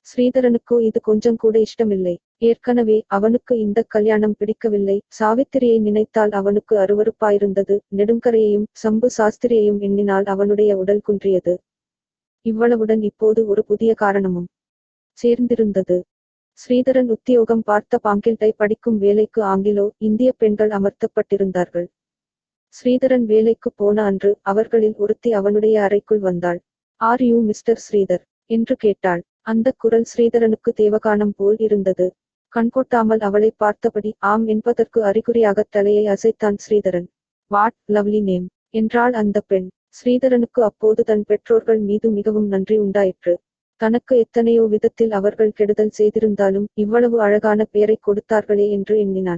ஸ்ரீதரனுக்கோ இது கொஞ்சம் கூட இஷ்டமில்லை ஏற்கனவே அவனுக்கு இந்த கல்யாணம் பிடிக்கவில்லை சாவித்திரியை நினைத்தால் அவனுக்கு அருவருப்பாயிருந்தது நெடுங்கரையையும் சம்பு சாஸ்திரியையும் எண்ணினால் அவனுடைய உடல் குன்றியது இவ்வளவுடன் இப்போது ஒரு புதிய காரணமும் சேர்ந்திருந்தது ஸ்ரீதரன் உத்தியோகம் பார்த்த பாங்கில்டை படிக்கும் வேலைக்கு ஆங்கிலோ இந்திய பெண்கள் அமர்த்தப்பட்டிருந்தார்கள் ஸ்ரீதரன் வேலைக்கு போன அன்று அவர்களில் ஒருத்தி அவனுடைய அறைக்குள் வந்தாள் ஆர் யூ மிஸ்டர் ஸ்ரீதர் என்று கேட்டாள் அந்த குரல் ஸ்ரீதரனுக்கு தேவகானம் போல் இருந்தது கண்கொட்டாமல் அவளை பார்த்தபடி ஆம் என்பதற்கு அறிகுறியாக தலையை அசைத்தான் ஸ்ரீதரன் வாட் லவ்லி நேம் என்றாள் அந்த பெண் ஸ்ரீதரனுக்கு அப்போது தன் பெற்றோர்கள் மீது மிகவும் நன்றி உண்டாயிற்று தனக்கு எத்தனையோ விதத்தில் அவர்கள் கெடுதல் செய்திருந்தாலும் இவ்வளவு அழகான பெயரை கொடுத்தார்களே என்று எண்ணினான்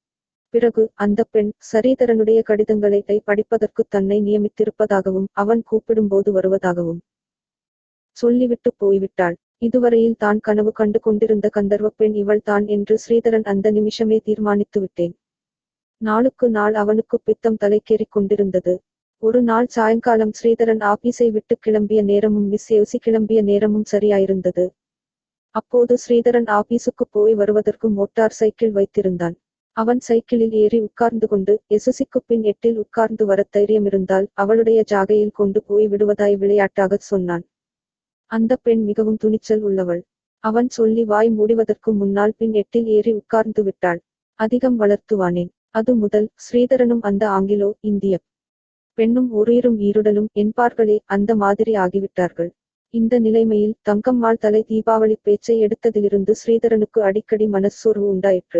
பிறகு அந்த பெண் சரீதரனுடைய கடிதங்களை டை படிப்பதற்கு தன்னை நியமித்திருப்பதாகவும் அவன் கூப்பிடும்போது வருவதாகவும் சொல்லிவிட்டு போய்விட்டாள் இதுவரையில் தான் கனவு கண்டு கொண்டிருந்த கந்தர்வ பெண் இவள் தான் என்று ஸ்ரீதரன் அந்த நிமிஷமே தீர்மானித்து விட்டேன் நாளுக்கு நாள் அவனுக்கு பித்தம் தலைக்கேறிக் கொண்டிருந்தது ஒரு நாள் சாயங்காலம் ஸ்ரீதரன் ஆபீஸை விட்டு கிளம்பிய நேரமும் மிஸ் யோசி கிளம்பிய நேரமும் சரியாயிருந்தது அப்போது ஸ்ரீதரன் ஆபீஸுக்கு போய் வருவதற்கு மோட்டார் சைக்கிள் வைத்திருந்தான் அவன் சைக்கிளில் ஏறி உட்கார்ந்து கொண்டு எசுசிக்கு பின் எட்டில் உட்கார்ந்து வர தைரியமிருந்தால் அவளுடைய ஜாகையில் கொண்டு போய் விடுவதாய் விளையாட்டாகச் சொன்னான் அந்த பெண் மிகவும் துணிச்சல் உள்ளவள் அவன் சொல்லி வாய் மூடிவதற்கு முன்னால் பின் எட்டில் ஏறி உட்கார்ந்து விட்டாள் அதிகம் வளர்த்துவானேன் அது முதல் ஸ்ரீதரனும் அந்த ஆங்கிலோ இந்திய பெண்ணும் ஒருயிரும் ஈருடலும் என்பார்களே அந்த மாதிரி ஆகிவிட்டார்கள் இந்த நிலைமையில் தங்கம்மாள் தலை தீபாவளி பேச்சை எடுத்ததிலிருந்து ஸ்ரீதரனுக்கு அடிக்கடி மனச்சோர்வு உண்டாயிற்று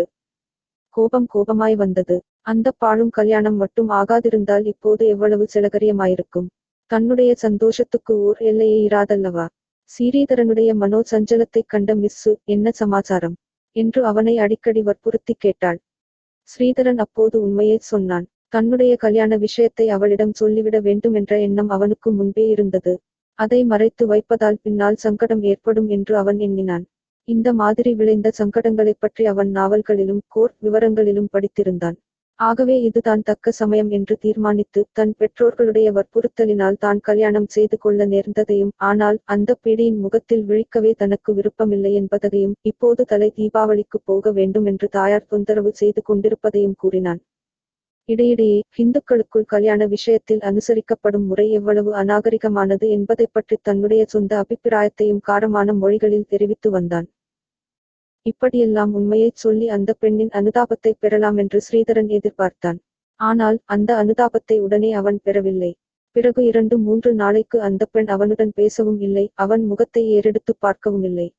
கோபம் கோபமாய் வந்தது அந்த பாழும் கல்யாணம் மட்டும் ஆகாதிருந்தால் இப்போது எவ்வளவு செலகரியமாயிருக்கும் தன்னுடைய சந்தோஷத்துக்கு ஓர் எல்லையே இராதல்லவா சீரீதரனுடைய மனோ சஞ்சலத்தைக் கண்ட மிஸ்ஸு என்ன சமாச்சாரம் என்று அவனை அடிக்கடி வற்புறுத்தி கேட்டாள் ஸ்ரீதரன் அப்போது உண்மையைச் சொன்னான் தன்னுடைய கல்யாண விஷயத்தை அவளிடம் சொல்லிவிட வேண்டுமென்ற எண்ணம் அவனுக்கு முன்பே இருந்தது அதை மறைத்து வைப்பதால் பின்னால் சங்கடம் ஏற்படும் என்று அவன் எண்ணினான் இந்த மாதிரி விளைந்த சங்கடங்களைப் பற்றி அவன் நாவல்களிலும் கோர்ட் விவரங்களிலும் படித்திருந்தான் ஆகவே இதுதான் தக்க சமயம் என்று தீர்மானித்து தன் பெற்றோர்களுடைய வற்புறுத்தலினால் தான் கல்யாணம் செய்து கொள்ள நேர்ந்ததையும் ஆனால் அந்த பீடியின் முகத்தில் விழிக்கவே தனக்கு விருப்பமில்லை என்பதையும் இப்போது தலை தீபாவளிக்கு போக வேண்டும் என்று தாயார் தொந்தரவு செய்து கொண்டிருப்பதையும் கூறினான் இடையிடையே ஹிந்துக்களுக்குள் கல்யாண விஷயத்தில் அனுசரிக்கப்படும் முறை எவ்வளவு அநாகரிகமானது என்பதைப் பற்றி தன்னுடைய சொந்த அபிப்பிராயத்தையும் காரமான மொழிகளில் தெரிவித்து வந்தான் இப்படியெல்லாம் உண்மையைச் சொல்லி அந்த பெண்ணின் அனுதாபத்தை பெறலாம் என்று ஸ்ரீதரன் எதிர்பார்த்தான் ஆனால் அந்த அனுதாபத்தை உடனே அவன் பெறவில்லை பிறகு இரண்டு மூன்று நாளைக்கு அந்த பெண் அவனுடன் பேசவும் இல்லை அவன் முகத்தை ஏறெடுத்து பார்க்கவும் இல்லை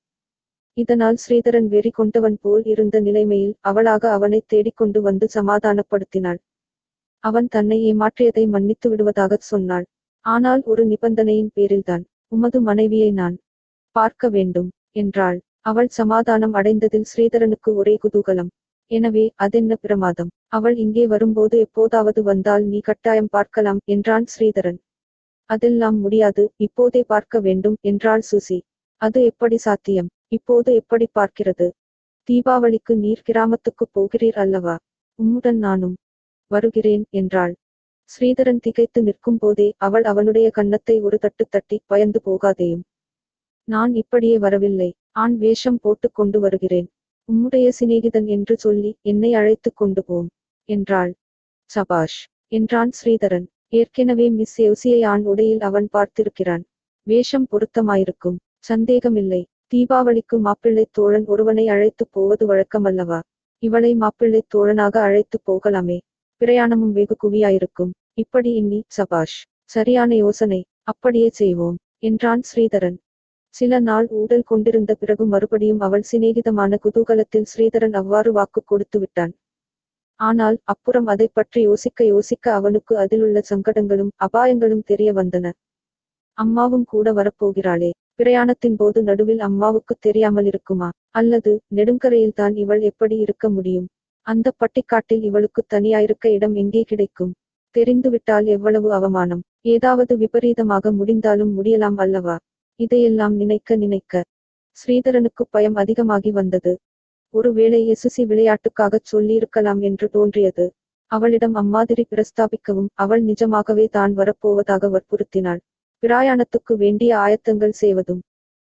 இதனால் ஸ்ரீதரன் வெறி கொண்டவன் போல் இருந்த நிலைமையில் அவளாக அவனை தேடிக்கொண்டு வந்து சமாதானப்படுத்தினாள் அவன் தன்னை ஏமாற்றியதை மன்னித்து விடுவதாகச் சொன்னாள் ஆனால் ஒரு நிபந்தனையின் பேரில்தான் உமது மனைவியை நான் பார்க்க வேண்டும் என்றாள் அவள் சமாதானம் அடைந்ததில் ஸ்ரீதரனுக்கு ஒரே குதூகலம் எனவே அதென்ன பிரமாதம் அவள் இங்கே வரும்போது எப்போதாவது வந்தால் நீ கட்டாயம் பார்க்கலாம் என்றான் ஸ்ரீதரன் அதெல்லாம் முடியாது இப்போதே பார்க்க வேண்டும் என்றாள் சுசி அது எப்படி சாத்தியம் இப்போது எப்படி பார்க்கிறது தீபாவளிக்கு நீர் கிராமத்துக்கு போகிறீர் அல்லவா உம்முடன் நானும் வருகிறேன் என்றாள் ஸ்ரீதரன் திகைத்து நிற்கும் போதே அவள் அவனுடைய கன்னத்தை ஒரு தட்டு தட்டி பயந்து போகாதேயும் நான் இப்படியே வரவில்லை ஆண் வேஷம் போட்டுக் கொண்டு வருகிறேன் உம்முடைய சிநேகிதன் என்று சொல்லி என்னை அழைத்துக் கொண்டு போம் என்றாள் சபாஷ் என்றான் ஸ்ரீதரன் ஏற்கனவே மிஸ் எவ்சியை ஆண் உடையில் அவன் பார்த்திருக்கிறான் வேஷம் பொருத்தமாயிருக்கும் சந்தேகமில்லை தீபாவளிக்கு மாப்பிள்ளைத் தோழன் ஒருவனை அழைத்துப் போவது வழக்கமல்லவா இவளை மாப்பிள்ளைத் தோழனாக அழைத்துப் போகலாமே பிரயாணமும் வெகு குவியாயிருக்கும் இப்படி எண்ணி சபாஷ் சரியான யோசனை அப்படியே செய்வோம் என்றான் ஸ்ரீதரன் சில நாள் ஊடல் கொண்டிருந்த பிறகு மறுபடியும் அவள் சிநேகிதமான குதூகலத்தில் ஸ்ரீதரன் அவ்வாறு வாக்கு கொடுத்து விட்டான் ஆனால் அப்புறம் அதைப் பற்றி யோசிக்க யோசிக்க அவனுக்கு அதிலுள்ள சங்கடங்களும் அபாயங்களும் தெரிய வந்தன அம்மாவும் கூட வரப்போகிறாளே பிரயாணத்தின் போது நடுவில் அம்மாவுக்கு தெரியாமல் இருக்குமா அல்லது நெடுங்கரையில் தான் இவள் எப்படி இருக்க முடியும் அந்த பட்டிக்காட்டில் இவளுக்கு தனியாயிருக்க இடம் எங்கே கிடைக்கும் தெரிந்துவிட்டால் எவ்வளவு அவமானம் ஏதாவது விபரீதமாக முடிந்தாலும் முடியலாம் அல்லவா இதையெல்லாம் நினைக்க நினைக்க ஸ்ரீதரனுக்கு பயம் அதிகமாகி வந்தது ஒருவேளை எசுசி விளையாட்டுக்காகச் சொல்லியிருக்கலாம் என்று தோன்றியது அவளிடம் அம்மாதிரி பிரஸ்தாபிக்கவும் அவள் நிஜமாகவே தான் வரப்போவதாக வற்புறுத்தினாள் பிரயாணத்துக்கு வேண்டிய ஆயத்தங்கள் செய்வதும்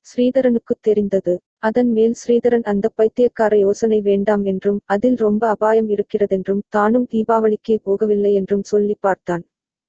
ஸ்ரீதரனுக்குத் தெரிந்தது அதன் மேல் ஸ்ரீதரன் அந்த பைத்தியக்கார யோசனை வேண்டாம் என்றும் அதில் ரொம்ப அபாயம் இருக்கிறதென்றும் தானும் தீபாவளிக்கே போகவில்லை என்றும் சொல்லி பார்த்தான்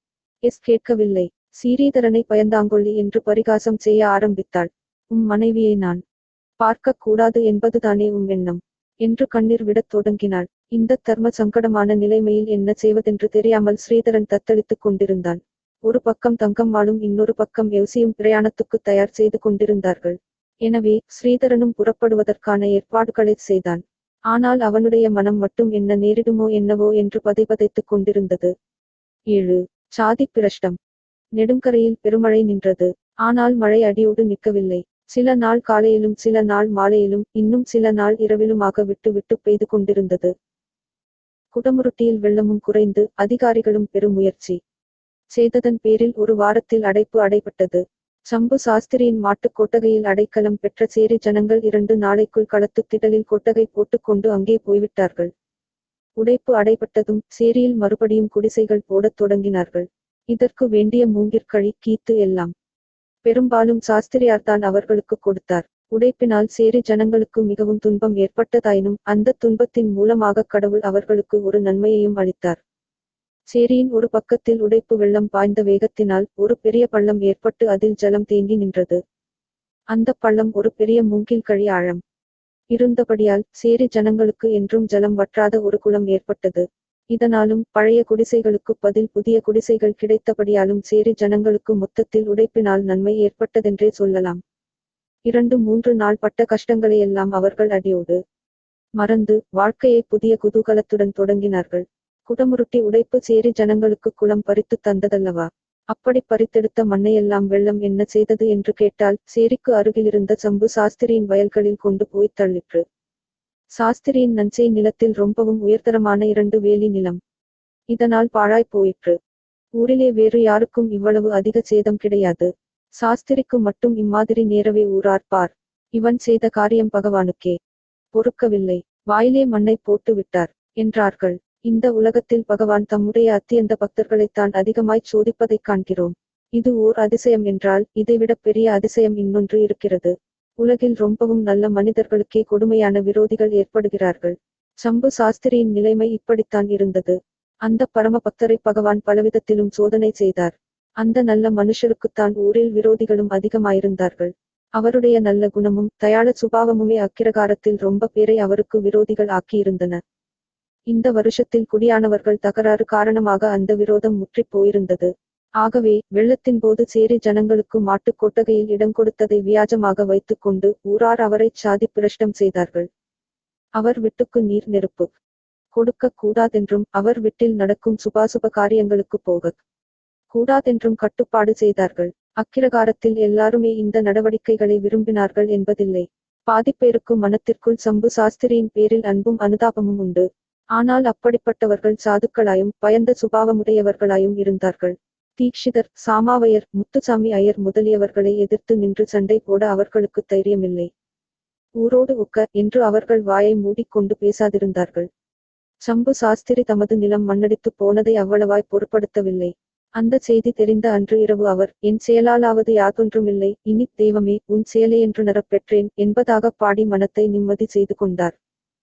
எஸ் கேட்கவில்லை ஸ்ரீதரனை பயந்தாங்கொள்ளி என்று பரிகாசம் செய்ய ஆரம்பித்தாள் உம் மனைவியை நான் பார்க்கக் கூடாது என்பதுதானே உம் எண்ணம் என்று கண்ணீர் விடத் தொடங்கினாள் இந்த தர்ம சங்கடமான நிலைமையில் என்ன செய்வதென்று தெரியாமல் ஸ்ரீதரன் தத்தளித்துக் கொண்டிருந்தான் ஒரு பக்கம் தங்கம்மாளும் இன்னொரு பக்கம் எவ்சியும் பிரயாணத்துக்கு தயார் செய்து கொண்டிருந்தார்கள் எனவே ஸ்ரீதரனும் புறப்படுவதற்கான ஏற்பாடுகளைச் செய்தான் ஆனால் அவனுடைய மனம் மட்டும் என்ன நேரிடுமோ என்னவோ என்று பதைபதைத்துக் கொண்டிருந்தது ஏழு சாதி பிரஷ்டம் நெடுங்கரையில் பெருமழை நின்றது ஆனால் மழை அடியோடு நிற்கவில்லை சில நாள் காலையிலும் சில நாள் மாலையிலும் இன்னும் சில நாள் இரவிலுமாக விட்டு விட்டு பெய்து கொண்டிருந்தது குடமுருட்டியில் வெள்ளமும் குறைந்து அதிகாரிகளும் பெருமுயற்சி செய்ததன் பேரில் ஒரு வாரத்தில் அடைப்பு அடைபட்டது சம்பு சாஸ்திரியின் மாட்டுக் கொட்டகையில் அடைக்கலம் பெற்ற சேரி ஜனங்கள் இரண்டு நாளைக்குள் களத்துத் திடலில் கொட்டகை போட்டுக்கொண்டு அங்கே போய்விட்டார்கள் உடைப்பு அடைபட்டதும் சேரியில் மறுபடியும் குடிசைகள் போடத் தொடங்கினார்கள் இதற்கு வேண்டிய மூங்கிற்கழி கீத்து எல்லாம் பெரும்பாலும் சாஸ்திரியார்தான் அவர்களுக்கு கொடுத்தார் உடைப்பினால் சேரி ஜனங்களுக்கு மிகவும் துன்பம் ஏற்பட்டதாயினும் அந்த துன்பத்தின் மூலமாக கடவுள் அவர்களுக்கு ஒரு நன்மையையும் அளித்தார் சேரியின் ஒரு பக்கத்தில் உடைப்பு வெள்ளம் பாய்ந்த வேகத்தினால் ஒரு பெரிய பள்ளம் ஏற்பட்டு அதில் ஜலம் தேங்கி நின்றது அந்த பள்ளம் ஒரு பெரிய மூங்கில் கழி ஆழம் இருந்தபடியால் சேரி ஜனங்களுக்கு என்றும் ஜலம் வற்றாத ஒரு குளம் ஏற்பட்டது இதனாலும் பழைய குடிசைகளுக்கு பதில் புதிய குடிசைகள் கிடைத்தபடியாலும் சேரி ஜனங்களுக்கு மொத்தத்தில் உடைப்பினால் நன்மை ஏற்பட்டதென்றே சொல்லலாம் இரண்டு மூன்று நாள் பட்ட கஷ்டங்களையெல்லாம் அவர்கள் அடியோடு மறந்து வாழ்க்கையை புதிய குதூகலத்துடன் தொடங்கினார்கள் குடமுருட்டி உடைப்பு சேரி ஜனங்களுக்கு குளம் பறித்து தந்ததல்லவா அப்படி பறித்தெடுத்த மண்ணையெல்லாம் வெள்ளம் என்ன செய்தது என்று கேட்டால் சேரிக்கு அருகிலிருந்த சம்பு சாஸ்திரியின் வயல்களில் கொண்டு போய் தள்ளிற்று சாஸ்திரியின் நஞ்சை நிலத்தில் ரொம்பவும் உயர்தரமான இரண்டு வேலி நிலம் இதனால் பாழாய் போயிற்று ஊரிலே வேறு யாருக்கும் இவ்வளவு அதிக சேதம் கிடையாது சாஸ்திரிக்கு மட்டும் இம்மாதிரி நேரவே ஊரார் பார் இவன் செய்த காரியம் பகவானுக்கே பொறுக்கவில்லை வாயிலே மண்ணை போட்டு விட்டார் என்றார்கள் இந்த உலகத்தில் பகவான் தம்முடைய அத்தியந்த பக்தர்களைத்தான் அதிகமாய்ச் சோதிப்பதைக் காண்கிறோம் இது ஓர் அதிசயம் என்றால் இதைவிட பெரிய அதிசயம் இன்னொன்று இருக்கிறது உலகில் ரொம்பவும் நல்ல மனிதர்களுக்கே கொடுமையான விரோதிகள் ஏற்படுகிறார்கள் சம்பு சாஸ்திரியின் நிலைமை இப்படித்தான் இருந்தது அந்த பரம பக்தரை பகவான் பலவிதத்திலும் சோதனை செய்தார் அந்த நல்ல மனுஷருக்குத்தான் ஊரில் விரோதிகளும் அதிகமாயிருந்தார்கள் அவருடைய நல்ல குணமும் தயாள சுபாவமுமே அக்கிரகாரத்தில் ரொம்ப பேரை அவருக்கு விரோதிகள் ஆக்கியிருந்தன இந்த வருஷத்தில் குடியானவர்கள் தகராறு காரணமாக அந்த விரோதம் முற்றிப் போயிருந்தது ஆகவே வெள்ளத்தின் போது சேரி ஜனங்களுக்கு மாட்டுக் கொட்டகையில் இடம் கொடுத்ததை வியாஜமாக வைத்துக் கொண்டு ஊரார் அவரைச் சாதி பிரஷ்டம் செய்தார்கள் அவர் விட்டுக்கு நீர் நெருப்பு கொடுக்க கூடாதென்றும் அவர் வீட்டில் நடக்கும் சுபாசுப காரியங்களுக்கு போகக் கூடாதென்றும் கட்டுப்பாடு செய்தார்கள் அக்கிரகாரத்தில் எல்லாருமே இந்த நடவடிக்கைகளை விரும்பினார்கள் என்பதில்லை பாதிப்பேருக்கு மனத்திற்குள் சம்பு சாஸ்திரியின் பேரில் அன்பும் அனுதாபமும் உண்டு ஆனால் அப்படிப்பட்டவர்கள் சாதுக்களாயும் பயந்த சுபாவமுடையவர்களாயும் இருந்தார்கள் தீக்ஷிதர் சாமாவையர் முத்துசாமி ஐயர் முதலியவர்களை எதிர்த்து நின்று சண்டை போட அவர்களுக்கு தைரியமில்லை ஊரோடு ஒக்க என்று அவர்கள் வாயை மூடிக்கொண்டு பேசாதிருந்தார்கள் சம்பு சாஸ்திரி தமது நிலம் மண்ணடித்துப் போனதை அவ்வளவாய் பொருட்படுத்தவில்லை அந்த செய்தி தெரிந்த அன்று இரவு அவர் என் செயலாலாவது யாதொன்றுமில்லை இனி தெய்வமே உன் செயலையென்றுணரப் பெற்றேன் என்பதாக பாடி மனத்தை நிம்மதி செய்து கொண்டார்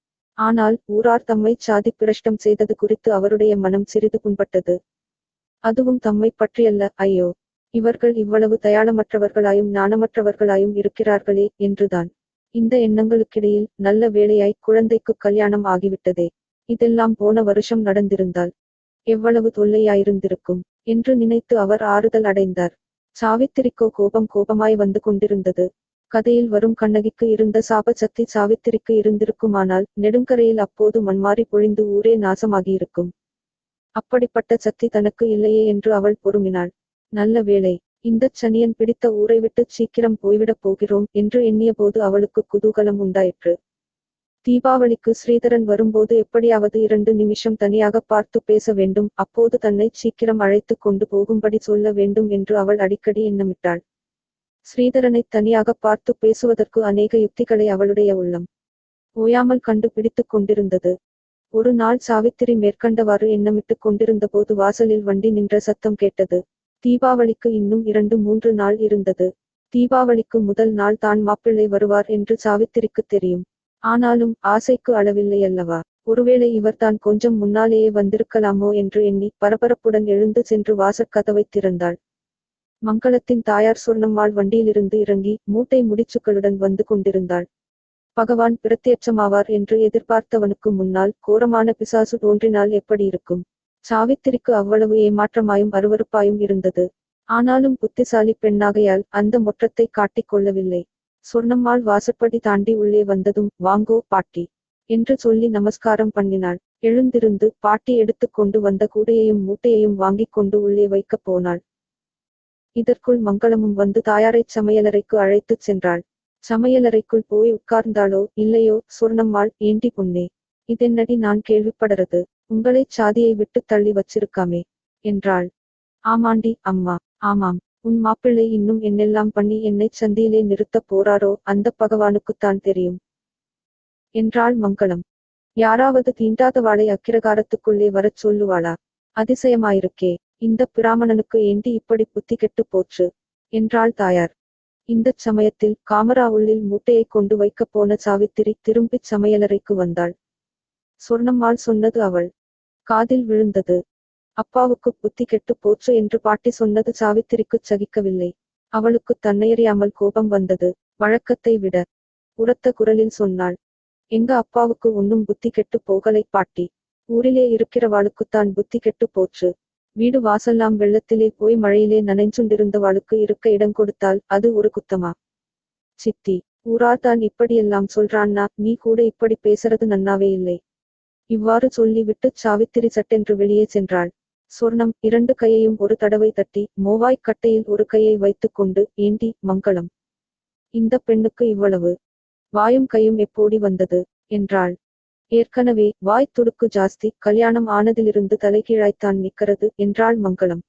ஆனால் ஊரார் தம்மை சாதி பிரஷ்டம் செய்தது குறித்து அவருடைய மனம் சிறிது புண்பட்டது அதுவும் தம்மை பற்றியல்ல ஐயோ இவர்கள் இவ்வளவு தயாளமற்றவர்களாயும் ஞானமற்றவர்களாயும் இருக்கிறார்களே என்றுதான் இந்த எண்ணங்களுக்கிடையில் நல்ல வேளையாய் குழந்தைக்கு கல்யாணம் ஆகிவிட்டதே இதெல்லாம் போன வருஷம் நடந்திருந்தால் எவ்வளவு தொல்லையாயிருந்திருக்கும் என்று நினைத்து அவர் ஆறுதல் அடைந்தார் சாவித்திரிக்கோ கோபம் கோபமாய் வந்து கொண்டிருந்தது கதையில் வரும் கண்ணகிக்கு இருந்த சாப சக்தி சாவித்திரிக்கு இருந்திருக்குமானால் நெடுங்கரையில் அப்போது மண்மாறி பொழிந்து ஊரே நாசமாகியிருக்கும் அப்படிப்பட்ட சக்தி தனக்கு இல்லையே என்று அவள் பொறுமினாள் நல்ல வேளை இந்தச் சனியன் பிடித்த ஊரை விட்டு சீக்கிரம் போய்விடப் போகிறோம் என்று எண்ணியபோது அவளுக்கு குதூகலம் உண்டாயிற்று தீபாவளிக்கு ஸ்ரீதரன் வரும்போது எப்படியாவது இரண்டு நிமிஷம் தனியாக பார்த்து பேச வேண்டும் அப்போது தன்னை சீக்கிரம் அழைத்து கொண்டு போகும்படி சொல்ல வேண்டும் என்று அவள் அடிக்கடி எண்ணமிட்டாள் ஸ்ரீதரனை தனியாக பார்த்து பேசுவதற்கு அநேக யுக்திகளை அவளுடைய உள்ளம் ஓயாமல் கண்டு பிடித்துக் கொண்டிருந்தது ஒரு நாள் சாவித்திரி மேற்கண்டவாறு எண்ணமிட்டுக் கொண்டிருந்தபோது வாசலில் வண்டி நின்ற சத்தம் கேட்டது தீபாவளிக்கு இன்னும் இரண்டு மூன்று நாள் இருந்தது தீபாவளிக்கு முதல் நாள் தான் மாப்பிள்ளை வருவார் என்று சாவித்திரிக்கு தெரியும் ஆனாலும் ஆசைக்கு அளவில்லை அல்லவா ஒருவேளை இவர்தான் கொஞ்சம் முன்னாலேயே வந்திருக்கலாமோ என்று எண்ணி பரபரப்புடன் எழுந்து சென்று வாசற்கதவை திறந்தாள் மங்களத்தின் தாயார் சொர்ணம்மாள் வண்டியிலிருந்து இறங்கி மூட்டை முடிச்சுக்களுடன் வந்து கொண்டிருந்தாள் பகவான் பிரத்யட்சமாவார் என்று எதிர்பார்த்தவனுக்கு முன்னால் கோரமான பிசாசு தோன்றினால் எப்படி இருக்கும் சாவித்திரிக்கு அவ்வளவு ஏமாற்றமாயும் அருவருப்பாயும் இருந்தது ஆனாலும் புத்திசாலி பெண்ணாகையால் அந்த மொற்றத்தை காட்டிக் கொள்ளவில்லை சொர்ணம்மாள் வாசற்படி தாண்டி உள்ளே வந்ததும் வாங்கோ பாட்டி என்று சொல்லி நமஸ்காரம் பண்ணினாள் எழுந்திருந்து பாட்டி எடுத்துக் கொண்டு வந்த கூடையையும் மூட்டையையும் வாங்கிக் கொண்டு உள்ளே வைக்கப் போனாள் இதற்குள் மங்களமும் வந்து தாயாரைச் சமையலறைக்கு அழைத்துச் சென்றாள் சமையலறைக்குள் போய் உட்கார்ந்தாளோ இல்லையோ சொர்ணம்மாள் ஏண்டி பொன்னே இதென்னடி நான் கேள்விப்படறது உங்களைச் சாதியை விட்டுத் தள்ளி வச்சிருக்காமே என்றாள் ஆமாண்டி அம்மா ஆமாம் உன் மாப்பிள்ளை இன்னும் என்னெல்லாம் பண்ணி என்னைச் சந்தியிலே நிறுத்தப் போறாரோ அந்தப் பகவானுக்குத்தான் தெரியும் என்றாள் மங்களம் யாராவது தீண்டாதவாளை அக்கிரகாரத்துக்குள்ளே வரச் சொல்லுவாளா அதிசயமாயிருக்கே இந்த பிராமணனுக்கு ஏண்டி இப்படி புத்தி கெட்டுப் போச்சு என்றாள் தாயார் இந்தச் சமயத்தில் காமரா உள்ளில் மூட்டையை கொண்டு வைக்கப் போன சாவித்திரி திரும்பிச் சமையலறைக்கு வந்தாள் சொர்ணம்மாள் சொன்னது அவள் காதில் விழுந்தது அப்பாவுக்கு புத்தி கெட்டுப் போச்சு என்று பாட்டி சொன்னது சாவித்திரிக்குச் சகிக்கவில்லை அவளுக்கு தன்னையறியாமல் கோபம் வந்தது வழக்கத்தை விட உரத்த குரலில் சொன்னாள் எங்க அப்பாவுக்கு ஒன்னும் புத்தி கெட்டு போகலை பாட்டி ஊரிலே இருக்கிறவாளுக்குத்தான் புத்தி கெட்டு போச்சு வீடு வாசல்லாம் வெள்ளத்திலே போய் மழையிலே நனைஞ்சுண்டிருந்தவாளுக்கு இருக்க இடம் கொடுத்தால் அது ஒரு குத்தமா சித்தி ஊரார்தான் இப்படியெல்லாம் சொல்றான்னா நீ கூட இப்படி பேசுறது நன்னாவே இல்லை இவ்வாறு சொல்லி விட்டுச் சாவித்திரி சட்டென்று வெளியே சென்றாள் சொர்ணம் இரண்டு கையையும் ஒரு தடவை தட்டி மோவாய்க் கட்டையில் ஒரு கையை வைத்துக்கொண்டு ஏண்டி மங்களம் இந்த பெண்ணுக்கு இவ்வளவு வாயும் கையும் எப்போடி வந்தது என்றாள் ஏற்கனவே வாய் துடுக்கு ஜாஸ்தி கல்யாணம் ஆனதிலிருந்து தலைகீழாய்த்தான் நிக்கிறது என்றாள் மங்களம்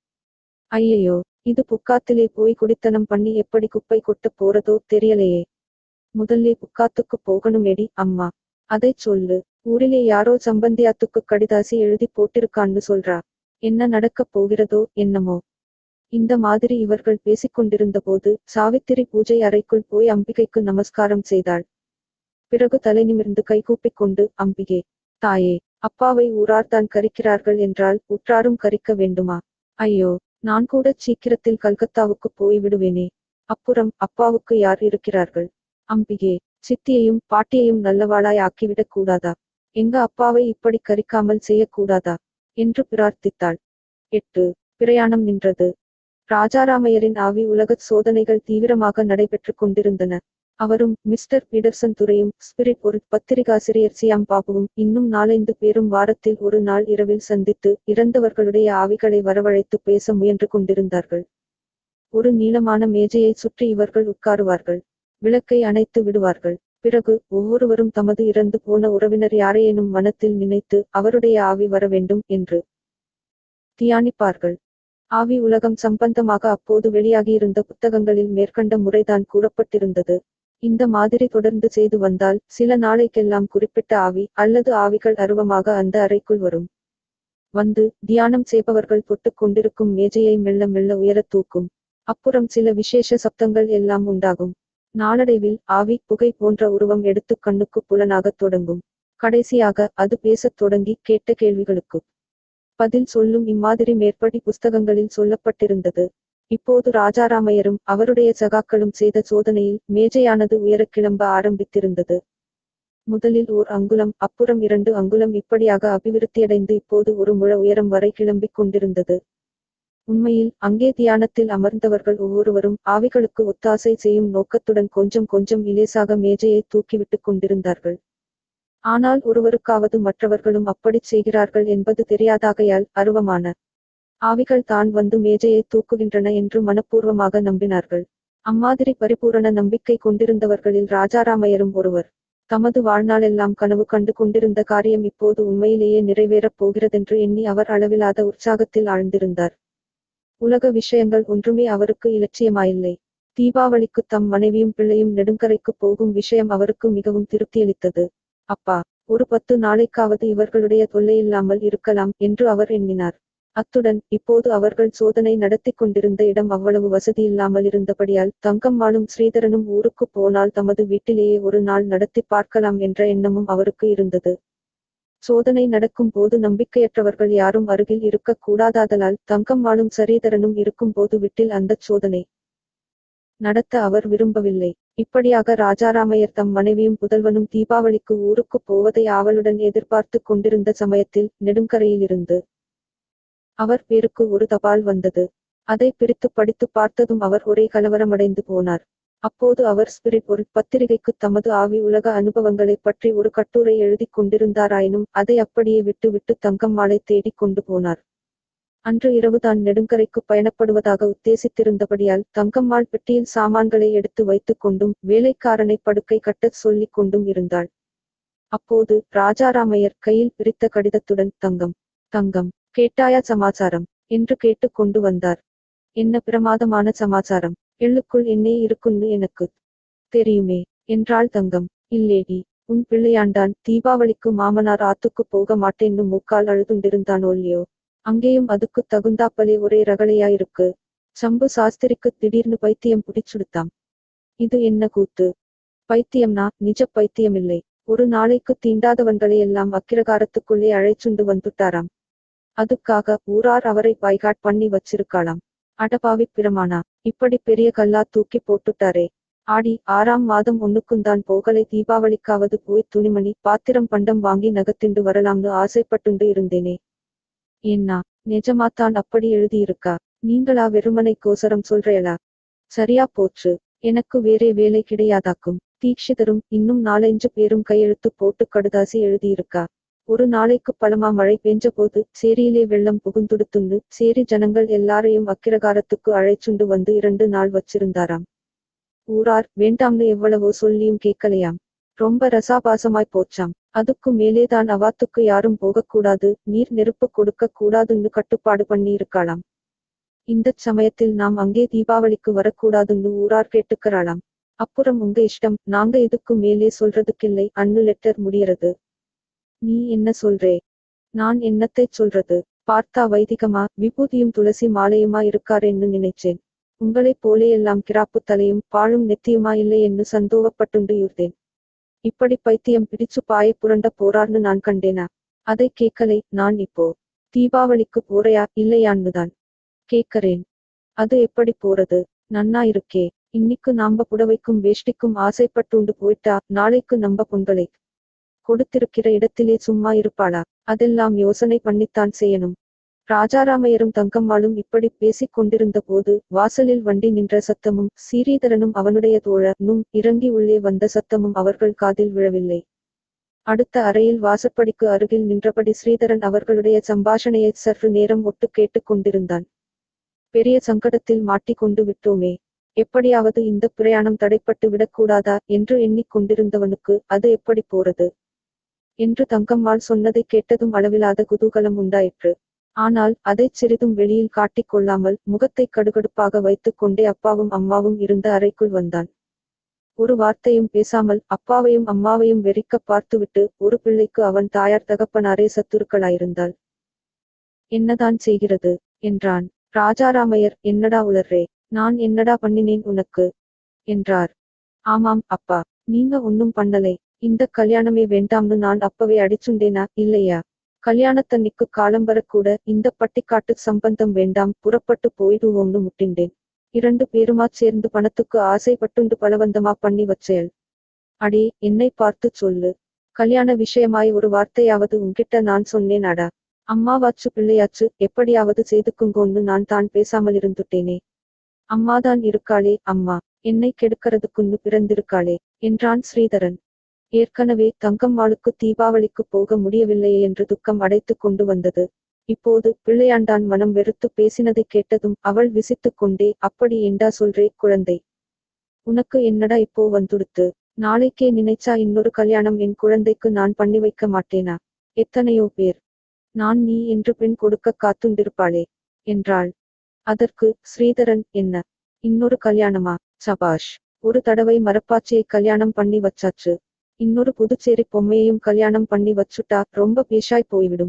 ஐயையோ இது புக்காத்திலே போய் குடித்தனம் பண்ணி எப்படி குப்பை கொட்டப் போறதோ தெரியலையே முதல்லே புக்காத்துக்கு போகணுமேடி அம்மா அதைச் சொல்லு ஊரிலே யாரோ சம்பந்தியாத்துக்கு கடிதாசி எழுதி போட்டிருக்கான்னு சொல்றா என்ன நடக்கப் போகிறதோ என்னமோ இந்த மாதிரி இவர்கள் பேசிக்கொண்டிருந்த போது சாவித்திரி பூஜை அறைக்குள் போய் அம்பிகைக்கு நமஸ்காரம் செய்தாள் பிறகு தலை நிமிர்ந்து கைகூப்பிக் கொண்டு அம்பிகே தாயே அப்பாவை ஊரார்தான் கரிக்கிறார்கள் என்றால் உற்றாரும் கரிக்க வேண்டுமா ஐயோ நான் கூட சீக்கிரத்தில் கல்கத்தாவுக்கு போய் விடுவேனே அப்புறம் அப்பாவுக்கு யார் இருக்கிறார்கள் அம்பிகே சித்தியையும் பாட்டியையும் நல்லவாளாய் ஆக்கிவிடக் கூடாதா எங்க அப்பாவை இப்படி கரிக்காமல் செய்யக்கூடாதா என்று பிரார்த்தித்தாள் எட்டு பிரயாணம் நின்றது ராஜாராமையரின் ஆவி உலகச் சோதனைகள் தீவிரமாக நடைபெற்றுக் கொண்டிருந்தன அவரும் மிஸ்டர் பீடர்சன் துரையும் ஸ்பிரிட் ஒரு பத்திரிகாசிரியர் சியாம் பாபுவும் இன்னும் நாலைந்து பேரும் வாரத்தில் ஒரு நாள் இரவில் சந்தித்து இறந்தவர்களுடைய ஆவிகளை வரவழைத்து பேச முயன்று கொண்டிருந்தார்கள் ஒரு நீளமான மேஜையை சுற்றி இவர்கள் உட்காருவார்கள் விளக்கை அணைத்து விடுவார்கள் பிறகு ஒவ்வொருவரும் தமது இறந்து போன உறவினர் யாரையேனும் மனத்தில் நினைத்து அவருடைய ஆவி வர வேண்டும் என்று தியானிப்பார்கள் ஆவி உலகம் சம்பந்தமாக அப்போது வெளியாகியிருந்த புத்தகங்களில் மேற்கண்ட முறைதான் கூறப்பட்டிருந்தது இந்த மாதிரி தொடர்ந்து செய்து வந்தால் சில நாளைக்கெல்லாம் குறிப்பிட்ட ஆவி அல்லது ஆவிகள் அருவமாக அந்த அறைக்குள் வரும் வந்து தியானம் செய்பவர்கள் தொட்டுக் கொண்டிருக்கும் மேஜையை மெல்ல மெல்ல உயரத் தூக்கும் அப்புறம் சில விசேஷ சப்தங்கள் எல்லாம் உண்டாகும் நாளடைவில் ஆவி புகை போன்ற உருவம் எடுத்து கண்ணுக்கு புலனாகத் தொடங்கும் கடைசியாக அது பேசத் தொடங்கி கேட்ட கேள்விகளுக்கு பதில் சொல்லும் இம்மாதிரி மேற்படி புஸ்தகங்களில் சொல்லப்பட்டிருந்தது இப்போது ராஜாராமையரும் அவருடைய சகாக்களும் செய்த சோதனையில் மேஜையானது உயரக் கிளம்ப ஆரம்பித்திருந்தது முதலில் ஓர் அங்குலம் அப்புறம் இரண்டு அங்குலம் இப்படியாக அபிவிருத்தியடைந்து இப்போது ஒரு முழ உயரம் வரை கிளம்பிக் கொண்டிருந்தது உண்மையில் அங்கே தியானத்தில் அமர்ந்தவர்கள் ஒவ்வொருவரும் ஆவிகளுக்கு ஒத்தாசை செய்யும் நோக்கத்துடன் கொஞ்சம் கொஞ்சம் இலேசாக மேஜையை தூக்கிவிட்டுக் கொண்டிருந்தார்கள் ஆனால் ஒருவருக்காவது மற்றவர்களும் அப்படிச் செய்கிறார்கள் என்பது தெரியாதாகையால் அருவமான ஆவிகள் தான் வந்து மேஜையை தூக்குகின்றன என்று மனப்பூர்வமாக நம்பினார்கள் அம்மாதிரி பரிபூரண நம்பிக்கை கொண்டிருந்தவர்களில் ராஜாராமையரும் ஒருவர் தமது வாழ்நாளெல்லாம் கனவு கண்டு கொண்டிருந்த காரியம் இப்போது உண்மையிலேயே நிறைவேறப் போகிறதென்று எண்ணி அவர் அளவிலாத உற்சாகத்தில் ஆழ்ந்திருந்தார் உலக விஷயங்கள் ஒன்றுமே அவருக்கு இலட்சியமாயில்லை தீபாவளிக்கு தம் மனைவியும் பிள்ளையும் நெடுங்கரைக்கு போகும் விஷயம் அவருக்கு மிகவும் திருப்தியளித்தது அப்பா ஒரு பத்து நாளைக்காவது இவர்களுடைய தொல்லையில்லாமல் இருக்கலாம் என்று அவர் எண்ணினார் அத்துடன் இப்போது அவர்கள் சோதனை நடத்திக் கொண்டிருந்த இடம் அவ்வளவு வசதியில்லாமல் இருந்தபடியால் தங்கம்மாளும் ஸ்ரீதரனும் ஊருக்கு போனால் தமது வீட்டிலேயே ஒரு நாள் நடத்தி பார்க்கலாம் என்ற எண்ணமும் அவருக்கு இருந்தது சோதனை நடக்கும் போது நம்பிக்கையற்றவர்கள் யாரும் அருகில் இருக்கக் கூடாதாதலால் தங்கம்மாளும் சரீதரனும் இருக்கும் போது வீட்டில் அந்தச் சோதனை நடத்த அவர் விரும்பவில்லை இப்படியாக ராஜாராமையர் தம் மனைவியும் புதல்வனும் தீபாவளிக்கு ஊருக்கு போவதை ஆவலுடன் எதிர்பார்த்து கொண்டிருந்த சமயத்தில் நெடுங்கரையிலிருந்து அவர் பேருக்கு ஒரு தபால் வந்தது அதை பிரித்து படித்து பார்த்ததும் அவர் ஒரே கலவரமடைந்து போனார் அப்போது அவர் ஸ்பிரிட் ஒரு பத்திரிகைக்கு தமது ஆவி உலக அனுபவங்களைப் பற்றி ஒரு கட்டுரை எழுதிக் கொண்டிருந்தாராயினும் அதை அப்படியே விட்டு விட்டு தங்கம்மாளை தேடிக் கொண்டு போனார் அன்று இரவு தான் நெடுங்கரைக்கு பயணப்படுவதாக உத்தேசித்திருந்தபடியால் தங்கம்மாள் பெட்டியில் சாமான்களை எடுத்து வைத்துக் கொண்டும் வேலைக்காரனை படுக்கை கட்டச் சொல்லிக் கொண்டும் இருந்தாள் அப்போது ராஜாராமையர் கையில் பிரித்த கடிதத்துடன் தங்கம் தங்கம் கேட்டாயா சமாச்சாரம் என்று கேட்டுக் கொண்டு வந்தார் என்ன பிரமாதமான சமாச்சாரம் எள்ளுக்குள் என்னே இருக்குன்னு எனக்கு தெரியுமே என்றாள் தங்கம் இல்லேடி உன் பிள்ளையாண்டான் தீபாவளிக்கு மாமனார் ஆத்துக்கு போக மாட்டேன்னு மூக்கால் அழுதுண்டிருந்தான் இல்லையோ அங்கேயும் அதுக்கு தகுந்தாப்பலே ஒரே ரகளையாயிருக்கு சம்பு சாஸ்திரிக்கு திடீர்னு பைத்தியம் பிடிச்சுடுத்தாம் இது என்ன கூத்து பைத்தியம்னா நிஜ பைத்தியமில்லை ஒரு நாளைக்கு தீண்டாதவன்களை எல்லாம் அக்கிரகாரத்துக்குள்ளே அழைச்சுண்டு வந்துட்டாராம் அதுக்காக ஊரார் அவரை பாய்காட் பண்ணி வச்சிருக்காளாம் அடபாவி பிரமாணா இப்படி பெரிய கல்லா தூக்கி போட்டுட்டாரே ஆடி ஆறாம் மாதம் ஒண்ணுக்குந்தான் போகலை தீபாவளிக்காவது போய் துணிமணி பாத்திரம் பண்டம் வாங்கி நகத்திண்டு வரலாம்னு ஆசைப்பட்டுண்டு இருந்தேனே ஏன்னா நிஜமாத்தான் அப்படி எழுதியிருக்கா நீங்களா வெறுமனை கோசரம் சொல்றேளா சரியா போச்சு எனக்கு வேறே வேலை கிடையாதாக்கும் தீக்ஷிதரும் இன்னும் நாலஞ்சு பேரும் கையெழுத்து போட்டு கடுதாசி எழுதியிருக்கா ஒரு நாளைக்கு பலமா மழை பெஞ்ச போது சேரியிலே வெள்ளம் புகுந்துடுத்துண்டு சேரி ஜனங்கள் எல்லாரையும் அக்கிரகாரத்துக்கு அழைச்சுண்டு வந்து இரண்டு நாள் வச்சிருந்தாராம் ஊரார் வேண்டாம்னு எவ்வளவோ சொல்லியும் கேட்கலையாம் ரொம்ப ரசாபாசமாய் போச்சாம் அதுக்கு மேலேதான் அவாத்துக்கு யாரும் போகக்கூடாது நீர் நெருப்பு கொடுக்க கூடாதுன்னு கட்டுப்பாடு பண்ணி இருக்காளாம் இந்தச் சமயத்தில் நாம் அங்கே தீபாவளிக்கு வரக்கூடாதுன்னு ஊரார் கேட்டுக்கறாளாம் அப்புறம் உங்க இஷ்டம் நாங்க இதுக்கு மேலே சொல்றதுக்கில்லை அன்னு லெட்டர் முடியறது நீ என்ன சொல்றே நான் என்னத்தைச் சொல்றது பார்த்தா வைதிகமா விபூதியும் துளசி மாலையுமா இருக்காரேன்னு நினைச்சேன் உங்களைப் போலேயெல்லாம் கிராப்பு தலையும் பாழும் நெத்தியுமா இல்லை என்று சந்தோகப்பட்டுண்டு யூர்தேன் இப்படி பைத்தியம் பிடிச்சு பாய புரண்ட போறார்னு நான் கண்டேனா அதை கேட்கலை நான் இப்போ தீபாவளிக்கு போறையா இல்லையான்னுதான் கேட்கறேன் அது எப்படி போறது நன்னா இருக்கே இன்னிக்கு நாம்ப புடவைக்கும் வேஷ்டிக்கும் ஆசைப்பட்டுண்டு போயிட்டா நாளைக்கு நம்ப பொங்கலை கொடுத்திருக்கிற இடத்திலே சும்மா இருப்பாளா அதெல்லாம் யோசனை பண்ணித்தான் செய்யணும் ராஜாராமையரும் தங்கம்மாளும் இப்படி பேசிக் கொண்டிருந்த போது வாசலில் வண்டி நின்ற சத்தமும் சீரீதரனும் அவனுடைய தோழனும் இறங்கி உள்ளே வந்த சத்தமும் அவர்கள் காதில் விழவில்லை அடுத்த அறையில் வாசற்படிக்கு அருகில் நின்றபடி ஸ்ரீதரன் அவர்களுடைய சம்பாஷணையை சற்று நேரம் ஒட்டு கேட்டுக் கொண்டிருந்தான் பெரிய சங்கடத்தில் மாட்டிக்கொண்டு விட்டோமே எப்படியாவது இந்த பிரயாணம் தடைப்பட்டு விடக்கூடாதா என்று எண்ணிக் கொண்டிருந்தவனுக்கு அது எப்படி போறது என்று தங்கம்மாள் சொன்னதை கேட்டதும் அளவிலாத குதூகலம் உண்டாயிற்று ஆனால் அதைச் சிறிதும் வெளியில் காட்டிக் கொள்ளாமல் முகத்தை கடுகடுப்பாக வைத்துக் கொண்டே அப்பாவும் அம்மாவும் இருந்த அறைக்குள் வந்தான் ஒரு வார்த்தையும் பேசாமல் அப்பாவையும் அம்மாவையும் வெறிக்க பார்த்துவிட்டு ஒரு பிள்ளைக்கு அவன் தாயார் தகப்பனாரே சத்துருக்களாயிருந்தாள் என்னதான் செய்கிறது என்றான் ராஜாராமையர் என்னடா உளர்றே நான் என்னடா பண்ணினேன் உனக்கு என்றார் ஆமாம் அப்பா நீங்க ஒன்னும் பண்ணலை இந்த கல்யாணமே வேண்டாம்னு நான் அப்பவே அடிச்சுண்டேனா இல்லையா கல்யாணத்தன்னிக்கு காலம் வரக்கூட இந்த பட்டிக்காட்டு சம்பந்தம் வேண்டாம் புறப்பட்டு போயிடுவோம்னு முட்டிண்டேன் இரண்டு பேருமா சேர்ந்து பணத்துக்கு ஆசைப்பட்டுண்டு பலவந்தமா பண்ணி வச்சேள் அடே என்னை பார்த்து சொல்லு கல்யாண விஷயமாய் ஒரு வார்த்தையாவது உன்கிட்ட நான் சொன்னேன் அடா அம்மாவாச்சு பிள்ளையாச்சு எப்படியாவது செய்துக்குங்கோன்னு நான் தான் பேசாமல் இருந்துட்டேனே அம்மாதான் இருக்காளே அம்மா என்னை கெடுக்கிறதுக்குன்னு பிறந்திருக்காளே என்றான் ஸ்ரீதரன் ஏற்கனவே தங்கம்மாளுக்கு தீபாவளிக்கு போக முடியவில்லையே என்று துக்கம் அடைத்துக் கொண்டு வந்தது இப்போது பிள்ளையாண்டான் மனம் வெறுத்து பேசினதைக் கேட்டதும் அவள் விசித்துக் கொண்டே அப்படி ஏண்டா சொல்றே குழந்தை உனக்கு என்னடா இப்போ வந்துடுத்து நாளைக்கே நினைச்சா இன்னொரு கல்யாணம் என் குழந்தைக்கு நான் பண்ணி வைக்க மாட்டேனா எத்தனையோ பேர் நான் நீ என்று பெண் கொடுக்க காத்துண்டிருப்பாளே என்றாள் அதற்கு ஸ்ரீதரன் என்ன இன்னொரு கல்யாணமா சபாஷ் ஒரு தடவை மரப்பாச்சியை கல்யாணம் பண்ணி வச்சாச்சு இன்னொரு புதுச்சேரி பொம்மையையும் கல்யாணம் பண்ணி வச்சுட்டா ரொம்ப பேஷாய் போய்விடும்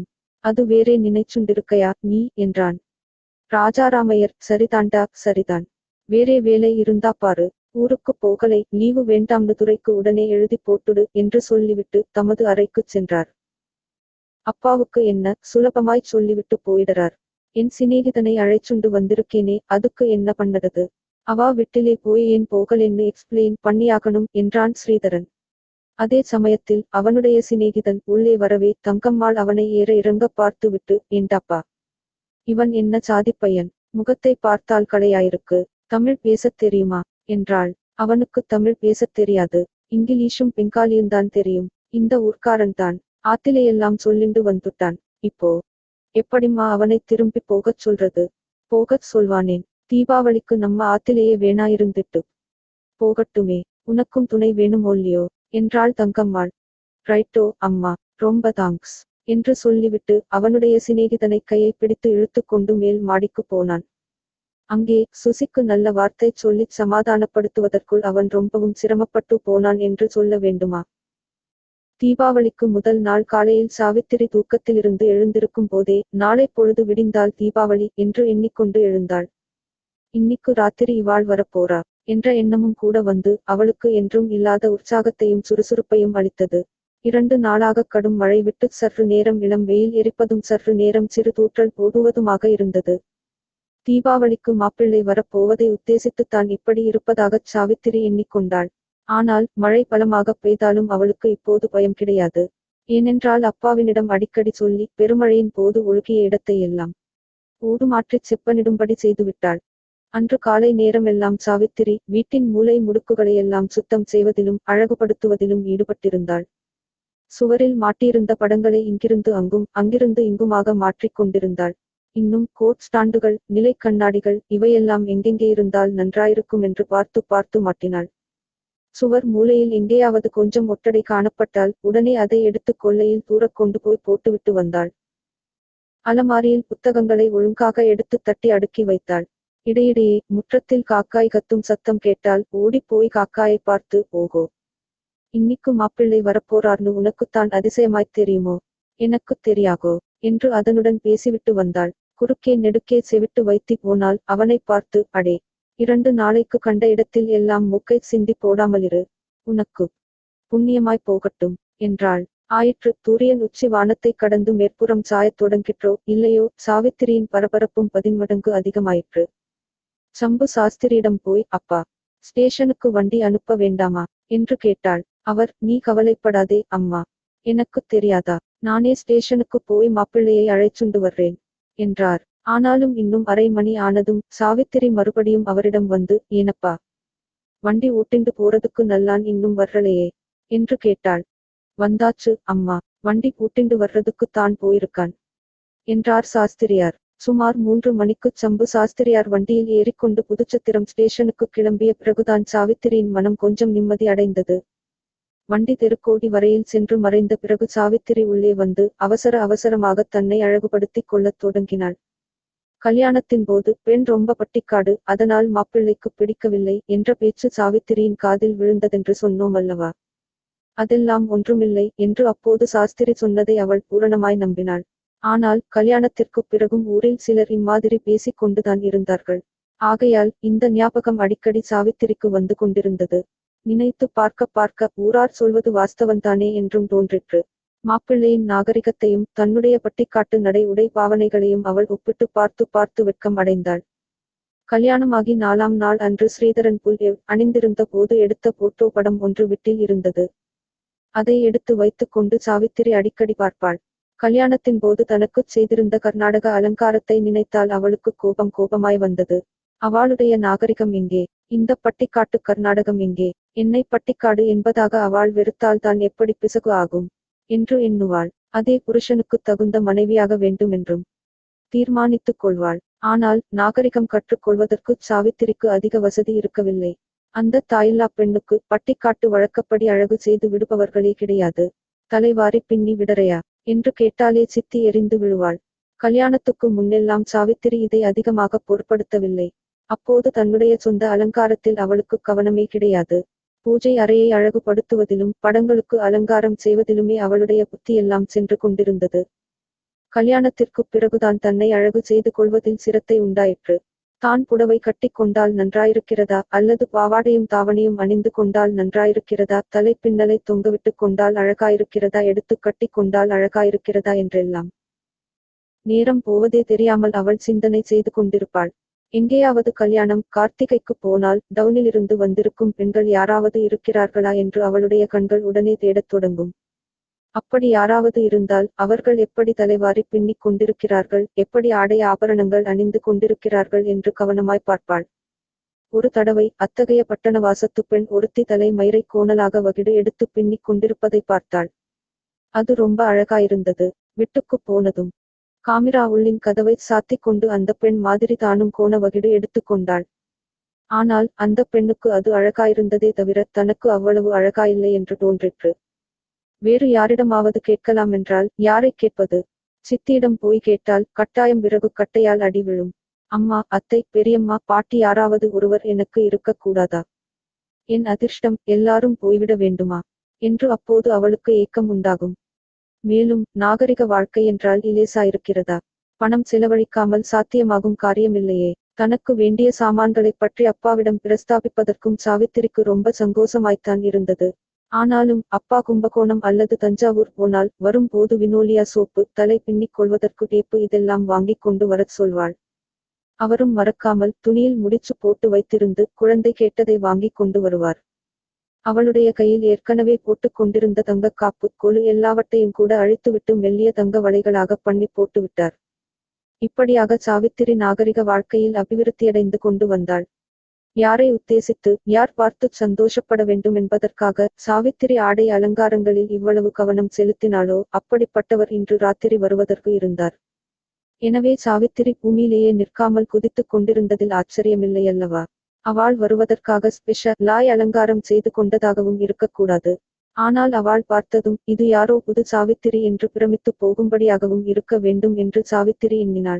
அது வேறே நினைச்சுண்டிருக்கையா நீ என்றான் ராஜாராமையர் சரிதாண்டா சரிதான் வேறே வேலை இருந்தா பாரு ஊருக்கு போகலை லீவு வேண்டாம்னு துரைக்கு உடனே எழுதி போட்டுடு என்று சொல்லிவிட்டு தமது அறைக்குச் சென்றார் அப்பாவுக்கு என்ன சுலபமாய் சொல்லிவிட்டு போயிடறார் என் சிநேகிதனை அழைச்சுண்டு வந்திருக்கேனே அதுக்கு என்ன பண்ணறது அவா வீட்டிலே போய் ஏன் போகலென்னு எக்ஸ்பிளைன் பண்ணியாகணும் என்றான் ஸ்ரீதரன் அதே சமயத்தில் அவனுடைய சிநேகிதன் உள்ளே வரவே தங்கம்மாள் அவனை ஏற இறங்க பார்த்துவிட்டு ஏண்டாப்பா இவன் என்ன சாதிப் பையன் முகத்தை பார்த்தால் களையாயிருக்கு தமிழ் பேசத் தெரியுமா என்றாள் அவனுக்கு தமிழ் பேசத் தெரியாது இங்கிலீஷும் பெங்காலியும்தான் தெரியும் இந்த ஊர்க்காரன்தான் ஆத்திலேயெல்லாம் சொல்லிண்டு வந்துட்டான் இப்போ எப்படிம்மா அவனை திரும்பி போகச் சொல்றது போகச் சொல்வானேன் தீபாவளிக்கு நம்ம ஆத்திலேயே வேணாயிருந்துட்டு போகட்டுமே உனக்கும் துணை வேணுமோல்லியோ என்றாள் தங்கம்மாள் ரைட்டோ அம்மா ரொம்ப தாங்க்ஸ் என்று சொல்லிவிட்டு அவனுடைய சிநேகிதனை கையை பிடித்து இழுத்துக் கொண்டு மேல் மாடிக்கு போனான் அங்கே சுசிக்கு நல்ல வார்த்தை சொல்லிச் சமாதானப்படுத்துவதற்குள் அவன் ரொம்பவும் சிரமப்பட்டு போனான் என்று சொல்ல வேண்டுமா தீபாவளிக்கு முதல் நாள் காலையில் சாவித்திரி தூக்கத்திலிருந்து எழுந்திருக்கும் போதே நாளை பொழுது விடிந்தால் தீபாவளி என்று எண்ணிக்கொண்டு எழுந்தாள் இன்னிக்கு ராத்திரி இவாள் வரப்போறா என்ற எண்ணமும் கூட வந்து அவளுக்கு என்றும் இல்லாத உற்சாகத்தையும் சுறுசுறுப்பையும் அளித்தது இரண்டு நாளாக கடும் மழை விட்டு சற்று நேரம் இளம் வெயில் எரிப்பதும் சற்று நேரம் சிறு தூற்றல் போடுவதுமாக இருந்தது தீபாவளிக்கு மாப்பிள்ளை வரப்போவதை உத்தேசித்துத் தான் இப்படி இருப்பதாகச் சாவித்திரி எண்ணிக்கொண்டாள் ஆனால் மழை பலமாக பெய்தாலும் அவளுக்கு இப்போது பயம் கிடையாது ஏனென்றால் அப்பாவினிடம் அடிக்கடி சொல்லி பெருமழையின் போது ஒழுகிய இடத்தை எல்லாம் ஓடு மாற்றிச் செப்பனிடும்படி செய்துவிட்டாள் அன்று காலை நேரமெல்லாம் சாவித்திரி வீட்டின் மூலை முடுக்குகளையெல்லாம் சுத்தம் செய்வதிலும் அழகுபடுத்துவதிலும் ஈடுபட்டிருந்தாள் சுவரில் மாட்டியிருந்த படங்களை இங்கிருந்து அங்கும் அங்கிருந்து இங்குமாக மாற்றிக் கொண்டிருந்தாள் இன்னும் கோட் ஸ்டாண்டுகள் நிலை கண்ணாடிகள் இவையெல்லாம் எங்கெங்கே இருந்தால் நன்றாயிருக்கும் என்று பார்த்து பார்த்து மாட்டினாள் சுவர் மூலையில் எங்கேயாவது கொஞ்சம் ஒட்டடை காணப்பட்டால் உடனே அதை எடுத்து கொல்லையில் தூரக் கொண்டு போய் போட்டுவிட்டு வந்தாள் அலமாரியில் புத்தகங்களை ஒழுங்காக எடுத்து தட்டி அடுக்கி வைத்தாள் இடையிடையே முற்றத்தில் காக்காய் கத்தும் சத்தம் கேட்டால் ஓடிப் போய் காக்காயை பார்த்து ஓகோ இன்னிக்கு மாப்பிள்ளை வரப்போறார்னு உனக்குத்தான் அதிசயமாய்த் தெரியுமோ எனக்குத் தெரியாகோ என்று அதனுடன் பேசிவிட்டு வந்தாள் குறுக்கே நெடுக்கே செவிட்டு வைத்தி போனால் அவனை பார்த்து அடே இரண்டு நாளைக்கு கண்ட இடத்தில் எல்லாம் மூக்கை சிந்தி போடாமலிரு உனக்கு புண்ணியமாய் போகட்டும் என்றாள் ஆயிற்று சூரியன் உச்சி வானத்தை கடந்து மேற்புறம் சாயத் தொடங்கிற்றோ இல்லையோ சாவித்திரியின் பரபரப்பும் பதின்மடங்கு அதிகமாயிற்று சம்பு சாஸ்திரியிடம் போய் அப்பா ஸ்டேஷனுக்கு வண்டி அனுப்ப வேண்டாமா என்று கேட்டாள் அவர் நீ கவலைப்படாதே அம்மா எனக்குத் தெரியாதா நானே ஸ்டேஷனுக்கு போய் மாப்பிள்ளையை அழைச்சுண்டு வர்றேன் என்றார் ஆனாலும் இன்னும் அரை மணி ஆனதும் சாவித்திரி மறுபடியும் அவரிடம் வந்து ஏனப்பா வண்டி ஓட்டிண்டு போறதுக்கு நல்லான் இன்னும் வர்றலையே என்று கேட்டாள் வந்தாச்சு அம்மா வண்டி பூட்டிண்டு வர்றதுக்கு தான் போயிருக்கான் என்றார் சாஸ்திரியார் சுமார் மூன்று மணிக்குச் சம்பு சாஸ்திரியார் வண்டியில் ஏறிக்கொண்டு புதுச்சத்திரம் ஸ்டேஷனுக்கு கிளம்பிய பிறகுதான் சாவித்திரியின் மனம் கொஞ்சம் நிம்மதி அடைந்தது வண்டி தெருக்கோடி வரையில் சென்று மறைந்த பிறகு சாவித்திரி உள்ளே வந்து அவசர அவசரமாக தன்னை அழகுபடுத்திக் கொள்ளத் தொடங்கினாள் கல்யாணத்தின் போது பெண் ரொம்ப பட்டிக்காடு அதனால் மாப்பிள்ளைக்கு பிடிக்கவில்லை என்ற பேச்சு சாவித்திரியின் காதில் விழுந்ததென்று சொன்னோம் அல்லவா அதெல்லாம் ஒன்றுமில்லை என்று அப்போது சாஸ்திரி சொன்னதை அவள் பூரணமாய் நம்பினாள் ஆனால் கல்யாணத்திற்குப் பிறகும் ஊரில் சிலர் இம்மாதிரி பேசிக் கொண்டுதான் இருந்தார்கள் ஆகையால் இந்த ஞாபகம் அடிக்கடி சாவித்திரிக்கு வந்து கொண்டிருந்தது நினைத்து பார்க்க பார்க்க ஊரார் சொல்வது வாஸ்தவன்தானே என்றும் தோன்றிற்று மாப்பிள்ளையின் நாகரிகத்தையும் தன்னுடைய பட்டிக்காட்டு நடை உடை பாவனைகளையும் அவள் ஒப்பிட்டு பார்த்து பார்த்து வெட்கம் அடைந்தாள் கல்யாணமாகி நாலாம் நாள் அன்று ஸ்ரீதரன் புல் எவ் அணிந்திருந்த போது எடுத்த போட்டோ படம் ஒன்று வீட்டில் இருந்தது அதை எடுத்து வைத்துக் கொண்டு சாவித்திரி அடிக்கடி பார்ப்பாள் கல்யாணத்தின் போது தனக்குச் செய்திருந்த கர்நாடக அலங்காரத்தை நினைத்தால் அவளுக்கு கோபம் கோபமாய் வந்தது அவளுடைய நாகரிகம் எங்கே இந்த பட்டிக்காட்டு கர்நாடகம் எங்கே என்னை பட்டிக்காடு என்பதாக அவள் வெறுத்தால் தான் எப்படி பிசகு ஆகும் என்று எண்ணுவாள் அதே புருஷனுக்குத் தகுந்த மனைவியாக வேண்டுமென்றும் தீர்மானித்துக் கொள்வாள் ஆனால் நாகரிகம் கற்றுக்கொள்வதற்குச் சாவித்திரிக்கு அதிக வசதி இருக்கவில்லை அந்த தாயில்லா பெண்ணுக்கு பட்டிக்காட்டு வழக்கப்படி அழகு செய்து விடுபவர்களே கிடையாது தலைவாரி பின்னி விடறையா என்று கேட்டாலே சித்தி எரிந்து விழுவாள் கல்யாணத்துக்கு முன்னெல்லாம் சாவித்திரி இதை அதிகமாக பொருட்படுத்தவில்லை அப்போது தன்னுடைய சொந்த அலங்காரத்தில் அவளுக்கு கவனமே கிடையாது பூஜை அறையை அழகுபடுத்துவதிலும் படங்களுக்கு அலங்காரம் செய்வதிலுமே அவளுடைய புத்தியெல்லாம் சென்று கொண்டிருந்தது கல்யாணத்திற்குப் பிறகுதான் தன்னை அழகு செய்து கொள்வதில் சிரத்தை உண்டாயிற்று தான் புடவை கட்டிக் கொண்டால் நன்றாயிருக்கிறதா அல்லது பாவாடையும் தாவணியும் அணிந்து கொண்டால் நன்றாயிருக்கிறதா தலைப்பின்னலை தொங்கவிட்டுக் கொண்டால் அழகாயிருக்கிறதா எடுத்துக் கட்டிக் கொண்டால் அழகாயிருக்கிறதா என்றெல்லாம் நேரம் போவதே தெரியாமல் அவள் சிந்தனை செய்து கொண்டிருப்பாள் எங்கேயாவது கல்யாணம் கார்த்திகைக்கு போனால் டவுனிலிருந்து வந்திருக்கும் பெண்கள் யாராவது இருக்கிறார்களா என்று அவளுடைய கண்கள் உடனே தேடத் தொடங்கும் அப்படி யாராவது இருந்தால் அவர்கள் எப்படி தலைவாரி பின்னிக் கொண்டிருக்கிறார்கள் எப்படி ஆடை ஆபரணங்கள் அணிந்து கொண்டிருக்கிறார்கள் என்று கவனமாய் பார்ப்பாள் ஒரு தடவை அத்தகைய பட்டணவாசத்து பெண் ஒருத்தி தலை மயிரை கோணலாக வகிடு எடுத்து பின்னிக் கொண்டிருப்பதை பார்த்தாள் அது ரொம்ப அழகாயிருந்தது விட்டுக்குப் போனதும் காமிரா உள்ளின் கதவை சாத்திக் கொண்டு அந்த பெண் மாதிரி தானும் கோண வகிடு எடுத்துக் கொண்டாள் ஆனால் அந்த பெண்ணுக்கு அது அழகாயிருந்ததே தவிர தனக்கு அவ்வளவு அழகாயில்லை என்று தோன்றிற்று வேறு யாரிடமாவது கேட்கலாம் என்றால் யாரை கேட்பது சித்தியிடம் போய் கேட்டால் கட்டாயம் விறகு கட்டையால் அடி விழும் அம்மா அத்தை பெரியம்மா பாட்டி யாராவது ஒருவர் எனக்கு இருக்கக்கூடாதா என் அதிர்ஷ்டம் எல்லாரும் போய்விட வேண்டுமா என்று அப்போது அவளுக்கு ஏக்கம் உண்டாகும் மேலும் நாகரிக வாழ்க்கை என்றால் இலேசாயிருக்கிறதா பணம் செலவழிக்காமல் சாத்தியமாகும் காரியமில்லையே தனக்கு வேண்டிய சாமான்களைப் பற்றி அப்பாவிடம் பிரஸ்தாபிப்பதற்கும் சாவித்திரிக்கு ரொம்ப சங்கோசமாய்த்தான் இருந்தது ஆனாலும் அப்பா கும்பகோணம் அல்லது தஞ்சாவூர் போனால் வரும் போது வினோலியா சோப்பு தலை பின்னிக் கொள்வதற்கு டேப்பு இதெல்லாம் வாங்கிக் கொண்டு வரச் சொல்வாள் அவரும் மறக்காமல் துணியில் முடிச்சு போட்டு வைத்திருந்து குழந்தை கேட்டதை வாங்கிக் கொண்டு வருவார் அவளுடைய கையில் ஏற்கனவே போட்டுக் கொண்டிருந்த தங்கக் காப்பு கொலு எல்லாவற்றையும் கூட அழித்துவிட்டு மெல்லிய தங்க வளைகளாக பண்ணி போட்டுவிட்டார் இப்படியாக சாவித்திரி நாகரிக வாழ்க்கையில் அபிவிருத்தியடைந்து கொண்டு வந்தாள் யாரை உத்தேசித்து யார் பார்த்துச் சந்தோஷப்பட வேண்டும் என்பதற்காக சாவித்திரி ஆடை அலங்காரங்களில் இவ்வளவு கவனம் செலுத்தினாளோ அப்படிப்பட்டவர் இன்று ராத்திரி வருவதற்கு இருந்தார் எனவே சாவித்திரி பூமியிலேயே நிற்காமல் குதித்துக் கொண்டிருந்ததில் ஆச்சரியமில்லையல்லவா அவள் வருவதற்காக ஸ்பெஷலாய் அலங்காரம் செய்து கொண்டதாகவும் இருக்கக்கூடாது ஆனால் அவள் பார்த்ததும் இது யாரோ புது சாவித்திரி என்று பிரமித்துப் போகும்படியாகவும் இருக்க வேண்டும் என்று சாவித்திரி எண்ணினாள்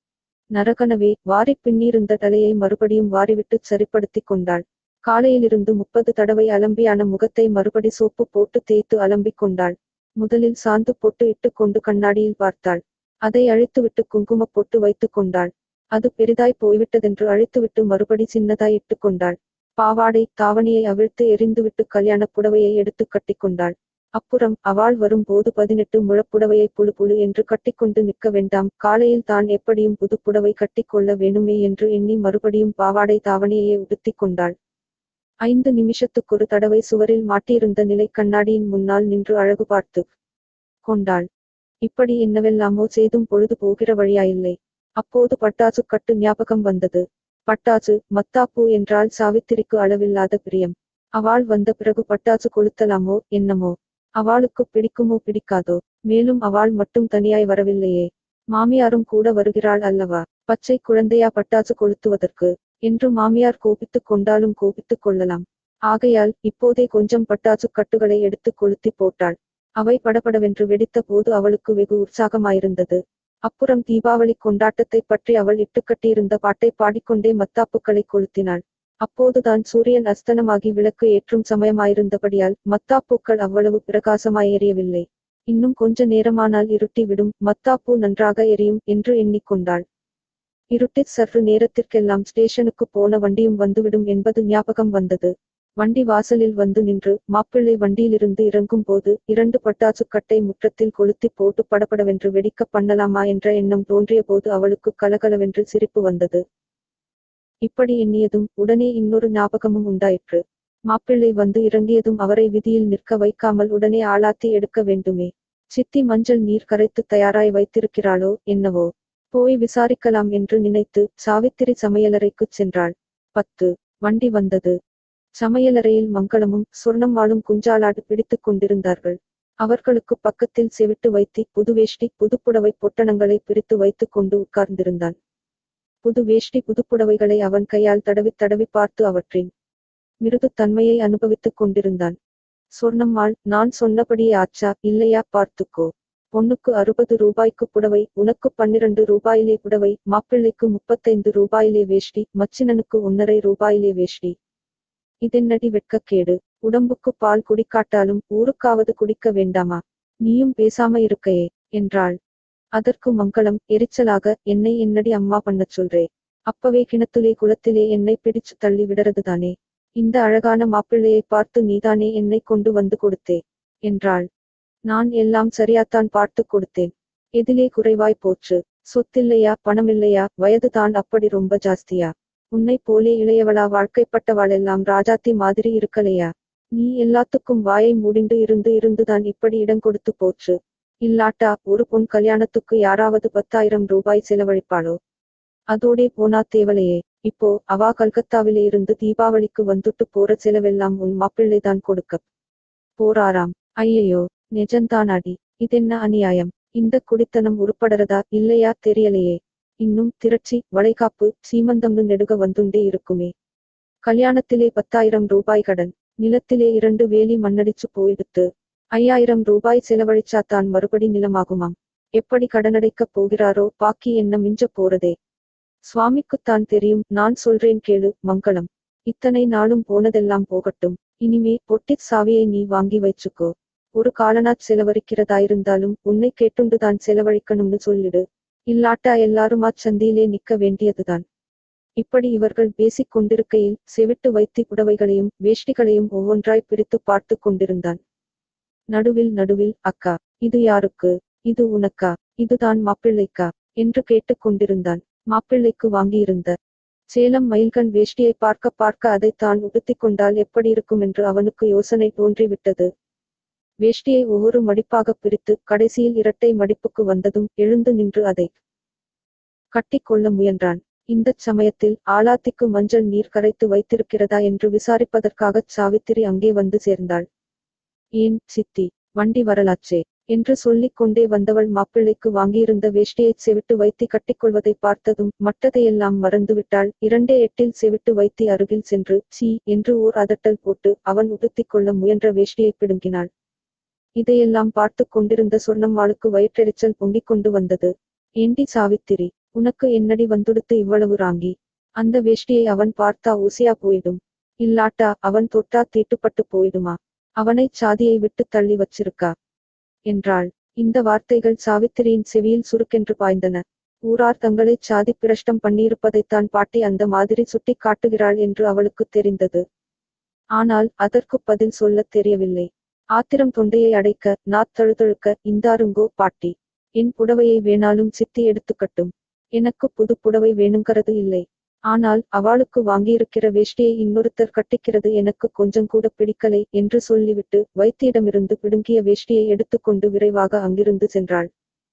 நரகனவே வாரிப் பின்னிருந்த தலையை மறுபடியும் வாரிவிட்டுச் சரிப்படுத்திக் கொண்டாள் காலையிலிருந்து முப்பது தடவை அலம்பியான முகத்தை மறுபடி சோப்பு போட்டு தேய்த்து அலம்பிக் கொண்டாள் முதலில் சாந்து பொட்டு இட்டுக் கொண்டு கண்ணாடியில் பார்த்தாள் அதை அழித்துவிட்டு குங்குமப் பொட்டு வைத்துக் கொண்டாள் அது பெரிதாய் போய்விட்டதென்று அழித்துவிட்டு மறுபடி சின்னதாய் இட்டுக் கொண்டாள் பாவாடை தாவணியை அவிழ்த்து எறிந்துவிட்டு கல்யாணப் புடவையை எடுத்துக் கட்டிக்கொண்டாள் அப்புறம் அவள் வரும் போது பதினெட்டு முழப்புடவையை புழு புழு என்று கட்டிக்கொண்டு நிற்க வேண்டாம் காலையில் தான் எப்படியும் புது புடவை கட்டிக்கொள்ள வேணுமே என்று எண்ணி மறுபடியும் பாவாடை தாவணியையே உடுத்திக் கொண்டாள் ஐந்து நிமிஷத்துக்கொரு தடவை சுவரில் மாட்டியிருந்த நிலை கண்ணாடியின் முன்னால் நின்று அழகு பார்த்து கொண்டாள் இப்படி என்னவெல்லாமோ செய்தும் பொழுது போகிற வழியாயில்லை அப்போது பட்டாசு கட்டு ஞாபகம் வந்தது பட்டாசு மத்தாப்பூ என்றால் சாவித்திரிக்கு அளவில்லாத பிரியம் அவள் வந்த பிறகு பட்டாசு கொளுத்தலாமோ என்னமோ அவளுக்கு பிடிக்குமோ பிடிக்காதோ மேலும் அவள் மட்டும் தனியாய் வரவில்லையே மாமியாரும் கூட வருகிறாள் அல்லவா பச்சை குழந்தையா பட்டாசு கொளுத்துவதற்கு என்று மாமியார் கோபித்துக் கொண்டாலும் கோபித்துக் கொள்ளலாம் ஆகையால் இப்போதே கொஞ்சம் பட்டாசு கட்டுகளை எடுத்து கொளுத்தி போட்டாள் அவை படபடவென்று வெடித்த போது அவளுக்கு வெகு உற்சாகமாயிருந்தது அப்புறம் தீபாவளி கொண்டாட்டத்தைப் பற்றி அவள் இட்டுக்கட்டியிருந்த பாட்டை பாடிக்கொண்டே மத்தாப்புக்களை கொளுத்தினாள் அப்போதுதான் சூரியன் அஸ்தனமாகி விளக்கு ஏற்றும் சமயமாயிருந்தபடியால் மத்தாப்பூக்கள் அவ்வளவு பிரகாசமாய் எரியவில்லை இன்னும் கொஞ்ச நேரமானால் இருட்டி விடும் மத்தாப்பூ நன்றாக எரியும் என்று எண்ணிக்கொண்டாள் இருட்டிற் சற்று நேரத்திற்கெல்லாம் ஸ்டேஷனுக்கு போன வண்டியும் வந்துவிடும் என்பது ஞாபகம் வந்தது வண்டி வாசலில் வந்து நின்று மாப்பிள்ளை வண்டியிலிருந்து இறங்கும் போது இரண்டு பட்டாசு கட்டை முற்றத்தில் கொளுத்தி போட்டு படபடவென்று வெடிக்க பண்ணலாமா என்ற எண்ணம் தோன்றிய போது அவளுக்கு கலகலவென்று சிரிப்பு வந்தது இப்படி எண்ணியதும் உடனே இன்னொரு ஞாபகமும் உண்டாயிற்று மாப்பிள்ளை வந்து இறங்கியதும் அவரை விதியில் நிற்க வைக்காமல் உடனே ஆளாத்தி எடுக்க வேண்டுமே சித்தி மஞ்சள் நீர் கரைத்து தயாராய் வைத்திருக்கிறாளோ என்னவோ போய் விசாரிக்கலாம் என்று நினைத்து சாவித்திரி சமையலறைக்குச் சென்றாள் பத்து வண்டி வந்தது சமையலறையில் மங்களமும் சொர்ணம்மாளும் குஞ்சாலாடு பிடித்துக் கொண்டிருந்தார்கள் அவர்களுக்கு பக்கத்தில் செவிட்டு வைத்தி புது வேஷ்டி புதுப்புடவை பொட்டணங்களை பிரித்து வைத்துக் கொண்டு உட்கார்ந்திருந்தான் புது வேஷ்டி புதுப்புடவைகளை அவன் கையால் தடவி தடவி பார்த்து அவற்றின் மிருதுத் தன்மையை அனுபவித்துக் கொண்டிருந்தான் சொர்ணம்மாள் நான் சொன்னபடியே ஆச்சா இல்லையா பார்த்துக்கோ பொண்ணுக்கு அறுபது ரூபாய்க்கு புடவை உனக்கு பன்னிரண்டு ரூபாயிலே புடவை மாப்பிள்ளைக்கு முப்பத்தைந்து ரூபாயிலே வேஷ்டி மச்சினனுக்கு ஒன்னரை ரூபாயிலே வேஷ்டி இதென்னடி வெட்கக்கேடு உடம்புக்கு பால் குடிக்காட்டாலும் ஊருக்காவது குடிக்க வேண்டாமா நீயும் பேசாம இருக்கையே என்றாள் அதற்கு மங்களம் எரிச்சலாக என்னை என்னடி அம்மா பண்ணச் சொல்றே அப்பவே கிணத்துலே குளத்திலே என்னை பிடிச்சு தள்ளி விடறதுதானே இந்த அழகான மாப்பிள்ளையை பார்த்து நீதானே என்னை கொண்டு வந்து கொடுத்தே என்றாள் நான் எல்லாம் சரியாத்தான் பார்த்து கொடுத்தேன் எதிலே குறைவாய் போச்சு சொத்தில்லையா பணமில்லையா வயது தான் அப்படி ரொம்ப ஜாஸ்தியா உன்னை போலே இளையவளா வாழ்க்கைப்பட்டவாளெல்லாம் ராஜாத்தி மாதிரி இருக்கலையா நீ எல்லாத்துக்கும் வாயை மூடிண்டு இருந்து இருந்துதான் இப்படி இடம் கொடுத்து போச்சு இல்லாட்டா ஒரு பொன் கல்யாணத்துக்கு யாராவது பத்தாயிரம் ரூபாய் செலவழிப்பாளோ அதோடே போனா தேவலையே இப்போ அவா கல்கத்தாவிலே இருந்து தீபாவளிக்கு வந்துட்டு போற செலவெல்லாம் உன் மாப்பிள்ளைதான் கொடுக்க போறாராம் ஐயையோ நெஜந்தான் அடி இதென்ன அநியாயம் இந்த குடித்தனம் உருப்படறதா இல்லையா தெரியலையே இன்னும் திரட்சி வளைகாப்பு சீமந்தம்னு நெடுக வந்துண்டே இருக்குமே கல்யாணத்திலே பத்தாயிரம் ரூபாய் கடன் நிலத்திலே இரண்டு வேலி மண்ணடிச்சு போயிடுத்து ஐயாயிரம் ரூபாய் செலவழிச்சாத்தான் மறுபடி நிலமாகுமாம் எப்படி கடனடைக்கப் போகிறாரோ பாக்கி என்ன மிஞ்ச போறதே சுவாமிக்குத்தான் தெரியும் நான் சொல்றேன் கேளு மங்களம் இத்தனை நாளும் போனதெல்லாம் போகட்டும் இனிமே பொட்டிச் சாவியை நீ வாங்கி வச்சுக்கோ ஒரு காலனாச் செலவழிக்கிறதாயிருந்தாலும் உன்னை கேட்டுண்டுதான் செலவழிக்கணும்னு சொல்லிடு இல்லாட்டா எல்லாருமாச் சந்தியிலே நிக்க வேண்டியதுதான் இப்படி இவர்கள் பேசிக் கொண்டிருக்கையில் செவிட்டு வைத்தி புடவைகளையும் வேஷ்டிகளையும் ஒவ்வொன்றாய் பிரித்து பார்த்து கொண்டிருந்தான் நடுவில் நடுவில் அக்கா இது யாருக்கு இது உனக்கா இதுதான் மாப்பிள்ளைக்கா என்று கேட்டுக் கொண்டிருந்தான் மாப்பிள்ளைக்கு வாங்கியிருந்த சேலம் மயில்கண் வேஷ்டியை பார்க்க பார்க்க அதை தான் உடுத்திக் கொண்டால் எப்படி இருக்கும் என்று அவனுக்கு யோசனை தோன்றிவிட்டது வேஷ்டியை ஒவ்வொரு மடிப்பாக பிரித்து கடைசியில் இரட்டை மடிப்புக்கு வந்ததும் எழுந்து நின்று அதை கட்டிக்கொள்ள முயன்றான் இந்தச் சமயத்தில் ஆலாத்திக்கு மஞ்சள் நீர் கரைத்து வைத்திருக்கிறதா என்று விசாரிப்பதற்காகச் சாவித்திரி அங்கே வந்து சேர்ந்தாள் ஏன் சித்தி வண்டி வரலாச்சே என்று சொல்லிக் கொண்டே வந்தவள் மாப்பிள்ளைக்கு வாங்கியிருந்த வேஷ்டியைச் செவிட்டு வைத்தி கட்டிக்கொள்வதை பார்த்ததும் மட்டதையெல்லாம் மறந்துவிட்டாள் இரண்டே எட்டில் செவிட்டு வைத்தி அருகில் சென்று சீ என்று ஓர் அதட்டல் போட்டு அவன் உடுத்திக் கொள்ள முயன்ற வேஷ்டியை பிடுங்கினாள் இதையெல்லாம் பார்த்துக் கொண்டிருந்த சொர்ணம்மாளுக்கு வயிற்றெரிச்சல் பொங்கிக் கொண்டு வந்தது ஏண்டி சாவித்திரி உனக்கு என்னடி வந்துடுத்து இவ்வளவு ராங்கி அந்த வேஷ்டியை அவன் பார்த்தா ஊசியா போயிடும் இல்லாட்டா அவன் தொட்டா தீட்டுப்பட்டு போயிடுமா அவனைச் சாதியை விட்டு தள்ளி வச்சிருக்கா என்றாள் இந்த வார்த்தைகள் சாவித்திரியின் செவியில் சுருக்கென்று பாய்ந்தன ஊரார் தங்களைச் சாதி பிரஷ்டம் பண்ணியிருப்பதைத்தான் பாட்டி அந்த மாதிரி சுட்டிக் காட்டுகிறாள் என்று அவளுக்குத் தெரிந்தது ஆனால் அதற்குப் பதில் சொல்லத் தெரியவில்லை ஆத்திரம் தொண்டையை அடைக்க நாத் தழுதழுக்க இந்தாருங்கோ பாட்டி என் புடவையை வேணாலும் சித்தி எடுத்துக்கட்டும் எனக்கு புது புடவை வேணுங்கிறது இல்லை ஆனால் அவளுக்கு வாங்கியிருக்கிற வேஷ்டியை இன்னொருத்தர் கட்டிக்கிறது எனக்கு கொஞ்சம் கூட பிடிக்கலை என்று சொல்லிவிட்டு வைத்தியிடமிருந்து பிடுங்கிய வேஷ்டியை எடுத்துக்கொண்டு விரைவாக அங்கிருந்து சென்றாள்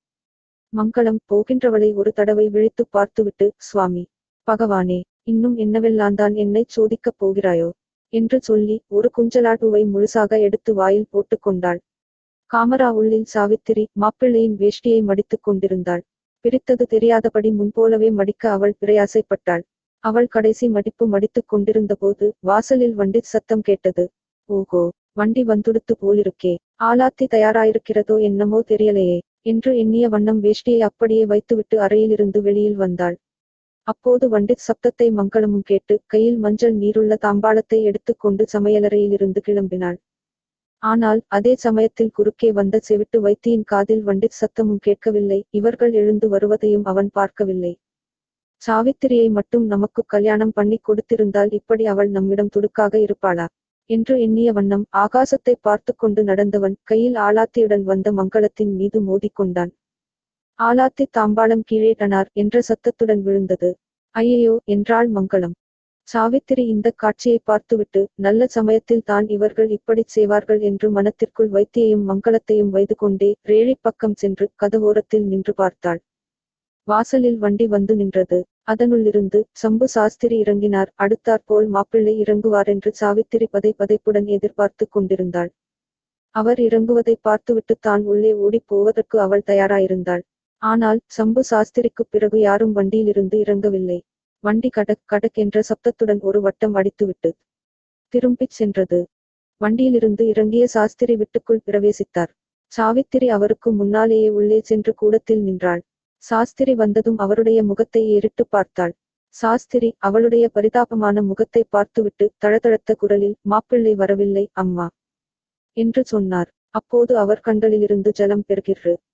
மங்களம் போகின்றவளை ஒரு தடவை விழித்துப் பார்த்துவிட்டு சுவாமி பகவானே இன்னும் என்னவெல்லாந்தான் என்னைச் சோதிக்கப் போகிறாயோ என்று சொல்லி ஒரு குஞ்சலாட்டுவை முழுசாக எடுத்து வாயில் போட்டுக் கொண்டாள் காமரா உள்ளில் சாவித்திரி மாப்பிள்ளையின் வேஷ்டியை மடித்துக் கொண்டிருந்தாள் பிரித்தது தெரியாதபடி முன்போலவே மடிக்க அவள் பிரயாசைப்பட்டாள் அவள் கடைசி மடிப்பு மடித்துக் கொண்டிருந்தபோது வாசலில் வண்டி சத்தம் கேட்டது ஓகோ வண்டி வந்துடுத்து போலிருக்கே ஆலாத்தி தயாராயிருக்கிறதோ என்னமோ தெரியலையே என்று எண்ணிய வண்ணம் வேஷ்டியை அப்படியே வைத்துவிட்டு அறையிலிருந்து வெளியில் வந்தாள் அப்போது வண்டித் சப்தத்தை மங்களமும் கேட்டு கையில் மஞ்சள் நீருள்ள தாம்பாளத்தை எடுத்துக்கொண்டு சமையலறையிலிருந்து கிளம்பினாள் ஆனால் அதே சமயத்தில் குறுக்கே வந்த செவிட்டு வைத்தியின் காதில் வண்டித் சத்தமும் கேட்கவில்லை இவர்கள் எழுந்து வருவதையும் அவன் பார்க்கவில்லை சாவித்திரியை மட்டும் நமக்கு கல்யாணம் பண்ணி கொடுத்திருந்தால் இப்படி அவள் நம்மிடம் துடுக்காக இருப்பாளா என்று எண்ணிய வண்ணம் ஆகாசத்தை பார்த்து கொண்டு நடந்தவன் கையில் ஆலாத்தியுடன் வந்த மங்களத்தின் மீது மோதிக்கொண்டான் ஆலாத்தி தாம்பாளம் கீழே டனார் என்ற சத்தத்துடன் விழுந்தது ஐயையோ என்றாள் மங்களம் சாவித்திரி இந்த காட்சியை பார்த்துவிட்டு நல்ல சமயத்தில் தான் இவர்கள் இப்படிச் செய்வார்கள் என்று மனத்திற்குள் வைத்தியையும் மங்களத்தையும் வைது கொண்டே ரேழி பக்கம் சென்று கதவோரத்தில் நின்று பார்த்தாள் வாசலில் வண்டி வந்து நின்றது அதனுள்ளிருந்து சம்பு சாஸ்திரி இறங்கினார் அடுத்தாற்போல் மாப்பிள்ளை இறங்குவார் என்று சாவித்திரி பதை பதைப்புடன் எதிர்பார்த்து கொண்டிருந்தாள் அவர் இறங்குவதை பார்த்துவிட்டு தான் உள்ளே ஓடிப் போவதற்கு அவள் தயாராயிருந்தாள் ஆனால் சம்பு சாஸ்திரிக்குப் பிறகு யாரும் வண்டியிலிருந்து இறங்கவில்லை வண்டி கடக் கடக் என்ற சப்தத்துடன் ஒரு வட்டம் அடித்துவிட்டு திரும்பிச் சென்றது வண்டியிலிருந்து இறங்கிய சாஸ்திரி வீட்டுக்குள் பிரவேசித்தார் சாவித்திரி அவருக்கு முன்னாலேயே உள்ளே சென்று கூடத்தில் நின்றாள் சாஸ்திரி வந்ததும் அவருடைய முகத்தை ஏறிட்டு பார்த்தாள் சாஸ்திரி அவளுடைய பரிதாபமான முகத்தை பார்த்துவிட்டு தழதழத்த குரலில் மாப்பிள்ளை வரவில்லை அம்மா என்று சொன்னார் அப்போது அவர் கண்களிலிருந்து ஜலம் பெறுகிறது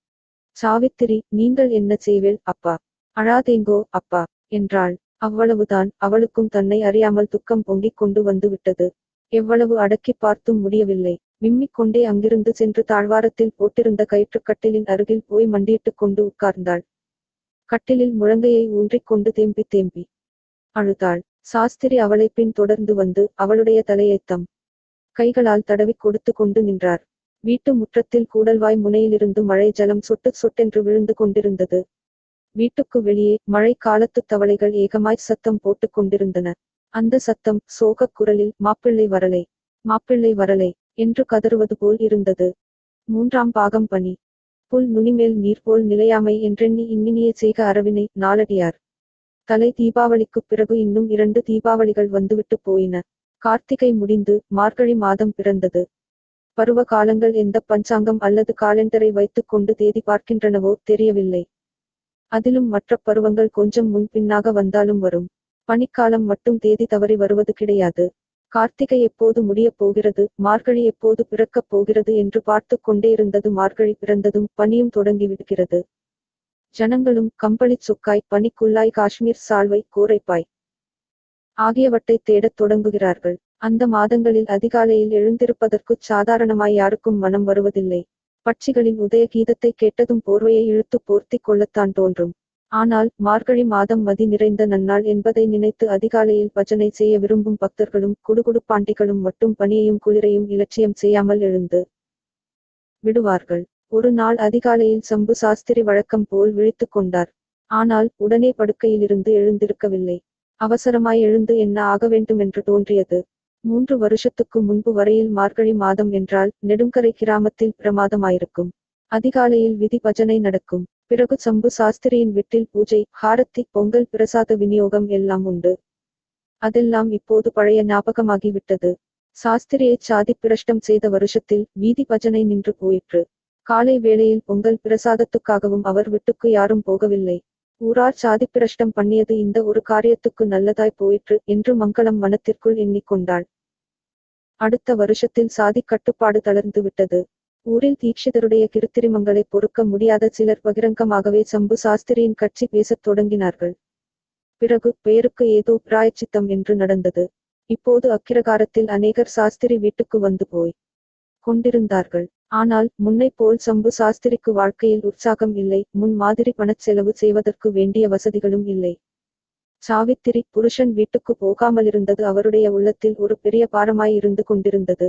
சாவித்திரி நீங்கள் என்ன செய்வேள் அப்பா அழாதேங்கோ அப்பா என்றாள் அவ்வளவுதான் அவளுக்கும் தன்னை அறியாமல் துக்கம் பொங்கிக் கொண்டு வந்து விட்டது எவ்வளவு அடக்கி பார்த்தும் முடியவில்லை விம்மிக் கொண்டே அங்கிருந்து சென்று தாழ்வாரத்தில் போட்டிருந்த கயிற்றுக்கட்டிலின் அருகில் போய் மண்டியிட்டுக் கொண்டு உட்கார்ந்தாள் கட்டிலில் முழங்கையை ஊன்றிக் கொண்டு தேம்பி தேம்பி அழுதாள் சாஸ்திரி அவளை பின் தொடர்ந்து வந்து அவளுடைய தலையை தம் கைகளால் தடவிக் கொடுத்து கொண்டு நின்றார் வீட்டு முற்றத்தில் கூடல்வாய் முனையிலிருந்து மழை ஜலம் சொட்டு சொட்டென்று விழுந்து கொண்டிருந்தது வீட்டுக்கு வெளியே மழை காலத்து தவளைகள் ஏகமாய் சத்தம் போட்டுக் கொண்டிருந்தன அந்த சத்தம் சோகக் குரலில் மாப்பிள்ளை வரலை மாப்பிள்ளை வரலை என்று கதறுவது போல் இருந்தது மூன்றாம் பாகம் பனி புல் நுனிமேல் நீர் போல் நிலையாமை என்றெண்ணி இன்னினிய செய்க அரவினை நாளடியார் தலை தீபாவளிக்குப் பிறகு இன்னும் இரண்டு தீபாவளிகள் வந்துவிட்டு போயின கார்த்திகை முடிந்து மார்கழி மாதம் பிறந்தது பருவ காலங்கள் எந்த பஞ்சாங்கம் அல்லது காலண்டரை வைத்துக் கொண்டு தேதி பார்க்கின்றனவோ தெரியவில்லை அதிலும் மற்ற பருவங்கள் கொஞ்சம் முன்பின்னாக வந்தாலும் வரும் பனிக்காலம் மட்டும் தேதி தவறி வருவது கிடையாது கார்த்திகை எப்போது முடியப் போகிறது மார்கழி எப்போது பிறக்கப் போகிறது என்று பார்த்துக் கொண்டே இருந்தது மார்கழி பிறந்ததும் பனியும் தொடங்கிவிடுகிறது ஜனங்களும் கம்பளிச் சொக்காய் பனிக்குள்ளாய் காஷ்மீர் சால்வை கோரைப்பாய் ஆகியவற்றை தேடத் தொடங்குகிறார்கள் அந்த மாதங்களில் அதிகாலையில் எழுந்திருப்பதற்குச் சாதாரணமாய் யாருக்கும் மனம் வருவதில்லை பட்சிகளின் உதய கீதத்தை கேட்டதும் போர்வையை இழுத்து போர்த்திக் கொள்ளத்தான் தோன்றும் ஆனால் மார்கழி மாதம் மதி நிறைந்த நன்னாள் என்பதை நினைத்து அதிகாலையில் பஜனை செய்ய விரும்பும் பக்தர்களும் குடுகுடுப்பாண்டிகளும் மட்டும் பனியையும் குளிரையும் இலட்சியம் செய்யாமல் எழுந்து விடுவார்கள் ஒரு நாள் அதிகாலையில் சம்பு சாஸ்திரி வழக்கம் போல் விழித்துக் கொண்டார் ஆனால் உடனே படுக்கையிலிருந்து எழுந்திருக்கவில்லை அவசரமாய் எழுந்து என்ன ஆக வேண்டுமென்று தோன்றியது மூன்று வருஷத்துக்கு முன்பு வரையில் மார்கழி மாதம் என்றால் நெடுங்கரை கிராமத்தில் பிரமாதமாயிருக்கும் அதிகாலையில் விதி பஜனை நடக்கும் பிறகு சம்பு சாஸ்திரியின் வீட்டில் பூஜை ஹாரத்தி பொங்கல் பிரசாத விநியோகம் எல்லாம் உண்டு அதெல்லாம் இப்போது பழைய ஞாபகமாகிவிட்டது சாஸ்திரியை சாதி பிரஷ்டம் செய்த வருஷத்தில் வீதி பஜனை நின்று போயிற்று காலை வேளையில் பொங்கல் பிரசாதத்துக்காகவும் அவர் வீட்டுக்கு யாரும் போகவில்லை ஊரார் சாதி பிரஷ்டம் பண்ணியது இந்த ஒரு காரியத்துக்கு நல்லதாய் போயிற்று என்று மங்களம் மனத்திற்குள் எண்ணிக்கொண்டாள் அடுத்த வருஷத்தில் சாதி கட்டுப்பாடு தளர்ந்து விட்டது ஊரில் தீட்சிதருடைய கிருத்திரிமங்களை பொறுக்க முடியாத சிலர் பகிரங்கமாகவே சம்பு சாஸ்திரியின் கட்சி பேசத் தொடங்கினார்கள் பிறகு பெயருக்கு ஏதோ பிராயச்சித்தம் என்று நடந்தது இப்போது அக்கிரகாரத்தில் அநேகர் சாஸ்திரி வீட்டுக்கு வந்து போய் கொண்டிருந்தார்கள் ஆனால் முன்னைப் போல் சம்பு சாஸ்திரிக்கு வாழ்க்கையில் உற்சாகம் இல்லை முன் மாதிரி பணச் செலவு செய்வதற்கு வேண்டிய வசதிகளும் இல்லை சாவித்திரி புருஷன் வீட்டுக்கு போகாமலிருந்தது அவருடைய உள்ளத்தில் ஒரு பெரிய பாரமாய் இருந்து கொண்டிருந்தது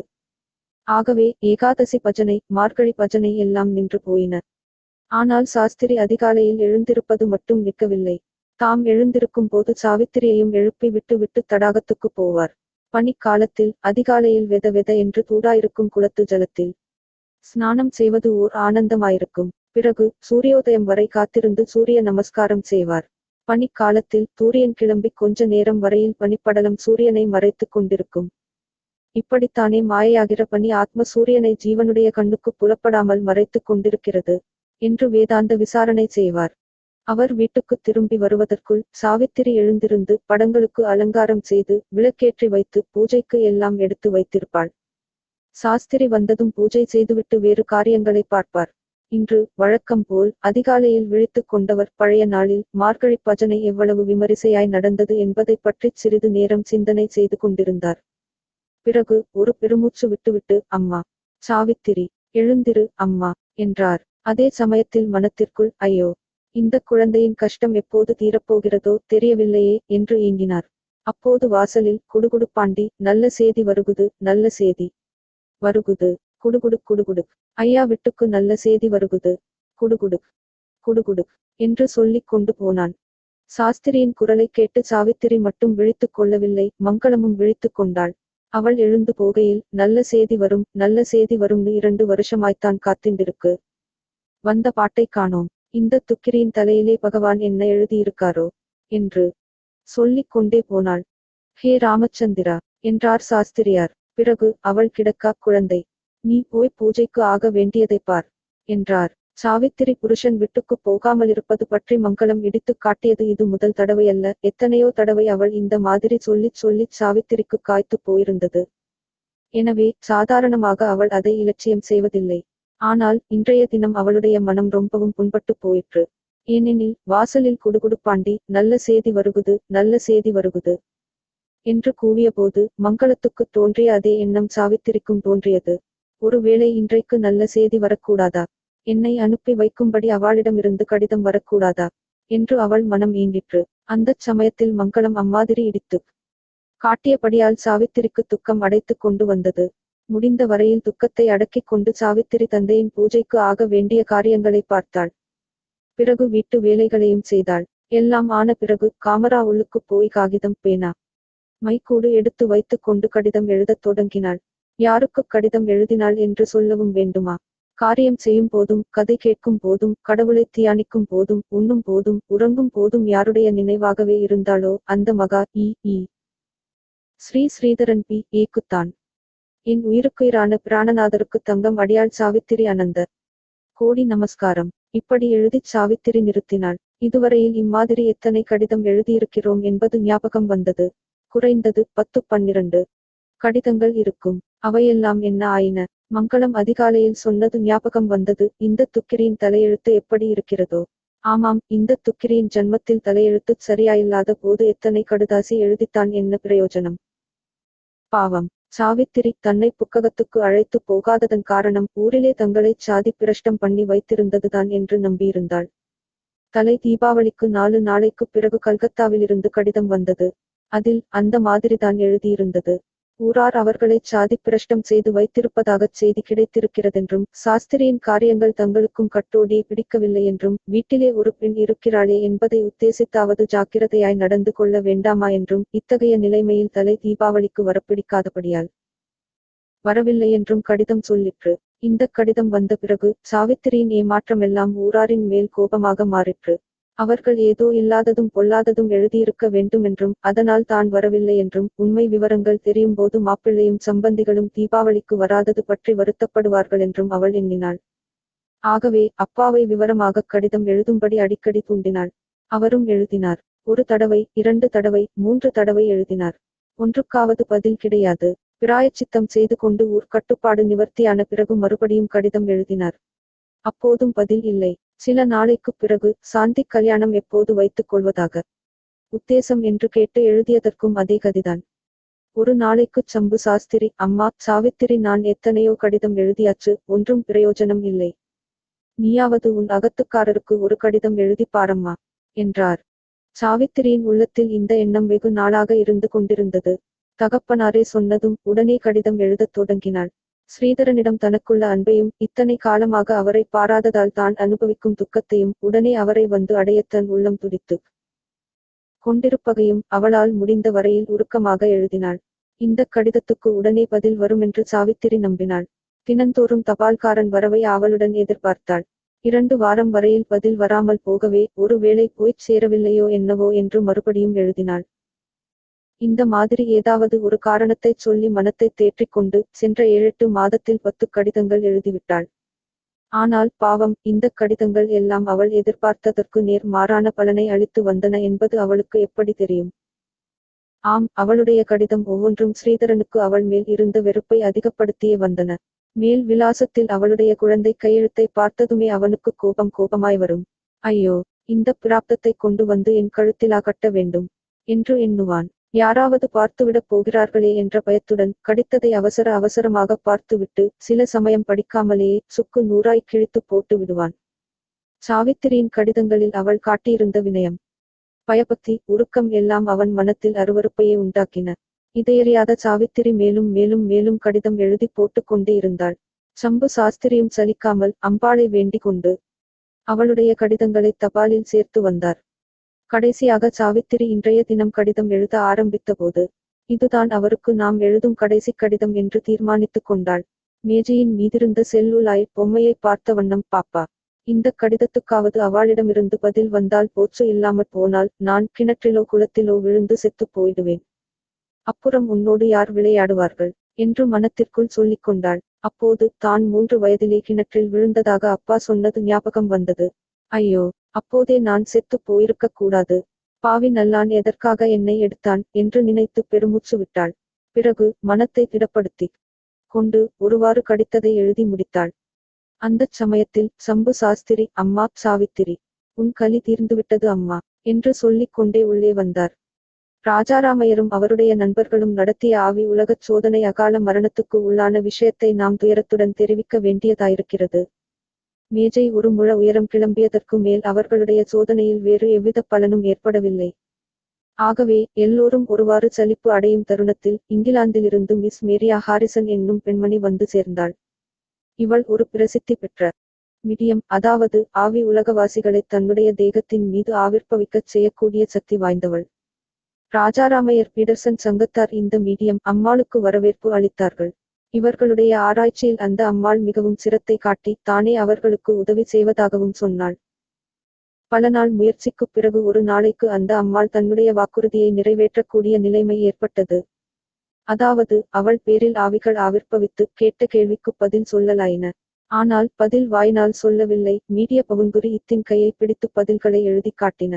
ஆகவே ஏகாதசி பஜனை மார்கழி பஜனை எல்லாம் நின்று போயின ஆனால் சாஸ்திரி அதிகாலையில் எழுந்திருப்பது மட்டும் நிற்கவில்லை தாம் எழுந்திருக்கும் போது சாவித்திரியையும் எழுப்பி விட்டு விட்டு தடாகத்துக்கு போவார் பனிக்காலத்தில் அதிகாலையில் வெத வெத என்று தூடாயிருக்கும் குளத்து ஜலத்தில் ஸ்நானம் செய்வது ஓர் ஆனந்தமாயிருக்கும் பிறகு சூரியோதயம் வரை காத்திருந்து சூரிய நமஸ்காரம் செய்வார் பனிக்காலத்தில் சூரியன் கிளம்பி கொஞ்ச நேரம் வரையில் பனிப்படலம் சூரியனை மறைத்துக் கொண்டிருக்கும் இப்படித்தானே மாயையாகிற பனி ஆத்ம சூரியனை ஜீவனுடைய கண்ணுக்கு புலப்படாமல் மறைத்துக் கொண்டிருக்கிறது என்று வேதாந்த விசாரணை செய்வார் அவர் வீட்டுக்கு திரும்பி வருவதற்குள் சாவித்திரி எழுந்திருந்து படங்களுக்கு அலங்காரம் செய்து விளக்கேற்றி வைத்து பூஜைக்கு எல்லாம் எடுத்து வைத்திருப்பாள் சாஸ்திரி வந்ததும் பூஜை செய்துவிட்டு வேறு காரியங்களை பார்ப்பார் இன்று வழக்கம் போல் அதிகாலையில் விழித்துக் கொண்டவர் பழைய நாளில் மார்கழி பஜனை எவ்வளவு விமரிசையாய் நடந்தது என்பதைப் பற்றிச் சிறிது நேரம் சிந்தனை செய்து கொண்டிருந்தார் பிறகு ஒரு பெருமூச்சு விட்டுவிட்டு அம்மா சாவித்திரி எழுந்திரு அம்மா என்றார் அதே சமயத்தில் மனத்திற்குள் ஐயோ இந்த குழந்தையின் கஷ்டம் எப்போது தீரப்போகிறதோ தெரியவில்லையே என்று ஏங்கினார் அப்போது வாசலில் குடுகுடுப்பாண்டி நல்ல சேதி வருகுது நல்ல சேதி வருகுது குடுகுடு குடுகுடு ஐயா விட்டுக்கு நல்ல சேதி வருகுது குடுகுடு குடுகுடு என்று சொல்லிக் கொண்டு போனான் சாஸ்திரியின் குரலை கேட்டு சாவித்திரி மட்டும் விழித்துக் கொள்ளவில்லை மங்களமும் விழித்துக் கொண்டாள் அவள் எழுந்து போகையில் நல்ல சேதி வரும் நல்ல சேதி வரும்னு இரண்டு வருஷமாய்த்தான் காத்திண்டிருக்கு வந்த பாட்டை காணோம் இந்த துக்கிரியின் தலையிலே பகவான் என்ன எழுதியிருக்காரோ என்று சொல்லிக் கொண்டே போனாள் ஹே ராமச்சந்திரா என்றார் சாஸ்திரியார் பிறகு அவள் கிடக்கா குழந்தை நீ போய் பூஜைக்கு ஆக வேண்டியதை பார் என்றார் சாவித்திரி புருஷன் விட்டுக்கு போகாமலிருப்பது பற்றி மங்களம் இடித்துக் காட்டியது இது முதல் தடவையல்ல எத்தனையோ தடவை அவள் இந்த மாதிரி சொல்லிச் சொல்லிச் சாவித்திரிக்கு காய்த்து போயிருந்தது எனவே சாதாரணமாக அவள் அதை இலட்சியம் செய்வதில்லை ஆனால் இன்றைய தினம் அவளுடைய மனம் ரொம்பவும் புண்பட்டு போயிற்று ஏனெனில் வாசலில் குடுகுடுப்பாண்டி நல்ல சேதி வருகுது நல்ல சேதி வருகுது என்று கூவியபோது மங்களத்துக்கு தோன்றிய அதே எண்ணம் சாவித்திரிக்கும் தோன்றியது ஒருவேளை இன்றைக்கு நல்ல செய்தி வரக்கூடாதா என்னை அனுப்பி வைக்கும்படி அவளிடமிருந்து கடிதம் வரக்கூடாதா என்று அவள் மனம் ஏங்கிற்று அந்தச் சமயத்தில் மங்களம் அம்மாதிரி இடித்து காட்டியபடியால் சாவித்திரிக்கு துக்கம் அடைத்துக் கொண்டு வந்தது முடிந்த வரையில் துக்கத்தை அடக்கிக் கொண்டு சாவித்திரி தந்தையின் பூஜைக்கு ஆக வேண்டிய காரியங்களை பார்த்தாள் பிறகு வீட்டு வேலைகளையும் செய்தாள் எல்லாம் ஆன பிறகு காமரா உள்ளுக்கு போய் காகிதம் பேனா மைக்கூடு எடுத்து வைத்துக் கொண்டு கடிதம் எழுதத் தொடங்கினாள் யாருக்கு கடிதம் எழுதினாள் என்று சொல்லவும் வேண்டுமா காரியம் செய்யும் போதும் கதை கேட்கும் போதும் கடவுளை தியானிக்கும் போதும் உண்ணும் போதும் உறங்கும் போதும் யாருடைய நினைவாகவே இருந்தாளோ அந்த மகா இ இ ஸ்ரீ ஸ்ரீதரன் பி ஏக்குத்தான் என் உயிருக்குயிரான பிராணநாதருக்கு தங்கம் அடியாள் சாவித்திரி அனந்தர் கோடி நமஸ்காரம் இப்படி எழுதிச் சாவித்திரி நிறுத்தினாள் இதுவரையில் இம்மாதிரி எத்தனை கடிதம் எழுதியிருக்கிறோம் என்பது ஞாபகம் வந்தது குறைந்தது பத்து பன்னிரண்டு கடிதங்கள் இருக்கும் அவையெல்லாம் என்ன ஆயின மங்களம் அதிகாலையில் சொன்னது ஞாபகம் வந்தது இந்த துக்கிரியின் தலையெழுத்து எப்படி இருக்கிறதோ ஆமாம் இந்த துக்கிரியின் ஜன்மத்தில் தலையெழுத்து சரியாயில்லாத போது எத்தனை கடுதாசி எழுதித்தான் என்ன பிரயோஜனம் பாவம் சாவித்திரி தன்னை புக்ககத்துக்கு அழைத்து போகாததன் காரணம் ஊரிலே தங்களைச் சாதி பிரஷ்டம் பண்ணி வைத்திருந்ததுதான் என்று நம்பியிருந்தாள் தலை தீபாவளிக்கு நாலு நாளைக்கு பிறகு கல்கத்தாவிலிருந்து கடிதம் வந்தது அதில் அந்த மாதிரிதான் எழுதியிருந்தது ஊரார் அவர்களை சாதி பிரஷ்டம் செய்து வைத்திருப்பதாகச் செய்தி கிடைத்திருக்கிறதென்றும் சாஸ்திரியின் காரியங்கள் தங்களுக்கும் கட்டோடி பிடிக்கவில்லை என்றும் வீட்டிலே ஒரு பெண் இருக்கிறாளே என்பதை உத்தேசித்தாவது ஜாக்கிரதையாய் நடந்து கொள்ள வேண்டாமா என்றும் இத்தகைய நிலைமையில் தலை தீபாவளிக்கு வரப்பிடிக்காதபடியால் வரவில்லை என்றும் கடிதம் சொல்லிற்று இந்த கடிதம் வந்த பிறகு சாவித்திரியின் ஏமாற்றமெல்லாம் ஊராரின் மேல் கோபமாக மாறிற்று அவர்கள் ஏதோ இல்லாததும் பொல்லாததும் எழுதியிருக்க வேண்டுமென்றும் அதனால் தான் வரவில்லை என்றும் உண்மை விவரங்கள் தெரியும் போது மாப்பிள்ளையும் சம்பந்திகளும் தீபாவளிக்கு வராதது பற்றி வருத்தப்படுவார்கள் என்றும் அவள் எண்ணினாள் ஆகவே அப்பாவை விவரமாக கடிதம் எழுதும்படி அடிக்கடி தூண்டினாள் அவரும் எழுதினார் ஒரு தடவை இரண்டு தடவை மூன்று தடவை எழுதினார் ஒன்றுக்காவது பதில் கிடையாது பிராயச்சித்தம் செய்து கொண்டு ஊர் கட்டுப்பாடு நிவர்த்தியான பிறகு மறுபடியும் கடிதம் எழுதினார் அப்போதும் பதில் இல்லை சில நாளைக்குப் பிறகு சாந்தி கல்யாணம் எப்போது வைத்துக் கொள்வதாக உத்தேசம் என்று கேட்டு எழுதியதற்கும் அதே கதிதான் ஒரு நாளைக்குச் சம்பு சாஸ்திரி அம்மா சாவித்திரி நான் எத்தனையோ கடிதம் எழுதியாச்சு ஒன்றும் பிரயோஜனம் இல்லை நீயாவது உன் அகத்துக்காரருக்கு ஒரு கடிதம் எழுதி பாரம்மா என்றார் சாவித்திரியின் உள்ளத்தில் இந்த எண்ணம் வெகு நாளாக இருந்து கொண்டிருந்தது தகப்பனாரே சொன்னதும் உடனே கடிதம் எழுதத் தொடங்கினாள் ஸ்ரீதரனிடம் தனக்குள்ள அன்பையும் இத்தனை காலமாக அவரை பாராததால் தான் அனுபவிக்கும் துக்கத்தையும் உடனே அவரை வந்து அடையத் தன் உள்ளம் துடித்து கொண்டிருப்பகையும் அவளால் முடிந்த வரையில் உருக்கமாக எழுதினாள் இந்த கடிதத்துக்கு உடனே பதில் வருமென்று சாவித்திரி நம்பினாள் தினந்தோறும் தபால்காரன் வரவை ஆவலுடன் எதிர்பார்த்தாள் இரண்டு வாரம் வரையில் பதில் வராமல் போகவே ஒருவேளை போய்ச் சேரவில்லையோ என்னவோ என்று மறுபடியும் எழுதினாள் இந்த மாதிரி ஏதாவது ஒரு காரணத்தைச் சொல்லி மனத்தை தேற்றிக் கொண்டு சென்ற ஏழெட்டு மாதத்தில் பத்து கடிதங்கள் எழுதிவிட்டாள் ஆனால் பாவம் இந்த கடிதங்கள் எல்லாம் அவள் எதிர்பார்த்ததற்கு நேர் மாறான பலனை அளித்து வந்தன என்பது அவளுக்கு எப்படி தெரியும் ஆம் அவளுடைய கடிதம் ஒவ்வொன்றும் ஸ்ரீதரனுக்கு அவள் மேல் இருந்த வெறுப்பை அதிகப்படுத்தியே வந்தன மேல் விலாசத்தில் அவளுடைய குழந்தை கையெழுத்தை பார்த்ததுமே அவனுக்கு கோபம் கோபமாய் வரும் ஐயோ இந்த பிராப்தத்தை கொண்டு வந்து என் கழுத்திலா கட்ட வேண்டும் என்று எண்ணுவான் யாராவது பார்த்துவிடப் போகிறார்களே என்ற பயத்துடன் கடித்ததை அவசர அவசரமாக பார்த்துவிட்டு சில சமயம் படிக்காமலேயே சுக்கு நூறாய் கிழித்து போட்டு விடுவான் சாவித்திரியின் கடிதங்களில் அவள் காட்டியிருந்த வினயம் பயபக்தி உருக்கம் எல்லாம் அவன் மனத்தில் அருவருப்பையே உண்டாக்கின இதையறியாத சாவித்திரி மேலும் மேலும் மேலும் கடிதம் எழுதி போட்டுக் கொண்டே இருந்தாள் சம்பு சாஸ்திரியும் சலிக்காமல் அம்பாளை வேண்டிக் கொண்டு அவளுடைய கடிதங்களை தபாலில் சேர்த்து வந்தார் கடைசியாக சாவித்திரி இன்றைய தினம் கடிதம் எழுத ஆரம்பித்தபோது இதுதான் அவருக்கு நாம் எழுதும் கடைசி கடிதம் என்று தீர்மானித்துக் கொண்டாள் மேஜையின் மீதிருந்த செல்லுலாய் பொம்மையை பார்த்த வண்ணம் பாப்பா இந்த கடிதத்துக்காவது அவளிடமிருந்து பதில் வந்தால் போச்சு இல்லாமற் போனால் நான் கிணற்றிலோ குளத்திலோ விழுந்து செத்துப் போயிடுவேன் அப்புறம் உன்னோடு யார் விளையாடுவார்கள் என்று மனத்திற்குள் சொல்லிக் கொண்டாள் அப்போது தான் மூன்று வயதிலே கிணற்றில் விழுந்ததாக அப்பா சொன்னது ஞாபகம் வந்தது ஐயோ அப்போதே நான் செத்துப் போயிருக்கக் கூடாது பாவி நல்லான் எதற்காக என்னை எடுத்தான் என்று நினைத்து பெருமூச்சு விட்டாள் பிறகு மனத்தை திடப்படுத்தி கொண்டு ஒருவாறு கடித்ததை எழுதி முடித்தாள் அந்தச் சமயத்தில் சம்பு சாஸ்திரி அம்மா சாவித்திரி உன் களி தீர்ந்துவிட்டது அம்மா என்று சொல்லிக் கொண்டே உள்ளே வந்தார் ராஜாராமையரும் அவருடைய நண்பர்களும் நடத்திய ஆவி உலகச் சோதனை அகால மரணத்துக்கு உள்ளான விஷயத்தை நாம் துயரத்துடன் தெரிவிக்க வேண்டியதாயிருக்கிறது மேஜை ஒரு முழ உயரம் கிளம்பியதற்கு மேல் அவர்களுடைய சோதனையில் வேறு எவ்வித பலனும் ஏற்படவில்லை ஆகவே எல்லோரும் ஒருவாறு சலிப்பு அடையும் தருணத்தில் இங்கிலாந்திலிருந்து மிஸ் மேரியா ஹாரிசன் என்னும் பெண்மணி வந்து சேர்ந்தாள் இவள் ஒரு பிரசித்தி பெற்ற மிடியம் அதாவது ஆவி உலகவாசிகளை தன்னுடைய தேகத்தின் மீது ஆவிர்ப்பவிக்கச் செய்யக்கூடிய சக்தி வாய்ந்தவள் ராஜாராமையர் பீடர்சன் சங்கத்தார் இந்த மீடியம் அம்மாளுக்கு வரவேற்பு அளித்தார்கள் இவர்களுடைய ஆராய்ச்சியில் அந்த அம்மாள் மிகவும் சிரத்தை காட்டி தானே அவர்களுக்கு உதவி செய்வதாகவும் சொன்னாள் பல நாள் முயற்சிக்குப் பிறகு ஒரு நாளைக்கு அந்த அம்மாள் தன்னுடைய வாக்குறுதியை நிறைவேற்றக்கூடிய நிலைமை ஏற்பட்டது அதாவது அவள் பேரில் ஆவிகள் ஆவிர்ப்பவித்து கேட்ட கேள்விக்கு பதில் சொல்லலாயின ஆனால் பதில் வாயினால் சொல்லவில்லை மீடிய பவுன்புரி இத்தின் கையை பிடித்து பதில்களை எழுதி காட்டின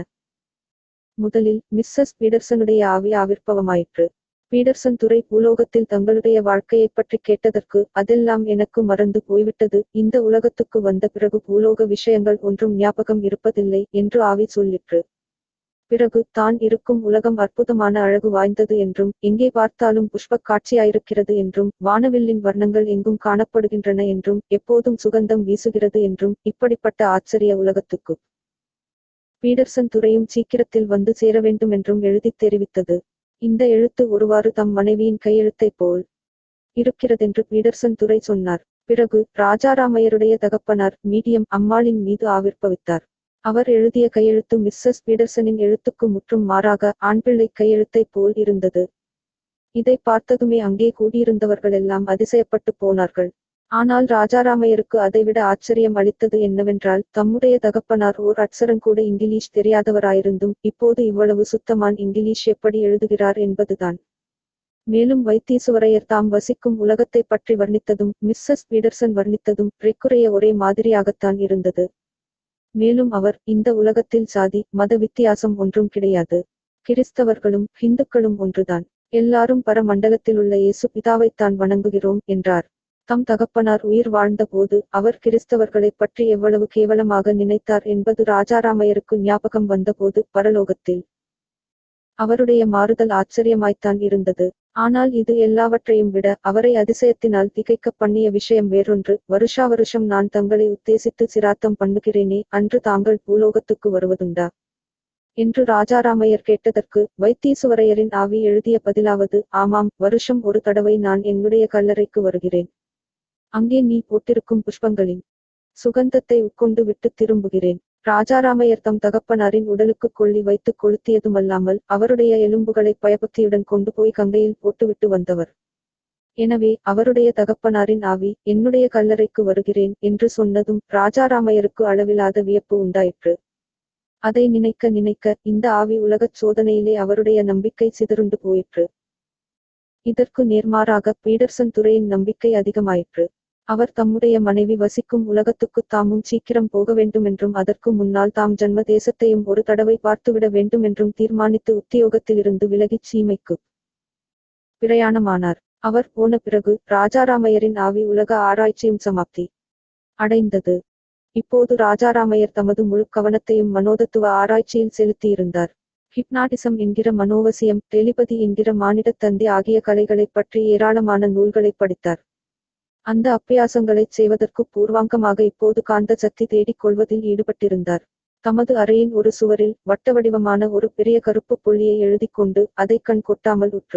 முதலில் மிஸ்ஸஸ் பீடர்சனுடைய ஆவி ஆவிர்ப்பவமாயிற்று பீடர்சன் துறை பூலோகத்தில் தங்களுடைய வாழ்க்கையைப் பற்றி கேட்டதற்கு அதெல்லாம் எனக்கு மறந்து போய்விட்டது இந்த உலகத்துக்கு வந்த பிறகு பூலோக விஷயங்கள் ஒன்றும் ஞாபகம் இருப்பதில்லை என்று ஆவி சொல்லிற்று பிறகு தான் இருக்கும் உலகம் அற்புதமான அழகு வாய்ந்தது என்றும் எங்கே பார்த்தாலும் புஷ்பக் காட்சியாயிருக்கிறது என்றும் வானவில்லின் வர்ணங்கள் எங்கும் காணப்படுகின்றன என்றும் எப்போதும் சுகந்தம் வீசுகிறது என்றும் இப்படிப்பட்ட ஆச்சரிய உலகத்துக்கு பீடர்சன் துறையும் சீக்கிரத்தில் வந்து சேர வேண்டுமென்றும் எழுதித் தெரிவித்தது இந்த எழுத்து ஒருவாறு தம் மனைவியின் கையெழுத்தைப் போல் இருக்கிறதென்று பீடர்சன் துரை சொன்னார் பிறகு ராஜாராமையருடைய தகப்பனார் மீடியம் அம்மாளின் மீது ஆவிர்ப்பவித்தார் அவர் எழுதிய கையெழுத்து மிஸ்ஸஸ் பீடர்சனின் எழுத்துக்கு முற்றும் மாறாக ஆண்பிள்ளை கையெழுத்தைப் போல் இருந்தது இதை பார்த்ததுமே அங்கே கூடியிருந்தவர்களெல்லாம் அதிசயப்பட்டு போனார்கள் ஆனால் ராஜாராமையருக்கு அதைவிட ஆச்சரியம் அளித்தது என்னவென்றால் தம்முடைய தகப்பனார் ஓர் அட்சரங்கூட இங்கிலீஷ் தெரியாதவராயிருந்தும் இப்போது இவ்வளவு சுத்தமான் இங்கிலீஷ் எப்படி எழுதுகிறார் என்பதுதான் மேலும் வைத்தீசுவரையர் தாம் வசிக்கும் உலகத்தைப் பற்றி வர்ணித்ததும் மிஸ்ஸஸ் பீடர்சன் வர்ணித்ததும் ரெக்குறைய ஒரே மாதிரியாகத்தான் இருந்தது மேலும் அவர் இந்த உலகத்தில் சாதி மத வித்தியாசம் ஒன்றும் கிடையாது கிறிஸ்தவர்களும் ஹிந்துக்களும் ஒன்றுதான் எல்லாரும் பரமண்டலத்திலுள்ள இயேசு பிதாவைத்தான் வணங்குகிறோம் என்றார் தம் தகப்பனார் உயிர் வாழ்ந்தபோது அவர் கிறிஸ்தவர்களைப் பற்றி எவ்வளவு கேவலமாக நினைத்தார் என்பது ராஜாராமையருக்கு ஞாபகம் வந்தபோது பரலோகத்தில் அவருடைய மாறுதல் ஆச்சரியமாய்த்தான் இருந்தது ஆனால் இது எல்லாவற்றையும் விட அவரை அதிசயத்தினால் திகைக்க பண்ணிய விஷயம் வேறொன்று வருஷா வருஷம் நான் தங்களை உத்தேசித்து சிராத்தம் பண்ணுகிறேனே அன்று தாங்கள் பூலோகத்துக்கு வருவதுண்டா என்று ராஜாராமையர் கேட்டதற்கு வைத்தீசுவரையரின் ஆவி எழுதிய பதிலாவது ஆமாம் வருஷம் ஒரு தடவை நான் என்னுடைய கல்லறைக்கு வருகிறேன் அங்கே நீ போட்டிருக்கும் புஷ்பங்களின் சுகந்தத்தை உட்கொண்டு விட்டு திரும்புகிறேன் ராஜாராமையர் தம் தகப்பனாரின் உடலுக்கு கொள்ளி வைத்து கொளுத்தியதுமல்லாமல் அவருடைய எலும்புகளை பயபக்தியுடன் கொண்டு போய் கங்கையில் போட்டுவிட்டு வந்தவர் எனவே அவருடைய தகப்பனாரின் ஆவி என்னுடைய கல்லறைக்கு வருகிறேன் என்று சொன்னதும் ராஜாராமையருக்கு அளவிலாத வியப்பு உண்டாயிற்று அதை நினைக்க நினைக்க இந்த ஆவி உலகச் சோதனையிலே அவருடைய நம்பிக்கை சிதறுண்டு போயிற்று இதற்கு நேர்மாறாக பீடர்சன் துறையின் நம்பிக்கை அதிகமாயிற்று அவர் தம்முடைய மனைவி வசிக்கும் உலகத்துக்கு தாமும் சீக்கிரம் போக வேண்டுமென்றும் அதற்கு முன்னால் தாம் ஜன்ம தேசத்தையும் ஒரு தடவை பார்த்துவிட வேண்டுமென்றும் தீர்மானித்து உத்தியோகத்திலிருந்து விலகிச் சீமைக்கு பிரயாணமானார் அவர் போன பிறகு ராஜாராமையரின் ஆவி உலக ஆராய்ச்சியும் சமாப்தி அடைந்தது இப்போது ராஜாராமையர் தமது முழு கவனத்தையும் மனோதத்துவ ஆராய்ச்சியில் செலுத்தியிருந்தார் ஹிப்னாட்டிசம் என்கிற மனோவசியம் டெலிபதி என்கிற மானிடத் தந்தி ஆகிய கலைகளைப் பற்றி ஏராளமான நூல்களைப் படித்தார் அந்த அப்பியாசங்களைச் செய்வதற்கு பூர்வாங்கமாக இப்போது காந்த சக்தி தேடிக் கொள்வதில் ஈடுபட்டிருந்தார் தமது அறையின் ஒரு சுவரில் வட்டவடிவமான ஒரு பெரிய கருப்பு புள்ளியை எழுதிக் கொண்டு அதை கண் கொட்டாமல் உற்று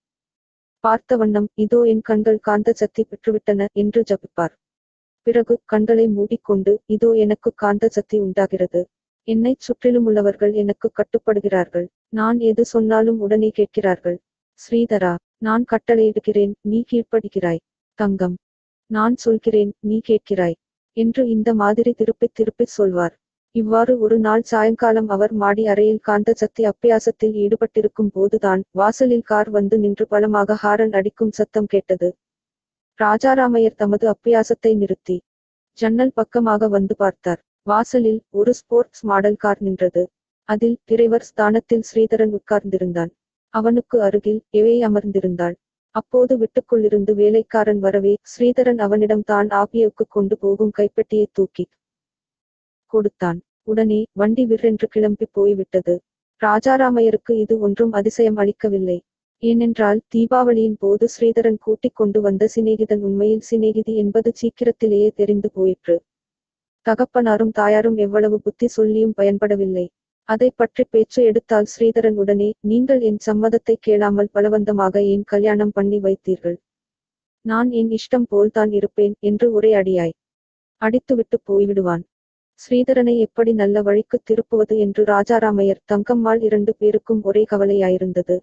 பார்த்த வண்ணம் இதோ என் கண்கள் காந்த சக்தி பெற்றுவிட்டன என்று ஜபிப்பார் பிறகு கண்களை மூடிக்கொண்டு இதோ எனக்கு காந்த சக்தி உண்டாகிறது என்னைச் சுற்றிலுமுள்ளவர்கள் எனக்கு கட்டுப்படுகிறார்கள் நான் எது சொன்னாலும் உடனே கேட்கிறார்கள் ஸ்ரீதரா நான் கட்டளையிடுகிறேன் நீ கீழ்ப்படுகிறாய் தங்கம் நான் சொல்கிறேன் நீ கேட்கிறாய் என்று இந்த மாதிரி திருப்பித் திருப்பிச் சொல்வார் இவ்வாறு ஒரு நாள் சாயங்காலம் அவர் மாடி அறையில் காந்த சக்தி அப்பியாசத்தில் ஈடுபட்டிருக்கும் போதுதான் வாசலில் கார் வந்து நின்று பலமாக ஹாரன் அடிக்கும் சத்தம் கேட்டது ராஜாராமையர் தமது அப்பியாசத்தை நிறுத்தி ஜன்னல் பக்கமாக வந்து பார்த்தார் வாசலில் ஒரு ஸ்போர்ட்ஸ் மாடல் கார் நின்றது அதில் டிரைவர் ஸ்தானத்தில் ஸ்ரீதரன் உட்கார்ந்திருந்தான் அவனுக்கு அருகில் எவை அமர்ந்திருந்தாள் அப்போது வீட்டுக்குள்ளிருந்து வேலைக்காரன் வரவே ஸ்ரீதரன் அவனிடம் தான் ஆபியவுக்கு கொண்டு போகும் கைப்பெட்டியை தூக்கி கொடுத்தான் உடனே வண்டி விற்றென்று கிளம்பி போய்விட்டது ராஜாராமையருக்கு இது ஒன்றும் அதிசயம் அளிக்கவில்லை ஏனென்றால் தீபாவளியின் போது ஸ்ரீதரன் கூட்டிக் கொண்டு வந்த சிநேகிதன் உண்மையில் சிநேகிதி என்பது சீக்கிரத்திலேயே தெரிந்து போயிற்று தகப்பனாரும் தாயாரும் எவ்வளவு புத்தி சொல்லியும் பயன்படவில்லை அதை பற்றி பேச்சு எடுத்தால் ஸ்ரீதரன் உடனே நீங்கள் என் சம்மதத்தை கேளாமல் பலவந்தமாக ஏன் கல்யாணம் பண்ணி வைத்தீர்கள் நான் என் இஷ்டம் போல்தான் இருப்பேன் என்று ஒரே அடியாய் அடித்துவிட்டு போய்விடுவான் ஸ்ரீதரனை எப்படி நல்ல வழிக்கு திருப்புவது என்று ராஜாராமையர் தங்கம்மாள் இரண்டு பேருக்கும் ஒரே கவலையாயிருந்தது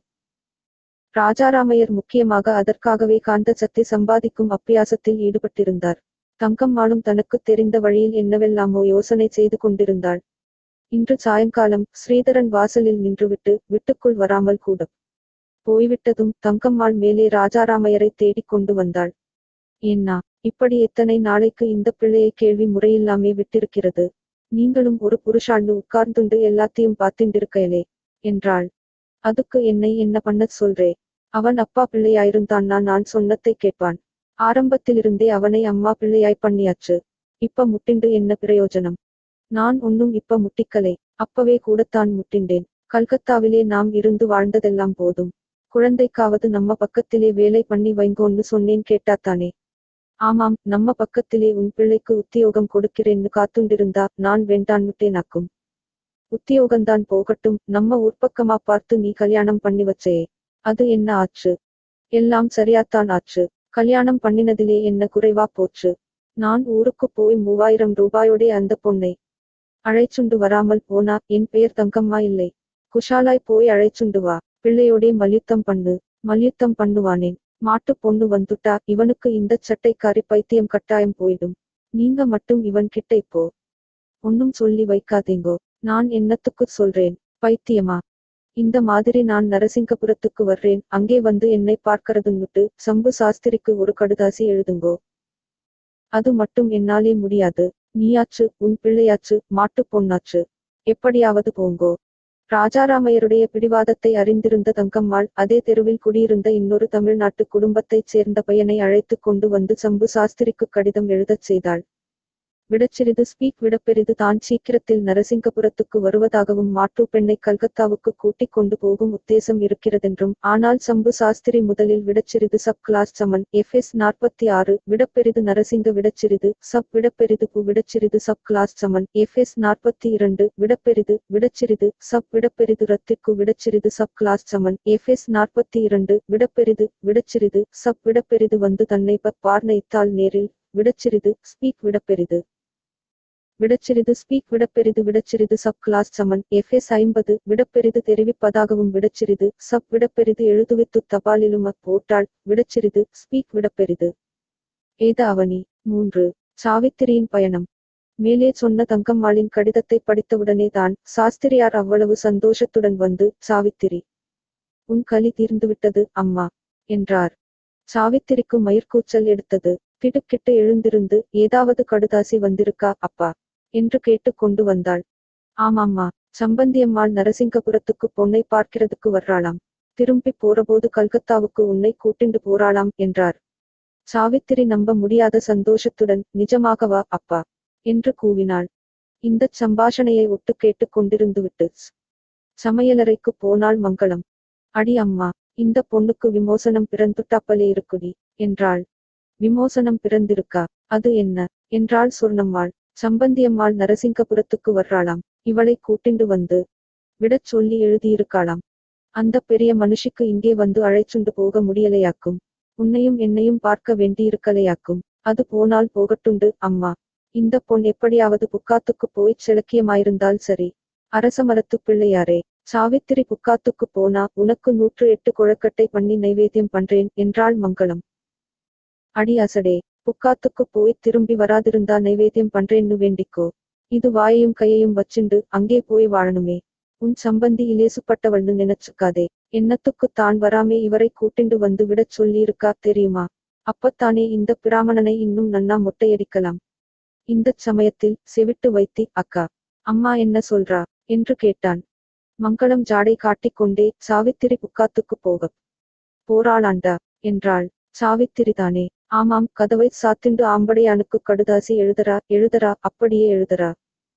ராஜாராமையர் முக்கியமாக அதற்காகவே காந்த சக்தி சம்பாதிக்கும் அப்பியாசத்தில் ஈடுபட்டிருந்தார் தங்கம்மாளும் தனக்கு தெரிந்த வழியில் என்னவெல்லாமோ யோசனை செய்து கொண்டிருந்தாள் இன்று சாயங்காலம் ஸ்ரீதரன் வாசலில் நின்றுவிட்டு வீட்டுக்குள் வராமல் கூட போய்விட்டதும் தங்கம்மாள் மேலே ராஜாராமையரை தேடிக் கொண்டு வந்தாள் ஏன்னா இப்படி எத்தனை நாளைக்கு இந்த பிள்ளையை கேள்வி முறையில்லாமே விட்டிருக்கிறது நீங்களும் ஒரு புருஷாண்டு உட்கார்ந்துண்டு எல்லாத்தையும் பார்த்திண்டிருக்கையலே என்றாள் அதுக்கு என்னை என்ன பண்ணச் சொல்றே அவன் அப்பா பிள்ளையாயிருந்தான்னா நான் சொன்னத்தை கேட்பான் ஆரம்பத்திலிருந்தே அவனை அம்மா பிள்ளையாய் பண்ணியாச்சு இப்ப முட்டிண்டு என்ன பிரயோஜனம் நான் ஒன்னும் இப்ப முட்டிக்கலை அப்பவே கூடத்தான் முட்டிண்டேன் கல்கத்தாவிலே நாம் இருந்து வாழ்ந்ததெல்லாம் போதும் குழந்தைக்காவது நம்ம பக்கத்திலே வேலை பண்ணி வைங்கோன்னு சொன்னேன் கேட்டாத்தானே ஆமாம் நம்ம பக்கத்திலே உன் பிள்ளைக்கு உத்தியோகம் கொடுக்கிறேன்னு காத்துண்டிருந்தா நான் வேண்டான்னுட்டேனாக்கும் உத்தியோகம்தான் போகட்டும் நம்ம ஊர்ப்பக்கமா பார்த்து நீ கல்யாணம் பண்ணி வச்சேயே அது என்ன ஆச்சு எல்லாம் சரியாத்தான் ஆச்சு கல்யாணம் பண்ணினதிலே என்ன குறைவா போச்சு நான் ஊருக்கு போய் மூவாயிரம் ரூபாயோடே அந்த பொண்ணை அழைச்சுண்டு வராமல் போனா என் பெயர் தங்கம்மா இல்லை குஷாலாய் போய் அழைச்சுண்டு வா பிள்ளையோடே மல்யுத்தம் பண்ணு மல்யுத்தம் பண்ணுவானேன் மாட்டு பொண்ணு வந்துட்டா இவனுக்கு இந்த சட்டைக்காரி பைத்தியம் கட்டாயம் போயிடும் நீங்க மட்டும் இவன் கிட்ட இப்போ ஒன்னும் சொல்லி வைக்காதீங்கோ நான் என்னத்துக்கு சொல்றேன் பைத்தியமா இந்த மாதிரி நான் நரசிங்கபுரத்துக்கு வர்றேன் அங்கே வந்து என்னை பார்க்கறதுன்னுட்டு சம்பு சாஸ்திரிக்கு ஒரு கடுதாசி எழுதுங்கோ அது மட்டும் என்னாலே முடியாது நீயாச்சு உன் பிள்ளையாச்சு மாட்டு பொண்ணாச்சு எப்படியாவது போங்கோ ராஜாராமையருடைய பிடிவாதத்தை அறிந்திருந்த தங்கம்மாள் அதே தெருவில் குடியிருந்த இன்னொரு தமிழ்நாட்டு குடும்பத்தைச் சேர்ந்த பையனை அழைத்துக் கொண்டு வந்து சம்பு சாஸ்திரிக்கு கடிதம் எழுதச் செய்தாள் விடச்சிறிது ஸ்பீக் விடப்பெரிது தான் சீக்கிரத்தில் நரசிங்கபுரத்துக்கு வருவதாகவும் மாட்டு பெண்ணை கல்கத்தாவுக்கு கூட்டிக் கொண்டு போகும் உத்தேசம் இருக்கிறதென்றும் ஆனால் சம்பு சாஸ்திரி முதலில் விடச்சிறிது சப் கிளாஸ் சமன் எஃப் எஸ் நாற்பத்தி ஆறு விடப்பெரிது நரசிங்க விடச்சிறிது சப் விடப்பெரிது பு விடச்சிறிது சப் கிளாஸ் சமன் எஃப் எஸ் நாற்பத்தி இரண்டு விடப்பெரிது விடச்சிறிது சப் விடப்பெரிது ரத்திற்கு விடச்சிறிது சப் கிளாஸ் சமன் எஃப் எஸ் நாற்பத்தி இரண்டு விடப்பெரிது விடச்சிறிது சப் விடப்பெரிது வந்து தன்னை பப் பார்னைத்தால் நேரில் விடச்சிறிது ஸ்பீக் விடப்பெரிது விடச்சிறிது ஸ்பீக் விடப்பெரிது விடச்சிறிது சப் கிளாஸ் சமன் எஃப் எஸ் ஐம்பது விடப்பெரிது தெரிவிப்பதாகவும் விடச்சிறிது சப் விடப்பெரிது எழுதுவித்து தபாலிலும் அப் போட்டாள் விடச்சிறிது ஸ்பீக் விடப்பெரிது ஏத அவனி மூன்று சாவித்திரியின் பயணம் மேலே சொன்ன தங்கம்மாளின் கடிதத்தை படித்தவுடனே தான் சாஸ்திரியார் அவ்வளவு சந்தோஷத்துடன் வந்து சாவித்திரி உன் களி தீர்ந்துவிட்டது அம்மா என்றார் சாவித்திரிக்கு மயிர்கூச்சல் எடுத்தது திடுக்கிட்டு எழுந்திருந்து ஏதாவது கடுதாசி வந்திருக்கா அப்பா என்று கேட்டு கொண்டு வந்தாள் ஆமாம்மா சம்பந்தியம்மாள் நரசிங்கபுரத்துக்கு பொண்ணை பார்க்கிறதுக்கு வர்றாளாம் திரும்பி போறபோது கல்கத்தாவுக்கு உன்னை கூட்டிண்டு போறாளாம் என்றார் சாவித்திரி நம்ப முடியாத சந்தோஷத்துடன் நிஜமாகவா அப்பா என்று கூவினாள் இந்தச் சம்பாஷணையை ஒட்டு கேட்டுக் கொண்டிருந்து விட்டு சமையலறைக்கு போனாள் மங்களம் அடி அம்மா இந்த பொண்ணுக்கு விமோசனம் பிறந்துட்டாப்பலே இருக்குடி என்றாள் விமோசனம் பிறந்திருக்கா அது என்ன என்றாள் சொர்ணம்மாள் சம்பந்தியம்மாள் நரசிங்கபுரத்துக்கு வர்றாளாம் இவளை கூட்டிண்டு வந்து விடச் சொல்லி எழுதியிருக்காளாம் அந்த பெரிய மனுஷிக்கு இங்கே வந்து அழைச்சுண்டு போக முடியலையாக்கும் உன்னையும் என்னையும் பார்க்க வேண்டியிருக்கலையாக்கும் அது போனால் போகட்டுண்டு அம்மா இந்த பொன் எப்படியாவது புக்காத்துக்கு போய்ச் செலக்கியமாயிருந்தால் சரி அரசமரத்து பிள்ளையாரே சாவித்திரி புக்காத்துக்கு போனா உனக்கு நூற்று எட்டு குழக்கட்டை பண்ணி நைவேத்தியம் பண்றேன் என்றாள் மங்களம் அடி அசடே புக்காத்துக்கு போய் திரும்பி வராதிருந்தா நைவேத்தியம் பண்றேன்னு வேண்டிக்கோ இது வாயையும் கையையும் வச்சுண்டு அங்கே போய் வாழணுமே உன் சம்பந்தி இலேசுப்பட்டவள்னு நினைச்சுக்காதே என்னத்துக்கு தான் வராமே இவரை கூட்டிண்டு வந்து விடச் சொல்லியிருக்கா தெரியுமா அப்பத்தானே இந்த பிராமணனை இன்னும் நன்னா மொட்டையடிக்கலாம் இந்தச் சமயத்தில் செவிட்டு வைத்தி அக்கா அம்மா என்ன சொல்றா என்று கேட்டான் மங்களம் ஜாடை காட்டிக்கொண்டே சாவித்திரி புக்காத்துக்கு போகப் போராளாண்டா என்றாள் சாவித்திரிதானே ஆமாம் கதவை சாத்திண்டு ஆம்படையானுக்கு கடுதாசி எழுதரா எழுதரா அப்படியே எழுதரா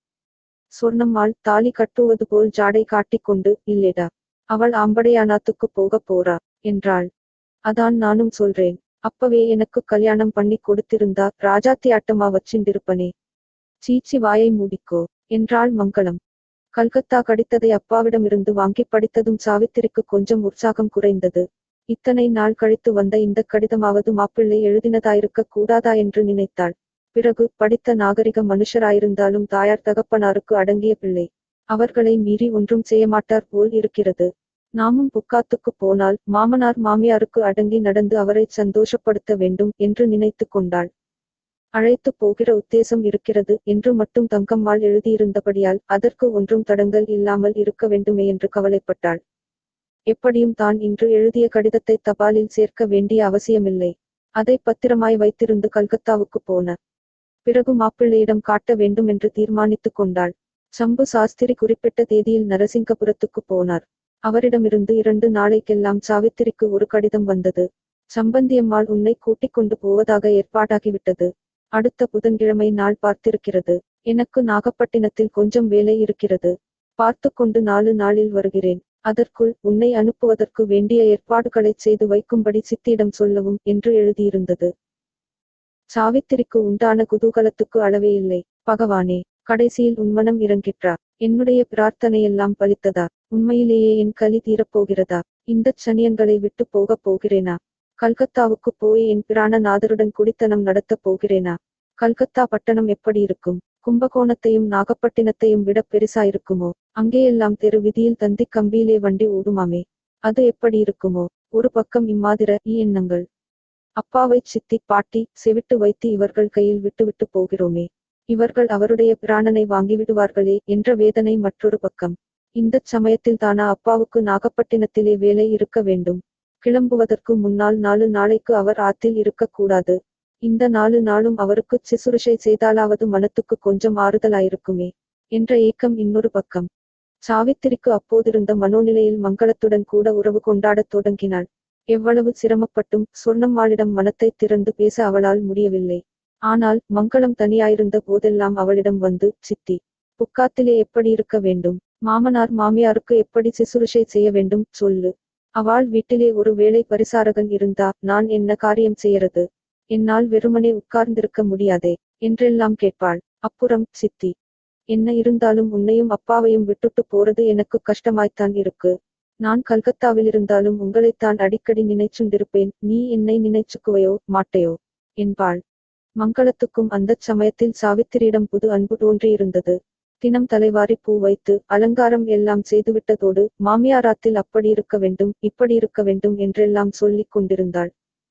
சொர்ணம்மாள் தாலி கட்டுவது போல் ஜாடை காட்டிக்கொண்டு இல்லேடா அவள் ஆம்படையானாத்துக்கு போக போறா என்றாள் அதான் நானும் சொல்றேன் அப்பவே எனக்கு கல்யாணம் பண்ணி கொடுத்திருந்தா ராஜாத்தி ஆட்டமா வச்சிண்டிருப்பனே சீச்சி வாயை மூடிக்கோ என்றாள் மங்களம் கல்கத்தா கடித்ததை அப்பாவிடமிருந்து வாங்கி படித்ததும் சாவித்திரிக்கு கொஞ்சம் உற்சாகம் குறைந்தது இத்தனை நாள் கழித்து வந்த இந்த கடிதமாவது மாப்பிள்ளை எழுதினதாயிருக்க கூடாதா என்று நினைத்தாள் பிறகு படித்த நாகரிக மனுஷராயிருந்தாலும் தாயார் தகப்பனாருக்கு அடங்கிய பிள்ளை அவர்களை மீறி ஒன்றும் செய்யமாட்டார் போல் இருக்கிறது நாமும் புக்காத்துக்கு போனால் மாமனார் மாமியாருக்கு அடங்கி நடந்து அவரை சந்தோஷப்படுத்த வேண்டும் என்று நினைத்து கொண்டாள் அழைத்து போகிற உத்தேசம் இருக்கிறது என்று மட்டும் தங்கம்மாள் எழுதியிருந்தபடியால் அதற்கு ஒன்றும் தடங்கல் இல்லாமல் இருக்க வேண்டுமே என்று கவலைப்பட்டாள் எப்படியும் தான் இன்று எழுதிய கடிதத்தை தபாலில் சேர்க்க வேண்டிய அவசியமில்லை அதை பத்திரமாய் வைத்திருந்து கல்கத்தாவுக்கு போன பிறகு மாப்பிள்ளையிடம் காட்ட வேண்டும் என்று தீர்மானித்துக் கொண்டாள் சம்பு சாஸ்திரி குறிப்பிட்ட தேதியில் நரசிங்கபுரத்துக்கு போனார் அவரிடமிருந்து இரண்டு நாளைக்கெல்லாம் சாவித்திரிக்கு ஒரு கடிதம் வந்தது சம்பந்தியம்மாள் உன்னை கூட்டிக் கொண்டு போவதாக ஏற்பாடாகிவிட்டது அடுத்த புதன்கிழமை நாள் பார்த்திருக்கிறது எனக்கு நாகப்பட்டினத்தில் கொஞ்சம் வேலை இருக்கிறது பார்த்து கொண்டு நாலு நாளில் வருகிறேன் அதற்குள் உன்னை அனுப்புவதற்கு வேண்டிய ஏற்பாடுகளைச் செய்து வைக்கும்படி சித்தியிடம் சொல்லவும் என்று எழுதியிருந்தது சாவித்திரிக்கு உண்டான குதூகலத்துக்கு அளவே இல்லை பகவானே கடைசியில் உன்மனம் இறங்கிற்றா என்னுடைய பிரார்த்தனையெல்லாம் பலித்ததா உண்மையிலேயே என் கலி தீரப்போகிறதா இந்தச் சனியன்களை விட்டு போகப் போகிறேனா கல்கத்தாவுக்கு போய் என் பிராணநாதருடன் குடித்தனம் நடத்தப் போகிறேனா கல்கத்தா பட்டணம் எப்படி இருக்கும் கும்பகோணத்தையும் நாகப்பட்டினத்தையும் விட பெருசாயிருக்குமோ அங்கேயெல்லாம் தெரு விதியில் தந்தி கம்பியிலே வண்டி ஓடுமாமே அது எப்படி இருக்குமோ ஒரு பக்கம் இம்மாதிர ஈ எண்ணங்கள் அப்பாவை சித்தி பாட்டி செவிட்டு வைத்து இவர்கள் கையில் விட்டுவிட்டு போகிறோமே இவர்கள் அவருடைய பிராணனை வாங்கிவிடுவார்களே என்ற வேதனை மற்றொரு பக்கம் இந்தச் சமயத்தில் தானா அப்பாவுக்கு நாகப்பட்டினத்திலே வேலை இருக்க வேண்டும் கிளம்புவதற்கு முன்னால் நாலு நாளைக்கு அவர் ஆத்தில் இருக்கக்கூடாது இந்த நாலு நாளும் அவருக்கு சிசுருஷை செய்தாலாவது மனத்துக்கு கொஞ்சம் ஆறுதலாயிருக்குமே என்ற ஏக்கம் இன்னொரு பக்கம் சாவித்திரிக்கு அப்போதிருந்த மனோநிலையில் மங்களத்துடன் கூட உறவு கொண்டாடத் தொடங்கினாள் எவ்வளவு சிரமப்பட்டும் சொர்ணம்மாளிடம் மனத்தை திறந்து பேச அவளால் முடியவில்லை ஆனால் மங்களம் தனியாயிருந்த போதெல்லாம் அவளிடம் வந்து சித்தி புக்காத்திலே எப்படி இருக்க வேண்டும் மாமனார் மாமியாருக்கு எப்படி சிசுருஷை செய்ய வேண்டும் சொல்லு அவள் வீட்டிலே ஒரு வேளை பரிசாரகன் இருந்தா நான் என்ன காரியம் செய்யறது என்னால் வெறுமனே உட்கார்ந்திருக்க முடியாதே என்றெல்லாம் கேட்பாள் அப்புறம் சித்தி என்ன இருந்தாலும் உன்னையும் அப்பாவையும் விட்டுட்டு போறது எனக்கு கஷ்டமாய்த்தான் இருக்கு நான் கல்கத்தாவில் இருந்தாலும் உங்களைத்தான் அடிக்கடி நினைச்சுண்டிருப்பேன் நீ என்னை நினைச்சுக்குவையோ மாட்டையோ என்பாள் மங்களத்துக்கும் அந்தச் சமயத்தில் சாவித்திரியிடம் புது அன்பு தோன்றியிருந்தது தினம் தலைவாரி பூ வைத்து அலங்காரம் எல்லாம் செய்துவிட்டதோடு மாமியாராத்தில் அப்படி இருக்க வேண்டும் இப்படி இருக்க வேண்டும் என்றெல்லாம் சொல்லிக் கொண்டிருந்தாள்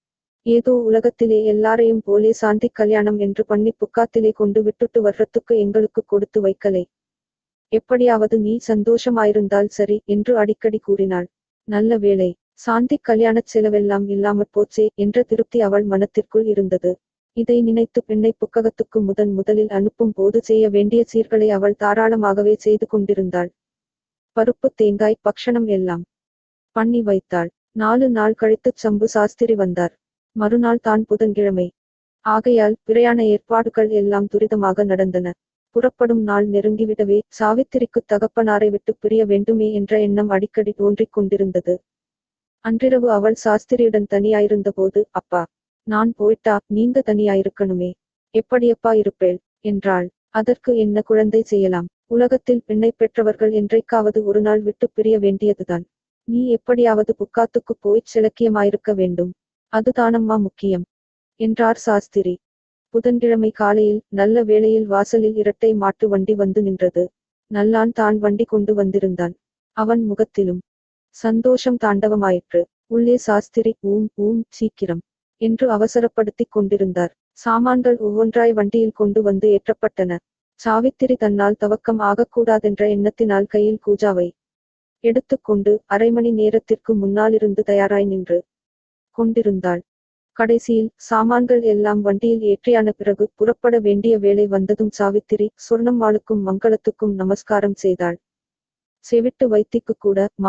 ஏதோ உலகத்திலே எல்லாரையும் போலே சாந்தி கல்யாணம் என்று பண்ணி புக்காத்திலே கொண்டு விட்டுட்டு வர்றதுக்கு எங்களுக்கு கொடுத்து வைக்கலை எப்படியாவது நீ சந்தோஷமாயிருந்தால் சரி என்று அடிக்கடி கூறினாள் நல்ல வேளை சாந்தி கல்யாணச் செலவெல்லாம் இல்லாமற் போச்சே என்ற திருப்தி அவள் மனத்திற்குள் இருந்தது இதை நினைத்து பெண்ணை புக்ககத்துக்கு முதன் முதலில் அனுப்பும் போது செய்ய வேண்டிய சீர்களை அவள் தாராளமாகவே செய்து கொண்டிருந்தாள் பருப்பு தேங்காய் பக்ஷணம் எல்லாம் பண்ணி வைத்தாள் நாலு நாள் கழித்துச் சம்பு சாஸ்திரி வந்தார் மறுநாள் தான் புதன்கிழமை ஆகையால் பிரயாண ஏற்பாடுகள் எல்லாம் துரிதமாக நடந்தன புறப்படும் நாள் நெருங்கிவிடவே சாவித்திரிக்கு தகப்பனாரை விட்டு பிரிய வேண்டுமே என்ற எண்ணம் அடிக்கடி தோன்றிக் கொண்டிருந்தது அன்றிரவு அவள் சாஸ்திரியுடன் தனியாயிருந்தபோது அப்பா நான் போயிட்டா நீங்க தனியாயிருக்கணுமே எப்படியப்பா இருப்பேள் என்றாள் அதற்கு என்ன குழந்தை செய்யலாம் உலகத்தில் பெண்ணை பெற்றவர்கள் என்றைக்காவது ஒரு நாள் விட்டு பிரிய வேண்டியதுதான் நீ எப்படியாவது புக்காத்துக்கு போய்ச் சிலக்கியமாயிருக்க வேண்டும் அதுதானம்மா முக்கியம் என்றார் சாஸ்திரி புதன்கிழமை காலையில் நல்ல வேளையில் வாசலில் இரட்டை மாட்டு வண்டி வந்து நின்றது நல்லான் தான் வண்டி கொண்டு வந்திருந்தான் அவன் முகத்திலும் சந்தோஷம் தாண்டவமாயிற்று உள்ளே சாஸ்திரி ஊம் ஊம் சீக்கிரம் என்று அவசரப்படுத்திக் கொண்டிருந்தார் சாமான்கள் ஒவ்வொன்றாய் வண்டியில் கொண்டு வந்து ஏற்றப்பட்டன சாவித்திரி தன்னால் தவக்கம் ஆகக்கூடாதென்ற எண்ணத்தினால் கையில் கூஜாவை எடுத்துக்கொண்டு அரை மணி நேரத்திற்கு முன்னாலிருந்து தயாராய் நின்று கொண்டிருந்தாள் கடைசியில் சாமான்கள் எல்லாம் வண்டியில் ஏற்றியான பிறகு புறப்பட வேண்டிய வேளை வந்ததும் சாவித்திரி சொர்ணம்மாளுக்கும் மங்களத்துக்கும் நமஸ்காரம் செய்தாள் செவிட்டு வைத்திக்கு கூட மாமா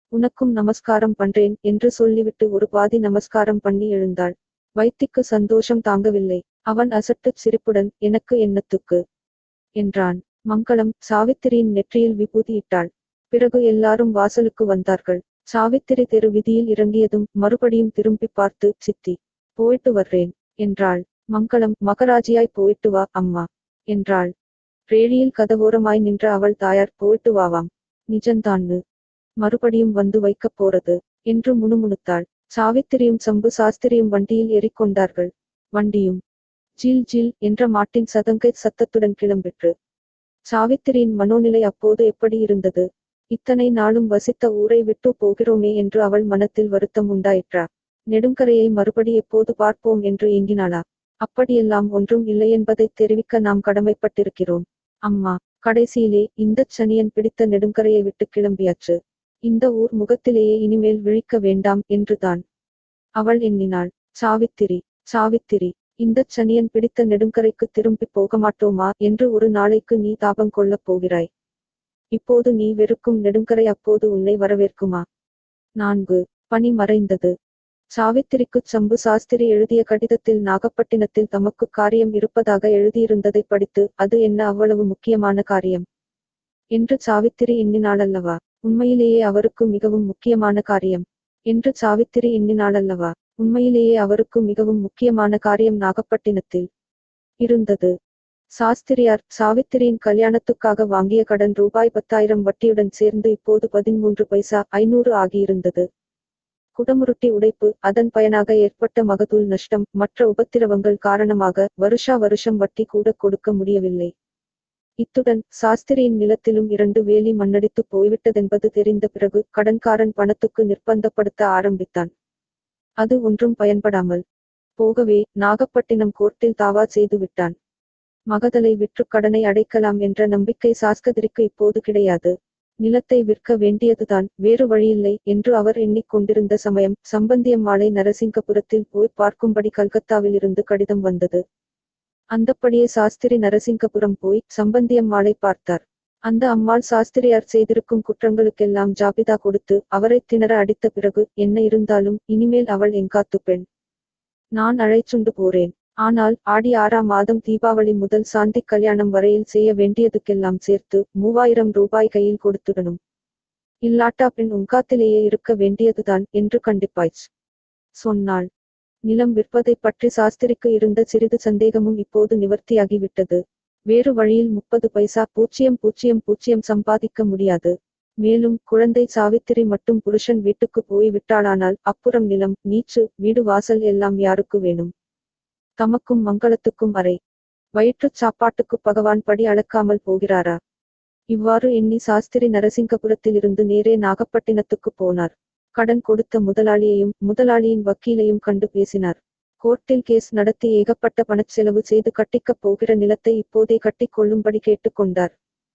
உனக்கும் நமஸ்காரம் பண்றேன் என்று சொல்லிவிட்டு ஒரு பாதி நமஸ்காரம் பண்ணி எழுந்தாள் வைத்திக்கு சந்தோஷம் தாங்கவில்லை அவன் அசட்டுச் சிரிப்புடன் எனக்கு என்னத்துக்கு என்றான் மங்களம் சாவித்திரியின் நெற்றியில் விபூதி இட்டாள் பிறகு எல்லாரும் வாசலுக்கு வந்தார்கள் சாவித்திரி தெரு விதியில் இறங்கியதும் மறுபடியும் திரும்பி பார்த்து சித்தி போயிட்டு வர்றேன் என்றாள் மங்களம் மகராஜியாய் போயிட்டு வா அம்மா என்றாள் ரேடியில் கதவோரமாய் நின்ற அவள் தாயார் போயிட்டு வாவாம் நிஜந்தான்னு மறுபடியும் வந்து வைக்கப் போறது என்று முணுமுணுத்தாள் சாவித்திரியும் சம்பு சாஸ்திரியும் வண்டியில் ஏறிக்கொண்டார்கள் வண்டியும் ஜில் ஜில் என்ற மாட்டின் சதங்கை சத்தத்துடன் கிளம்பிற்று சாவித்திரியின் மனோநிலை அப்போது எப்படி இருந்தது இத்தனை நாளும் வசித்த ஊரை விட்டு போகிறோமே என்று அவள் மனத்தில் வருத்தம் உண்டாயிற்றா நெடுங்கரையை மறுபடி எப்போது பார்ப்போம் என்று ஏங்கினாளா அப்படியெல்லாம் ஒன்றும் இல்லையென்பதைத் தெரிவிக்க நாம் கடமைப்பட்டிருக்கிறோம் அம்மா கடைசியிலே இந்தச் சனியன் பிடித்த நெடுங்கரையை விட்டு கிளம்பியாச்சு இந்த ஊர் முகத்திலேயே இனிமேல் விழிக்க வேண்டாம் என்றுதான் அவள் எண்ணினாள் சாவித்திரி சாவித்திரி இந்தச் சனியன் பிடித்த நெடுங்கரைக்கு திரும்பி போக மாட்டோமா என்று ஒரு நாளைக்கு நீ தாபம் கொள்ளப் போகிறாய் இப்போது நீ வெறுக்கும் நெடுங்கரை அப்போது உன்னை வரவேற்குமா நான்கு பனி மறைந்தது சாவித்திரிக்குச் சம்பு சாஸ்திரி எழுதிய கடிதத்தில் நாகப்பட்டினத்தில் தமக்கு காரியம் இருப்பதாக எழுதியிருந்ததை படித்து அது என்ன அவ்வளவு முக்கியமான காரியம் என்று சாவித்திரி எண்ணினாளல்லவா உண்மையிலேயே அவருக்கு மிகவும் முக்கியமான காரியம் என்று சாவித்திரி எண்ணினாளல்லவா உண்மையிலேயே அவருக்கு மிகவும் முக்கியமான காரியம் நாகப்பட்டினத்தில் இருந்தது சாஸ்திரியார் சாவித்திரியின் கல்யாணத்துக்காக வாங்கிய கடன் ரூபாய் பத்தாயிரம் வட்டியுடன் சேர்ந்து இப்போது பதிமூன்று பைசா ஐநூறு ஆகியிருந்தது குடமுருட்டி உடைப்பு அதன் பயனாக ஏற்பட்ட மகதூல் நஷ்டம் மற்ற உபத்திரவங்கள் காரணமாக வருஷா வருஷம் வட்டி கூட கொடுக்க முடியவில்லை இத்துடன் சாஸ்திரியின் நிலத்திலும் இரண்டு வேலி மண்ணடித்து போய்விட்டதென்பது தெரிந்த பிறகு கடன்காரன் பணத்துக்கு நிர்பந்தப்படுத்த ஆரம்பித்தான் அது ஒன்றும் பயன்படாமல் போகவே நாகப்பட்டினம் கோர்ட்டில் தாவா செய்து விட்டான் மகதலை விற்று கடனை அடைக்கலாம் என்ற நம்பிக்கை சாஸ்கதிரிக்கு இப்போது கிடையாது நிலத்தை விற்க வேண்டியதுதான் வேறு வழியில்லை என்று அவர் எண்ணிக்கொண்டிருந்த சமயம் சம்பந்தியம்மாளை நரசிங்கபுரத்தில் போய் பார்க்கும்படி கல்கத்தாவிலிருந்து கடிதம் வந்தது அந்தப்படியே சாஸ்திரி நரசிங்கபுரம் போய் சம்பந்தியம்மாளை பார்த்தார் அந்த அம்மாள் சாஸ்திரியார் செய்திருக்கும் குற்றங்களுக்கெல்லாம் ஜாபிதா கொடுத்து அவரை திணற அடித்த பிறகு என்ன இருந்தாலும் இனிமேல் அவள் எங்காத்து பெண் நான் அழைச்சுண்டு போறேன் ஆனால் ஆடி ஆறாம் மாதம் தீபாவளி முதல் சாந்தி கல்யாணம் வரையில் செய்ய வேண்டியதுக்கெல்லாம் சேர்த்து மூவாயிரம் ரூபாய் கையில் கொடுத்துடணும் இல்லாட்டா பெண் உங்காத்திலேயே இருக்க வேண்டியதுதான் என்று கண்டிப்பாய்ச் சொன்னாள் நிலம் விற்பதை பற்றி சாஸ்திரிக்கு இருந்த சிறிது சந்தேகமும் இப்போது நிவர்த்தியாகிவிட்டது வேறு வழியில் முப்பது பைசா பூஜ்ஜியம் பூஜ்ஜியம் பூஜ்ஜியம் சம்பாதிக்க முடியாது மேலும் குழந்தை சாவித்திரி மட்டும் புருஷன் வீட்டுக்கு போய் விட்டாளானால் அப்புறம் நிலம் நீச்சு வீடு வாசல் எல்லாம் யாருக்கு வேணும் தமக்கும் மங்களத்துக்கும் அறை வயிற்றுச் சாப்பாட்டுக்கு பகவான் படி அளக்காமல் போகிறாரா இவ்வாறு எண்ணி சாஸ்திரி நரசிங்கபுரத்திலிருந்து நேரே நாகப்பட்டினத்துக்கு போனார் கடன் கொடுத்த முதலாளியையும் முதலாளியின் வக்கீலையும் கண்டு பேசினார் கோர்ட்டில் கேஸ் நடத்தி ஏகப்பட்ட பணச்செலவு செய்து கட்டிக்கப் போகிற நிலத்தை இப்போதே கட்டிக் கொள்ளும்படி கேட்டுக்கொண்டார்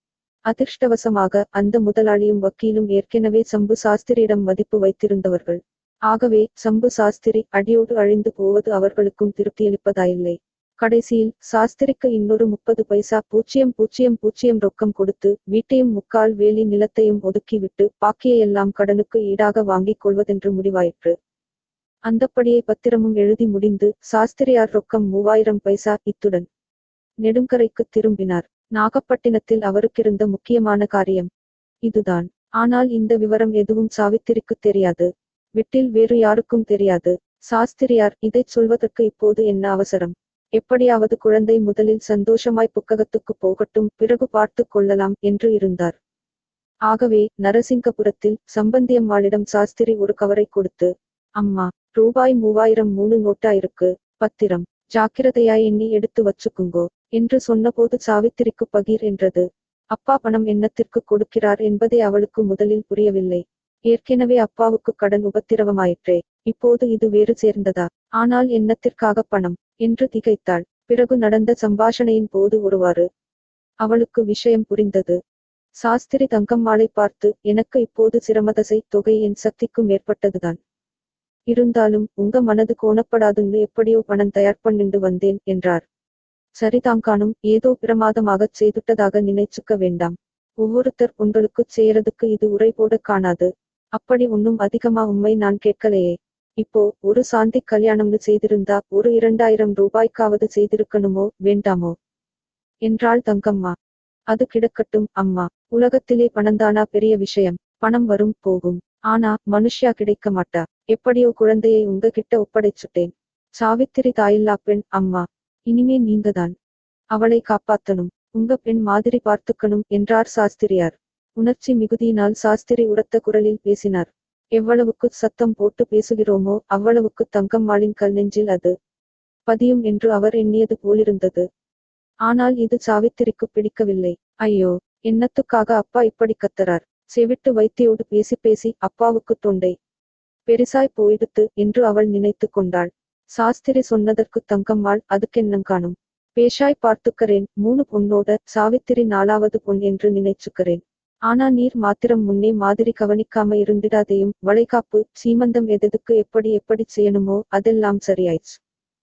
அதிர்ஷ்டவசமாக அந்த முதலாளியும் வக்கீலும் ஏற்கனவே சம்பு சாஸ்திரியிடம் மதிப்பு வைத்திருந்தவர்கள் ஆகவே சம்பு சாஸ்திரி அடியோடு அழிந்து போவது அவர்களுக்கும் திருப்தியளிப்பதாயில்லை கடைசியில் சாஸ்திரிக்கு இன்னொரு முப்பது பைசா பூஜ்ஜியம் பூஜ்ஜியம் பூஜ்ஜியம் ரொக்கம் கொடுத்து வீட்டையும் முக்கால் வேலி நிலத்தையும் ஒதுக்கிவிட்டு பாக்கியெல்லாம் கடனுக்கு ஈடாக வாங்கிக் கொள்வதென்று முடிவாயிற்று அந்தப்படியே பத்திரமும் எழுதி முடிந்து சாஸ்திரியார் ரொக்கம் மூவாயிரம் பைசா இத்துடன் நெடுங்கரைக்கு திரும்பினார் நாகப்பட்டினத்தில் அவருக்கிருந்த முக்கியமான காரியம் இதுதான் ஆனால் இந்த விவரம் எதுவும் சாவித்திரிக்கு தெரியாது வீட்டில் வேறு யாருக்கும் தெரியாது சாஸ்திரியார் இதைச் சொல்வதற்கு இப்போது என்ன அவசரம் எப்படியாவது குழந்தை முதலில் சந்தோஷமாய் புக்ககத்துக்கு போகட்டும் பிறகு பார்த்து கொள்ளலாம் என்று இருந்தார் ஆகவே நரசிங்கபுரத்தில் சம்பந்தியம்மாளிடம் சாஸ்திரி ஒரு கவரை கொடுத்து அம்மா ரூபாய் மூவாயிரம் மூணு நோட்டா இருக்கு பத்திரம் ஜாக்கிரதையாய் எண்ணி எடுத்து வச்சுக்குங்கோ என்று சொன்னபோது சாவித்திரிக்கு பகீர் என்றது அப்பா பணம் என்னத்திற்கு கொடுக்கிறார் என்பதே அவளுக்கு முதலில் புரியவில்லை ஏற்கனவே அப்பாவுக்கு கடன் உபத்திரவமாயிற்றே இப்போது இது வேறு சேர்ந்ததா ஆனால் என்னத்திற்காக பணம் என்று திகைத்தாள் பிறகு நடந்த சம்பாஷணையின் போது ஒருவாறு அவளுக்கு விஷயம் புரிந்தது சாஸ்திரி தங்கம்மாளை பார்த்து எனக்கு இப்போது சிரமதசை தொகை என் சக்திக்கும் ஏற்பட்டதுதான் இருந்தாலும் உங்க மனது கோணப்படாதுன்னு எப்படியோ பணம் தயார் பண்ணிண்டு வந்தேன் என்றார் சரிதாங்கானும் ஏதோ பிரமாதமாகச் செய்துட்டதாக நினைச்சுக்க வேண்டாம் ஒவ்வொருத்தர் உங்களுக்குச் செய்யறதுக்கு இது உரை போட காணாது அப்படி ஒன்னும் அதிகமா உண்மை நான் கேட்கலையே இப்போ ஒரு சாந்தி கல்யாணம்னு செய்திருந்தா ஒரு இரண்டாயிரம் ரூபாய்க்காவது செய்திருக்கணுமோ வேண்டாமோ என்றாள் தங்கம்மா அது கிடக்கட்டும் அம்மா உலகத்திலே பணந்தானா பெரிய விஷயம் பணம் வரும் போகும் ஆனா மனுஷ்யா கிடைக்க மாட்டா எப்படியோ குழந்தையை உங்க கிட்ட ஒப்படைச்சுட்டேன் சாவித்திரி தாயில்லா பெண் அம்மா இனிமே நீங்கதான் அவளை காப்பாத்தணும் உங்க பெண் மாதிரி பார்த்துக்கணும் என்றார் சாஸ்திரியார் உணர்ச்சி மிகுதியினால் சாஸ்திரி உரத்த குரலில் பேசினார் எவ்வளவுக்கு சத்தம் போட்டு பேசுகிறோமோ அவ்வளவுக்கு தங்கம்மாளின் கல் நெஞ்சில் அது பதியும் என்று அவர் எண்ணியது போலிருந்தது ஆனால் இது சாவித்திரிக்கு பிடிக்கவில்லை ஐயோ என்னத்துக்காக அப்பா இப்படி கத்தறார் செவிட்டு வைத்தியோடு பேசி பேசி அப்பாவுக்கு தொண்டை பெரிசாய் போயிடுத்து என்று அவள் நினைத்து கொண்டாள் சாஸ்திரி சொன்னதற்கு தங்கம்மாள் அதுக்கென்னங்காணும் பேஷாய் பார்த்துக்கறேன் மூணு பொண்ணோட சாவித்திரி நாலாவது பொன் என்று நினைச்சுக்கிறேன் ஆனா நீர் மாத்திரம் முன்னே மாதிரி கவனிக்காம இருந்திடாதேயும் வளைகாப்பு சீமந்தம் எதற்கு எப்படி எப்படி செய்யணுமோ அதெல்லாம் சரியாயிச்சு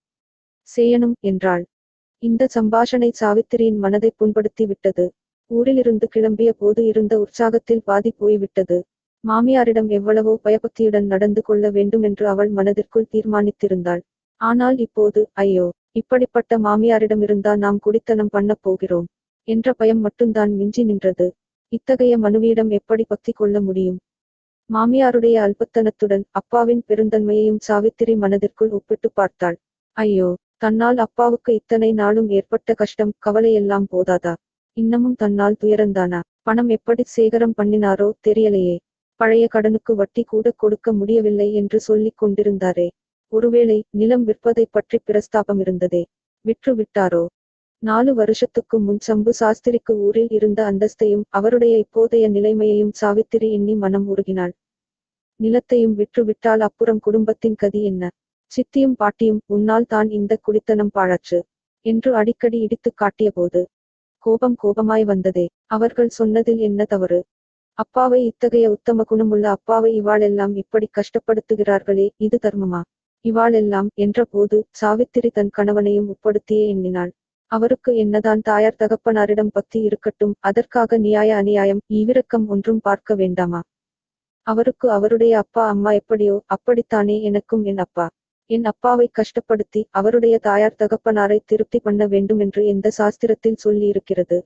செய்யணும் என்றாள் இந்த சம்பாஷணை சாவித்திரியின் மனதை புண்படுத்தி விட்டது ஊரிலிருந்து கிளம்பிய போது இருந்த உற்சாகத்தில் பாதி போய்விட்டது மாமியாரிடம் எவ்வளவோ பயபக்தியுடன் நடந்து கொள்ள வேண்டுமென்று அவள் மனதிற்குள் தீர்மானித்திருந்தாள் ஆனால் இப்போது ஐயோ இப்படிப்பட்ட மாமியாரிடமிருந்தா நாம் குடித்தனம் பண்ணப் போகிறோம் என்ற பயம் மட்டும்தான் மிஞ்சி நின்றது இத்தகைய மனுவியிடம் எப்படி பக்தி கொள்ள முடியும் மாமியாருடைய அல்பத்தனத்துடன் அப்பாவின் பெருந்தன்மையையும் சாவித்திரி மனதிற்குள் ஒப்பிட்டு பார்த்தாள் ஐயோ தன்னால் அப்பாவுக்கு இத்தனை நாளும் ஏற்பட்ட கஷ்டம் கவலையெல்லாம் போதாதா இன்னமும் தன்னால் துயரந்தானா பணம் எப்படி சேகரம் பண்ணினாரோ தெரியலையே பழைய கடனுக்கு வட்டி கூட கொடுக்க முடியவில்லை என்று சொல்லிக் கொண்டிருந்தாரே ஒருவேளை நிலம் விற்பதை பற்றி பிரஸ்தாபம் இருந்ததே விற்று விட்டாரோ நாலு வருஷத்துக்கு முன் சம்பு சாஸ்திரிக்கு ஊரில் இருந்த அந்தஸ்தையும் அவருடைய இப்போதைய நிலைமையையும் சாவித்திரி எண்ணி மனம் உருகினாள் நிலத்தையும் விற்று விட்டால் அப்புறம் குடும்பத்தின் கதி என்ன சித்தியும் பாட்டியும் உன்னால் தான் இந்த குடித்தனம் பாழாச்சு என்று அடிக்கடி இடித்துக் காட்டியபோது கோபம் கோபமாய் வந்ததே அவர்கள் சொன்னதில் என்ன தவறு அப்பாவை இத்தகைய உத்தம குணமுள்ள அப்பாவை இவாளெல்லாம் இப்படி கஷ்டப்படுத்துகிறார்களே இது தர்மமா இவாளெல்லாம் என்ற போது சாவித்திரி தன் கணவனையும் உட்படுத்தியே எண்ணினாள் அவருக்கு என்னதான் தாயார் தகப்பனாரிடம் பக்தி இருக்கட்டும் அதற்காக நியாய அநியாயம் ஈவிரக்கம் ஒன்றும் பார்க்க வேண்டாமா அவருக்கு அவருடைய அப்பா அம்மா எப்படியோ அப்படித்தானே எனக்கும் என் அப்பா என் அப்பாவை கஷ்டப்படுத்தி அவருடைய தாயார் தகப்பனாரை திருப்தி பண்ண வேண்டுமென்று எந்த சாஸ்திரத்தில் சொல்லியிருக்கிறது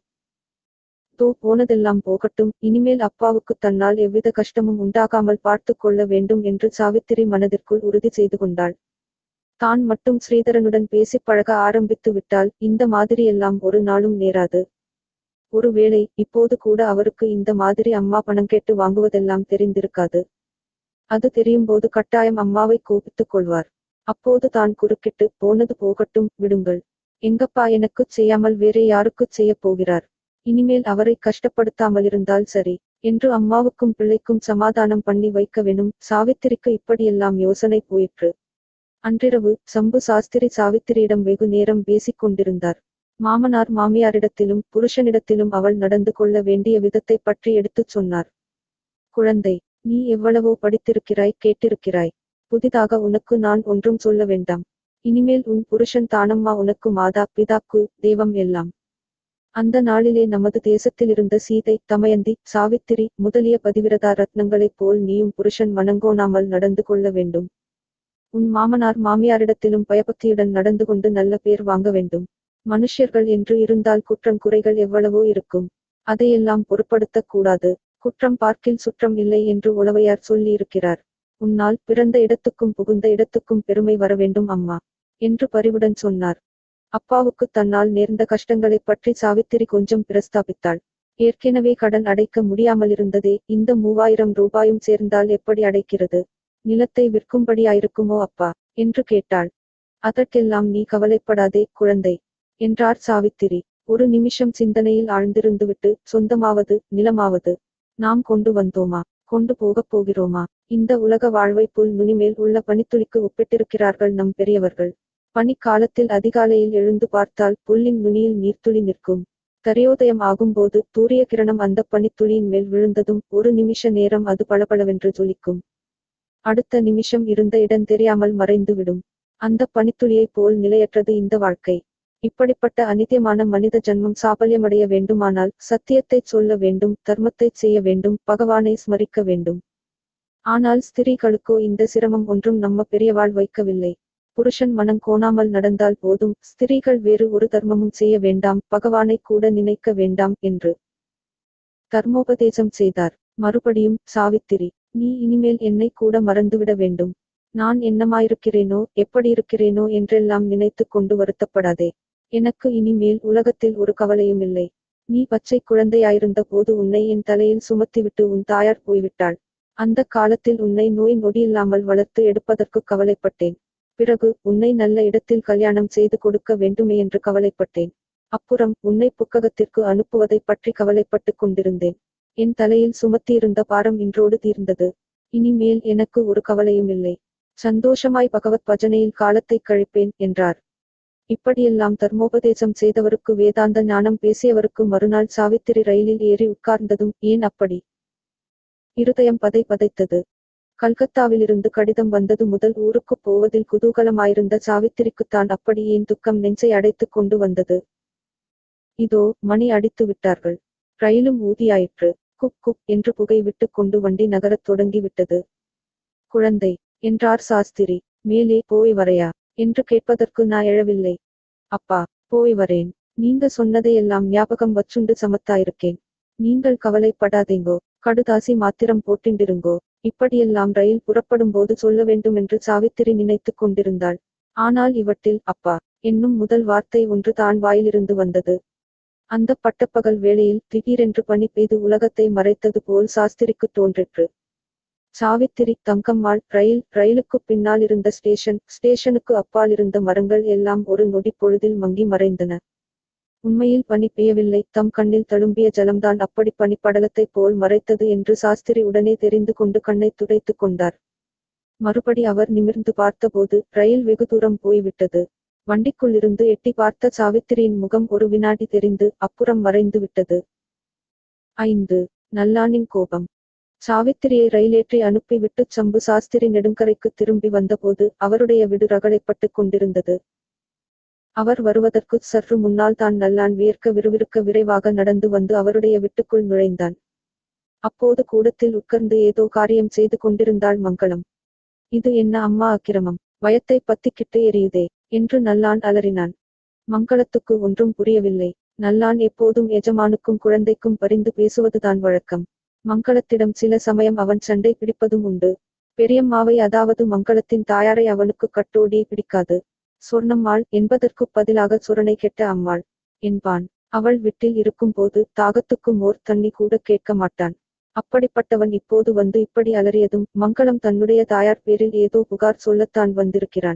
தோ போனதெல்லாம் போகட்டும் இனிமேல் அப்பாவுக்கு தன்னால் எவ்வித கஷ்டமும் உண்டாகாமல் பார்த்து கொள்ள வேண்டும் என்று சாவித்திரி மனதிற்குள் உறுதி செய்து கொண்டாள் தான் மட்டும் ஸ்ரீதரனுடன் பேசி பழக ஆரம்பித்து விட்டால் இந்த மாதிரியெல்லாம் ஒரு நாளும் நேராது ஒருவேளை இப்போது கூட அவருக்கு இந்த மாதிரி அம்மா பணம் கேட்டு வாங்குவதெல்லாம் தெரிந்திருக்காது அது தெரியும்போது கட்டாயம் அம்மாவை கோபித்துக் கொள்வார் அப்போது தான் குறுக்கிட்டு போனது போகட்டும் விடுங்கள் எங்கப்பா எனக்குச் செய்யாமல் வேறே யாருக்குச் செய்யப் போகிறார் இனிமேல் அவரை கஷ்டப்படுத்தாமலிருந்தால் சரி என்று அம்மாவுக்கும் பிள்ளைக்கும் சமாதானம் பண்ணி வைக்க வேணும் சாவித்திரிக்கு இப்படியெல்லாம் யோசனை போயிற்று அன்றிரவு சம்பு சாஸ்திரி சாவித்திரியிடம் வெகு நேரம் பேசிக் கொண்டிருந்தார் மாமனார் மாமியாரிடத்திலும் புருஷனிடத்திலும் அவள் நடந்து கொள்ள வேண்டிய விதத்தை பற்றி எடுத்துச் சொன்னார் குழந்தை நீ எவ்வளவோ படித்திருக்கிறாய் கேட்டிருக்கிறாய் புதிதாக உனக்கு நான் ஒன்றும் சொல்ல வேண்டாம் இனிமேல் உன் புருஷன் தானம்மா உனக்கு மாதா பிதாக்கு தெய்வம் எல்லாம் அந்த நாளிலே நமது தேசத்திலிருந்த சீதை தமயந்தி சாவித்திரி முதலிய பதிவிரதா ரத்னங்களைப் போல் நீயும் புருஷன் வணங்கோணாமல் நடந்து கொள்ள வேண்டும் உன் மாமனார் மாமியாரிடத்திலும் பயபக்தியுடன் நடந்து கொண்டு நல்ல பேர் வாங்க வேண்டும் மனுஷ்யர்கள் என்று இருந்தால் குற்றம் குறைகள் எவ்வளவோ இருக்கும் அதையெல்லாம் பொருட்படுத்தக் கூடாது குற்றம் பார்க்கில் சுற்றம் இல்லை என்று உளவையார் சொல்லியிருக்கிறார் உன்னால் பிறந்த இடத்துக்கும் புகுந்த இடத்துக்கும் பெருமை வர வேண்டும் அம்மா என்று பரிவுடன் சொன்னார் அப்பாவுக்கு தன்னால் நேர்ந்த கஷ்டங்களைப் பற்றி சாவித்திரி கொஞ்சம் பிரஸ்தாபித்தாள் ஏற்கனவே கடன் அடைக்க முடியாமலிருந்ததே இந்த மூவாயிரம் ரூபாயும் சேர்ந்தால் எப்படி அடைக்கிறது நிலத்தை விற்கும்படியாயிருக்குமோ அப்பா என்று கேட்டாள் அதற்கெல்லாம் நீ கவலைப்படாதே குழந்தை என்றார் சாவித்திரி ஒரு நிமிஷம் சிந்தனையில் ஆழ்ந்திருந்துவிட்டு சொந்தமாவது நிலமாவது நாம் கொண்டு வந்தோமா கொண்டு போகப் போகிறோமா இந்த உலக வாழ்வை புல் நுனிமேல் உள்ள பனித்துளிக்கு ஒப்பிட்டிருக்கிறார்கள் நம் பெரியவர்கள் பனிக்காலத்தில் அதிகாலையில் எழுந்து பார்த்தால் புல்லின் நுனியில் நீர்த்துளி நிற்கும் தரையோதயம் ஆகும்போது சூரிய கிரணம் அந்த பனித்துளியின் மேல் விழுந்ததும் ஒரு நிமிஷ நேரம் அது பளபளவென்று ஜொலிக்கும் அடுத்த நிமிஷம் இருந்த இடம் தெரியாமல் மறைந்துவிடும் அந்த பனித்துளியைப் போல் நிலையற்றது இந்த வாழ்க்கை இப்படிப்பட்ட அனித்தியமான மனித ஜன்மம் சாபல்யமடைய வேண்டுமானால் சத்தியத்தைச் சொல்ல வேண்டும் தர்மத்தைச் செய்ய வேண்டும் பகவானை ஸ்மரிக்க வேண்டும் ஆனால் ஸ்திரீகளுக்கோ இந்த சிரமம் ஒன்றும் நம்ம பெரியவாள் வைக்கவில்லை புருஷன் மனம் கோணாமல் நடந்தால் போதும் ஸ்திரீகள் வேறு ஒரு தர்மமும் செய்ய வேண்டாம் பகவானை கூட நினைக்க வேண்டாம் என்று தர்மோபதேசம் செய்தார் மறுபடியும் சாவித்திரி நீ இனிமேல் என்னை கூட மறந்துவிட வேண்டும் நான் என்னமாயிருக்கிறேனோ எப்படியிருக்கிறேனோ என்றெல்லாம் நினைத்து கொண்டு வருத்தப்படாதே எனக்கு இனிமேல் உலகத்தில் ஒரு கவலையும் இல்லை நீ பச்சை குழந்தையாயிருந்த போது உன்னை என் தலையில் சுமத்திவிட்டு உன் தாயார் போய்விட்டாள் அந்த காலத்தில் உன்னை நோய் நொடியில்லாமல் வளர்த்து எடுப்பதற்கு கவலைப்பட்டேன் பிறகு உன்னை நல்ல இடத்தில் கல்யாணம் செய்து கொடுக்க வேண்டுமே என்று கவலைப்பட்டேன் அப்புறம் உன்னை புக்ககத்திற்கு அனுப்புவதை பற்றி கவலைப்பட்டுக் கொண்டிருந்தேன் என் தலையில் சுமத்தியிருந்த பாரம் இன்றோடு தீர்ந்தது இனிமேல் எனக்கு ஒரு கவலையும் இல்லை சந்தோஷமாய் பகவத் பஜனையில் காலத்தை கழிப்பேன் என்றார் இப்படியெல்லாம் தர்மோபதேசம் செய்தவருக்கு வேதாந்த ஞானம் பேசியவருக்கு மறுநாள் சாவித்திரி ரயிலில் ஏறி உட்கார்ந்ததும் ஏன் அப்படி இருதயம் பதை பதைத்தது கல்கத்தாவிலிருந்து கடிதம் வந்தது முதல் ஊருக்குப் போவதில் குதூகலமாயிருந்த சாவித்திரிக்குத்தான் அப்படி ஏன் துக்கம் நெஞ்சை அடைத்துக் கொண்டு வந்தது இதோ மணி அடித்து விட்டார்கள் ரயிலும் ஊதியாயிற்று குப் குப் என்று புகை விட்டுக் கொண்டு வண்டி நகரத் தொடங்கிவிட்டது குழந்தை என்றார் சாஸ்திரி மேலே போய் வரையா என்று கேட்பதற்கு நான் எழவில்லை அப்பா போய் வரேன் நீங்க சொன்னதையெல்லாம் ஞாபகம் வச்சுண்டு சமத்தாயிருக்கேன் நீங்கள் கவலைப்படாதீங்கோ கடுதாசி மாத்திரம் போட்டிண்டிருங்கோ இப்படியெல்லாம் ரயில் புறப்படும் போது சொல்ல வேண்டும் என்று சாவித்திரி நினைத்துக் கொண்டிருந்தாள் ஆனால் இவற்றில் அப்பா என்னும் முதல் வார்த்தை ஒன்று தான் வாயிலிருந்து வந்தது அந்த பட்டப்பகல் வேளையில் திடீரென்று பனி பெய்து உலகத்தை மறைத்தது போல் சாஸ்திரிக்கு தோன்றிற்று சாவித்திரி தங்கம்மாள் ரயில் ரயிலுக்கு பின்னால் இருந்த ஸ்டேஷன் ஸ்டேஷனுக்கு அப்பால் இருந்த மரங்கள் எல்லாம் ஒரு நொடி பொழுதில் மங்கி மறைந்தன உண்மையில் பனி பெய்யவில்லை தம் கண்ணில் தழும்பிய ஜலம்தான் அப்படி பனிப்படலத்தைப் போல் மறைத்தது என்று சாஸ்திரி உடனே தெரிந்து கொண்டு கண்ணை துடைத்துக் கொண்டார் மறுபடி அவர் நிமிர்ந்து பார்த்தபோது ரயில் வெகு தூரம் போய்விட்டது வண்டிக்குள்ளிருந்து எட்டி பார்த்த சாவித்திரியின் முகம் ஒரு வினாடி தெரிந்து அப்புறம் மறைந்து விட்டது ஐந்து நல்லானின் கோபம் சாவித்திரியை ரயிலேற்றி அனுப்பி விட்டுச் சம்பு சாஸ்திரி நெடுங்கரைக்கு திரும்பி வந்தபோது அவருடைய விடு ரகளைப்பட்டுக் கொண்டிருந்தது அவர் வருவதற்கு சற்று முன்னால் தான் நல்லான் வியர்க்க விறுவிறுக்க விரைவாக நடந்து வந்து அவருடைய வீட்டுக்குள் நுழைந்தான் அப்போது கூடத்தில் உட்கார்ந்து ஏதோ காரியம் செய்து கொண்டிருந்தாள் மங்களம் இது என்ன அம்மா அக்கிரமம் வயத்தை பத்திக்கிட்டு எரியுதே என்று நல்லான் அலறினான் மங்களத்துக்கு ஒன்றும் புரியவில்லை நல்லான் எப்போதும் எஜமானுக்கும் குழந்தைக்கும் பரிந்து பேசுவதுதான் வழக்கம் மங்களத்திடம் சில சமயம் அவன் சண்டை பிடிப்பதும் உண்டு பெரியம்மாவை அதாவது மங்களத்தின் தாயாரை அவனுக்கு கட்டோடி பிடிக்காது சொர்ணம்மாள் என்பதற்கு பதிலாக சுரணை கெட்ட அம்மாள் என்பான் அவள் வீட்டில் இருக்கும்போது தாகத்துக்கு மோர் தண்ணி கூட கேட்க மாட்டான் அப்படிப்பட்டவன் இப்போது வந்து இப்படி அலறியதும் மங்களம் தன்னுடைய தாயார் பேரில் ஏதோ புகார் சொல்லத்தான் வந்திருக்கிறான்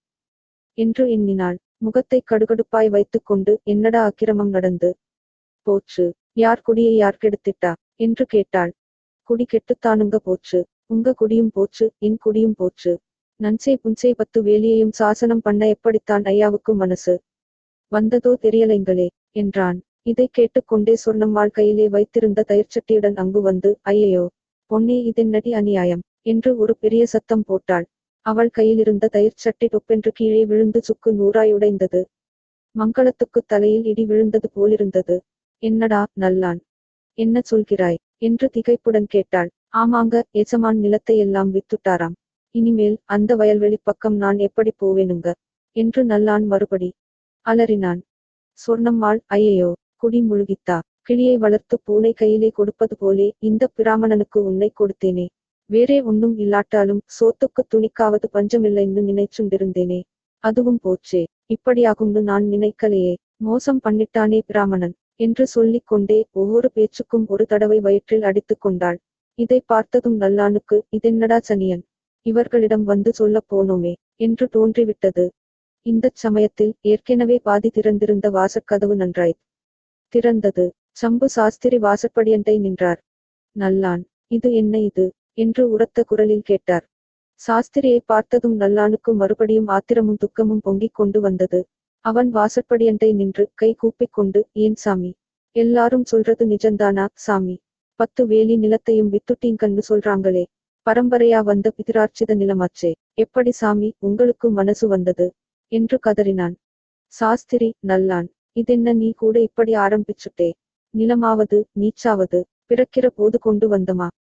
என்று எண்ணினாள் முகத்தை கடுகடுப்பாய் வைத்துக்கொண்டு என்னடா அக்கிரமம் நடந்து போச்சு யார் குடியை யார் கெடுத்திட்டா என்று கேட்டாள் குடி கெட்டுத்தானுங்க போச்சு உங்க குடியும் போச்சு என் குடியும் போச்சு நன்சே புன்சே பத்து வேலியையும் சாசனம் பண்ண எப்படித்தான் ஐயாவுக்கு மனசு வந்ததோ தெரியலைங்களே என்றான் இதை கேட்டுக்கொண்டே சொர்ணம்மாள் கையிலே வைத்திருந்த தயிர்ச்சட்டியுடன் அங்கு வந்து ஐயையோ பொன்னே இதென்னடி அநியாயம் என்று ஒரு பெரிய சத்தம் போட்டாள் அவள் கையிலிருந்த தயிர்ச்சட்டி டொப்பென்று கீழே விழுந்து சுக்கு நூறாய் உடைந்தது மங்களத்துக்கு தலையில் இடி விழுந்தது போலிருந்தது என்னடா நல்லான் என்ன சொல்கிறாய் என்று திகைப்புடன் கேட்டாள் ஆமாங்க எசமான் நிலத்தை எல்லாம் வித்துட்டாராம் இனிமேல் அந்த வயல்வெளி பக்கம் நான் எப்படி போவேனுங்க என்று நல்லான் மறுபடி அலறினான் சொர்ணம்மாள் ஐயையோ குடி முழுகித்தா கிளியை வளர்த்து பூனை கையிலே கொடுப்பது போலே இந்த பிராமணனுக்கு உன்னை கொடுத்தேனே வேறே ஒன்னும் இல்லாட்டாலும் சோத்துக்கு துணிக்காவது பஞ்சமில்லைன்னு நினைச்சுண்டிருந்தேனே அதுவும் போச்சே இப்படியாகும்னு நான் நினைக்கலையே மோசம் பண்ணிட்டானே பிராமணன் என்று சொல்லிக் கொண்டே ஒவ்வொரு பேச்சுக்கும் ஒரு தடவை வயிற்றில் அடித்துக் கொண்டாள் இதை பார்த்ததும் நல்லானுக்கு இதென்னடா சனியன் இவர்களிடம் வந்து சொல்லப் போனோமே என்று தோன்றிவிட்டது இந்தச் சமயத்தில் ஏற்கெனவே பாதி திறந்திருந்த வாசற்கதவு நன்றாய் திறந்தது சம்பு சாஸ்திரி வாசற்படியண்டை நின்றார் நல்லான் இது என்ன இது என்று உரத்த குரலில் கேட்டார் சாஸ்திரியை பார்த்ததும் நல்லானுக்கு மறுபடியும் ஆத்திரமும் துக்கமும் பொங்கிக் கொண்டு வந்தது அவன் வாசற்படியண்டை நின்று கை கூப்பிக் கொண்டு ஏன் சாமி எல்லாரும் சொல்றது நிஜந்தானா சாமி பத்து வேலி நிலத்தையும் வித்துட்டீங்கன்னு சொல்றாங்களே பரம்பரையா வந்த பிதிரார்ச்சித நிலமாச்சே எப்படி சாமி உங்களுக்கு மனசு வந்தது என்று கதறினான் சாஸ்திரி நல்லான் இதென்ன நீ கூட இப்படி ஆரம்பிச்சுட்டே நிலமாவது நீச்சாவது பிறக்கிற போது கொண்டு வந்தமா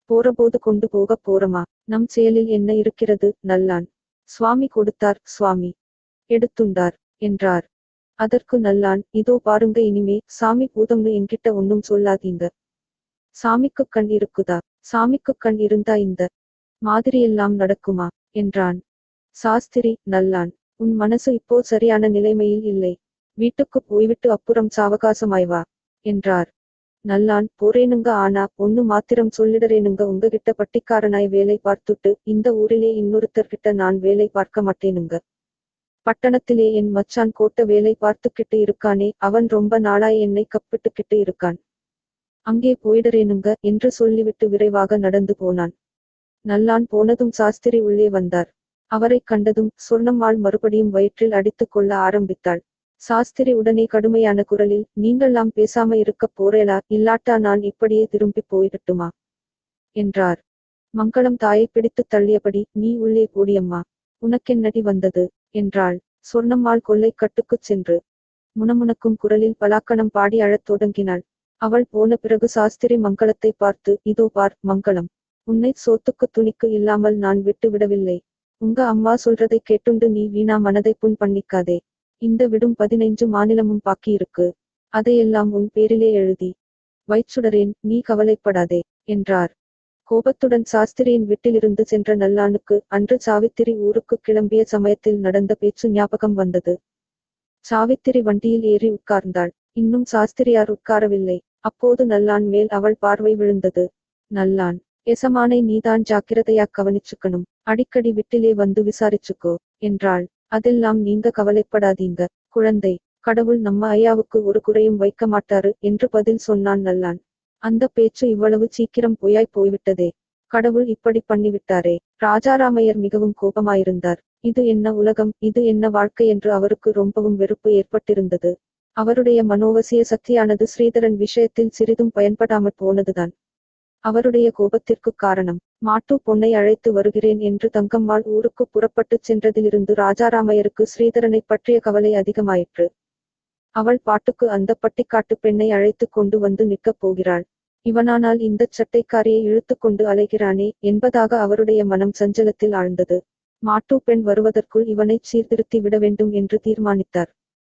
போறபோது கொண்டு போகப் போறமா நம் செயலில் என்ன இருக்கிறது நல்லான் சுவாமி கொடுத்தார் சுவாமி எடுத்துண்டார் என்றார் அதற்கு நல்லான் இதோ பாருங்க இனிமே சாமி பூதம்னு என்கிட்ட ஒன்னும் சொல்லாதீங்க சாமிக்கு கண் இருக்குதா சாமிக்கு கண் இருந்தா இந்த மாதிரியெல்லாம் நடக்குமா என்றான் சாஸ்திரி நல்லான் உன் மனசு இப்போ சரியான நிலைமையில் இல்லை வீட்டுக்கு போய்விட்டு அப்புறம் சாவகாசமாய் வா என்றார் நல்லான் போறேனுங்க ஆனா ஒன்னு மாத்திரம் சொல்லிடறேனுங்க உங்ககிட்ட பட்டிக்காரனாய் வேலை பார்த்துட்டு இந்த ஊரிலே இன்னொருத்தர்கிட்ட நான் வேலை பார்க்க மாட்டேனுங்க பட்டணத்திலே என் மச்சான் கோட்ட வேலை பார்த்துக்கிட்டு இருக்கானே அவன் ரொம்ப நாளாய் என்னை கப்பிட்டுக்கிட்டு இருக்கான் அங்கே போயிடறேனுங்க என்று சொல்லிவிட்டு விரைவாக நடந்து போனான் நல்லான் போனதும் சாஸ்திரி உள்ளே வந்தார் அவரைக் கண்டதும் சொர்ணம்மாள் மறுபடியும் வயிற்றில் அடித்துக் கொள்ள ஆரம்பித்தாள் சாஸ்திரி உடனே கடுமையான குரலில் நீங்கள்லாம் பேசாம இருக்கப் போறேளா இல்லாட்டா நான் இப்படியே திரும்பி போயிடட்டுமா என்றார் மங்களம் தாயை பிடித்துத் தள்ளியபடி நீ உள்ளே போடியம்மா உனக்கென்னடி வந்தது என்றாள் சொர்ணம்மாள் கொல்லை கட்டுக்குச் சென்று முணமுணக்கும் குரலில் பலாக்கணம் பாடி அழத் தொடங்கினாள் அவள் போன பிறகு சாஸ்திரி மங்களத்தை பார்த்து இதோ பார் மங்களம் உன்னை சோத்துக்கு துணிக்கு இல்லாமல் நான் விட்டு விடவில்லை உங்க அம்மா சொல்றதை கேட்டுண்டு நீ வீணா மனதை புண் பண்ணிக்காதே இந்த விடும் பதினைஞ்சு மாநிலமும் பாக்கி இருக்கு அதையெல்லாம் உன் பேரிலே எழுதி வைச்சுடரேன் நீ கவலைப்படாதே என்றார் கோபத்துடன் சாஸ்திரியின் வீட்டிலிருந்து சென்ற நல்லானுக்கு அன்று சாவித்திரி ஊருக்கு கிளம்பிய சமயத்தில் நடந்த பேச்சு ஞாபகம் வந்தது சாவித்திரி வண்டியில் ஏறி உட்கார்ந்தாள் இன்னும் சாஸ்திரியார் உட்காரவில்லை அப்போது நல்லான் மேல் அவள் பார்வை விழுந்தது நல்லான் எசமானை நீதான் ஜாக்கிரதையா கவனிச்சுக்கணும் அடிக்கடி விட்டிலே வந்து விசாரிச்சுக்கோ என்றாள் அதெல்லாம் நீங்க கவலைப்படாதீங்க குழந்தை கடவுள் நம்ம ஐயாவுக்கு ஒரு குறையும் வைக்க மாட்டாரு என்று பதில் சொன்னான் நல்லான் அந்த பேச்சு இவ்வளவு சீக்கிரம் பொய்யாய் போய்விட்டதே கடவுள் இப்படி பண்ணிவிட்டாரே ராஜாராமையர் மிகவும் கோபமாயிருந்தார் இது என்ன உலகம் இது என்ன வாழ்க்கை என்று அவருக்கு ரொம்பவும் வெறுப்பு ஏற்பட்டிருந்தது அவருடைய மனோவசிய சக்தியானது ஸ்ரீதரன் விஷயத்தில் சிறிதும் பயன்படாமற் போனதுதான் அவருடைய கோபத்திற்கு காரணம் மாட்டு பொன்னை அழைத்து வருகிறேன் என்று தங்கம்மாள் ஊருக்கு புறப்பட்டுச் சென்றதிலிருந்து ராஜாராமையருக்கு ஸ்ரீதரனை பற்றிய கவலை அதிகமாயிற்று அவள் பாட்டுக்கு அந்த பட்டிக்காட்டு பெண்ணை அழைத்து கொண்டு வந்து நிற்கப் போகிறாள் இவனானால் இந்தச் சட்டைக்காரியை இழுத்து கொண்டு அலைகிறானே என்பதாக அவருடைய மனம் சஞ்சலத்தில் ஆழ்ந்தது மாட்டு பெண் வருவதற்குள் இவனைச் சீர்திருத்தி விட வேண்டும் என்று தீர்மானித்தார்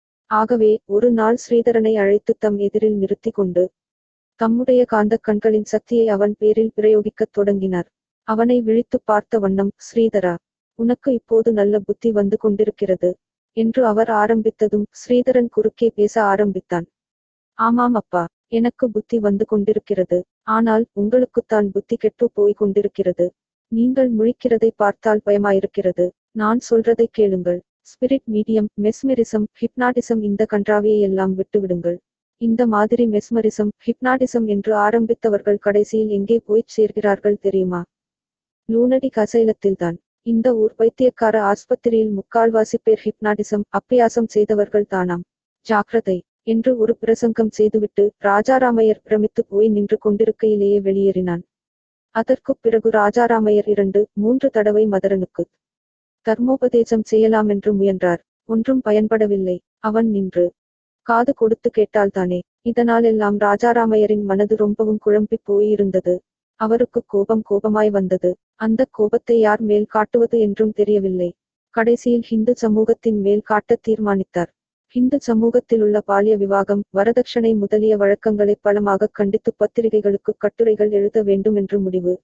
ஆகவே ஒரு நாள் ஸ்ரீதரனை அழைத்து தம் எதிரில் நிறுத்தி கொண்டு தம்முடைய காந்தக் கண்களின் சக்தியை அவன் பேரில் பிரயோகிக்கத் தொடங்கினார் அவனை விழித்துப் பார்த்த வண்ணம் ஸ்ரீதரா உனக்கு இப்போது நல்ல புத்தி வந்து கொண்டிருக்கிறது என்று அவர் ஆரம்பித்ததும் ஸ்ரீதரன் குறுக்கே பேச ஆரம்பித்தான் ஆமாம் அப்பா எனக்கு புத்தி வந்து கொண்டிருக்கிறது ஆனால் உங்களுக்குத்தான் புத்தி கெட்டு போய் கொண்டிருக்கிறது நீங்கள் முழிக்கிறதை பார்த்தால் பயமாயிருக்கிறது நான் சொல்றதை கேளுங்கள் ஸ்பிரிட் மீடியம் மெஸ்மெரிசம் ஹிப்னாட்டிசம் இந்த கன்றாவியை எல்லாம் விட்டுவிடுங்கள் இந்த மாதிரி மெஸ்மரிசம் ஹிப்னாட்டிசம் என்று ஆரம்பித்தவர்கள் கடைசியில் எங்கே போய்ச் சேர்கிறார்கள் தெரியுமா லூனடி கசைலத்தில்தான் இந்த ஊர் பைத்தியக்கார ஆஸ்பத்திரியில் முக்கால்வாசி பேர் ஹிப்னாட்டிசம் அப்பியாசம் செய்தவர்கள் தானாம் ஜாக்கிரதை என்று ஒரு பிரசங்கம் செய்துவிட்டு ராஜாராமையர் பிரமித்து போய் நின்று கொண்டிருக்கையிலேயே வெளியேறினான் அதற்குப் பிறகு ராஜாராமையர் இரண்டு மூன்று தடவை மதரனுக்கு தர்மோபதேசம் செய்யலாமென்று முயன்றார் ஒன்றும் பயன்படவில்லை அவன் நின்று காது கொடுத்து கேட்டால்தானே இதனாலெல்லாம் ராஜாராமையரின் மனது ரொம்பவும் குழம்பிப் போயிருந்தது அவருக்கு கோபம் கோபமாய் வந்தது அந்த கோபத்தை யார் மேல் காட்டுவது என்றும் தெரியவில்லை கடைசியில் ஹிந்து சமூகத்தின் மேல் காட்டத் தீர்மானித்தார் ஹிந்து சமூகத்திலுள்ள பாலிய விவாகம் வரதட்சணை முதலிய வழக்கங்களை பலமாக கண்டித்து பத்திரிகைகளுக்கு கட்டுரைகள் எழுத வேண்டுமென்று முடிவு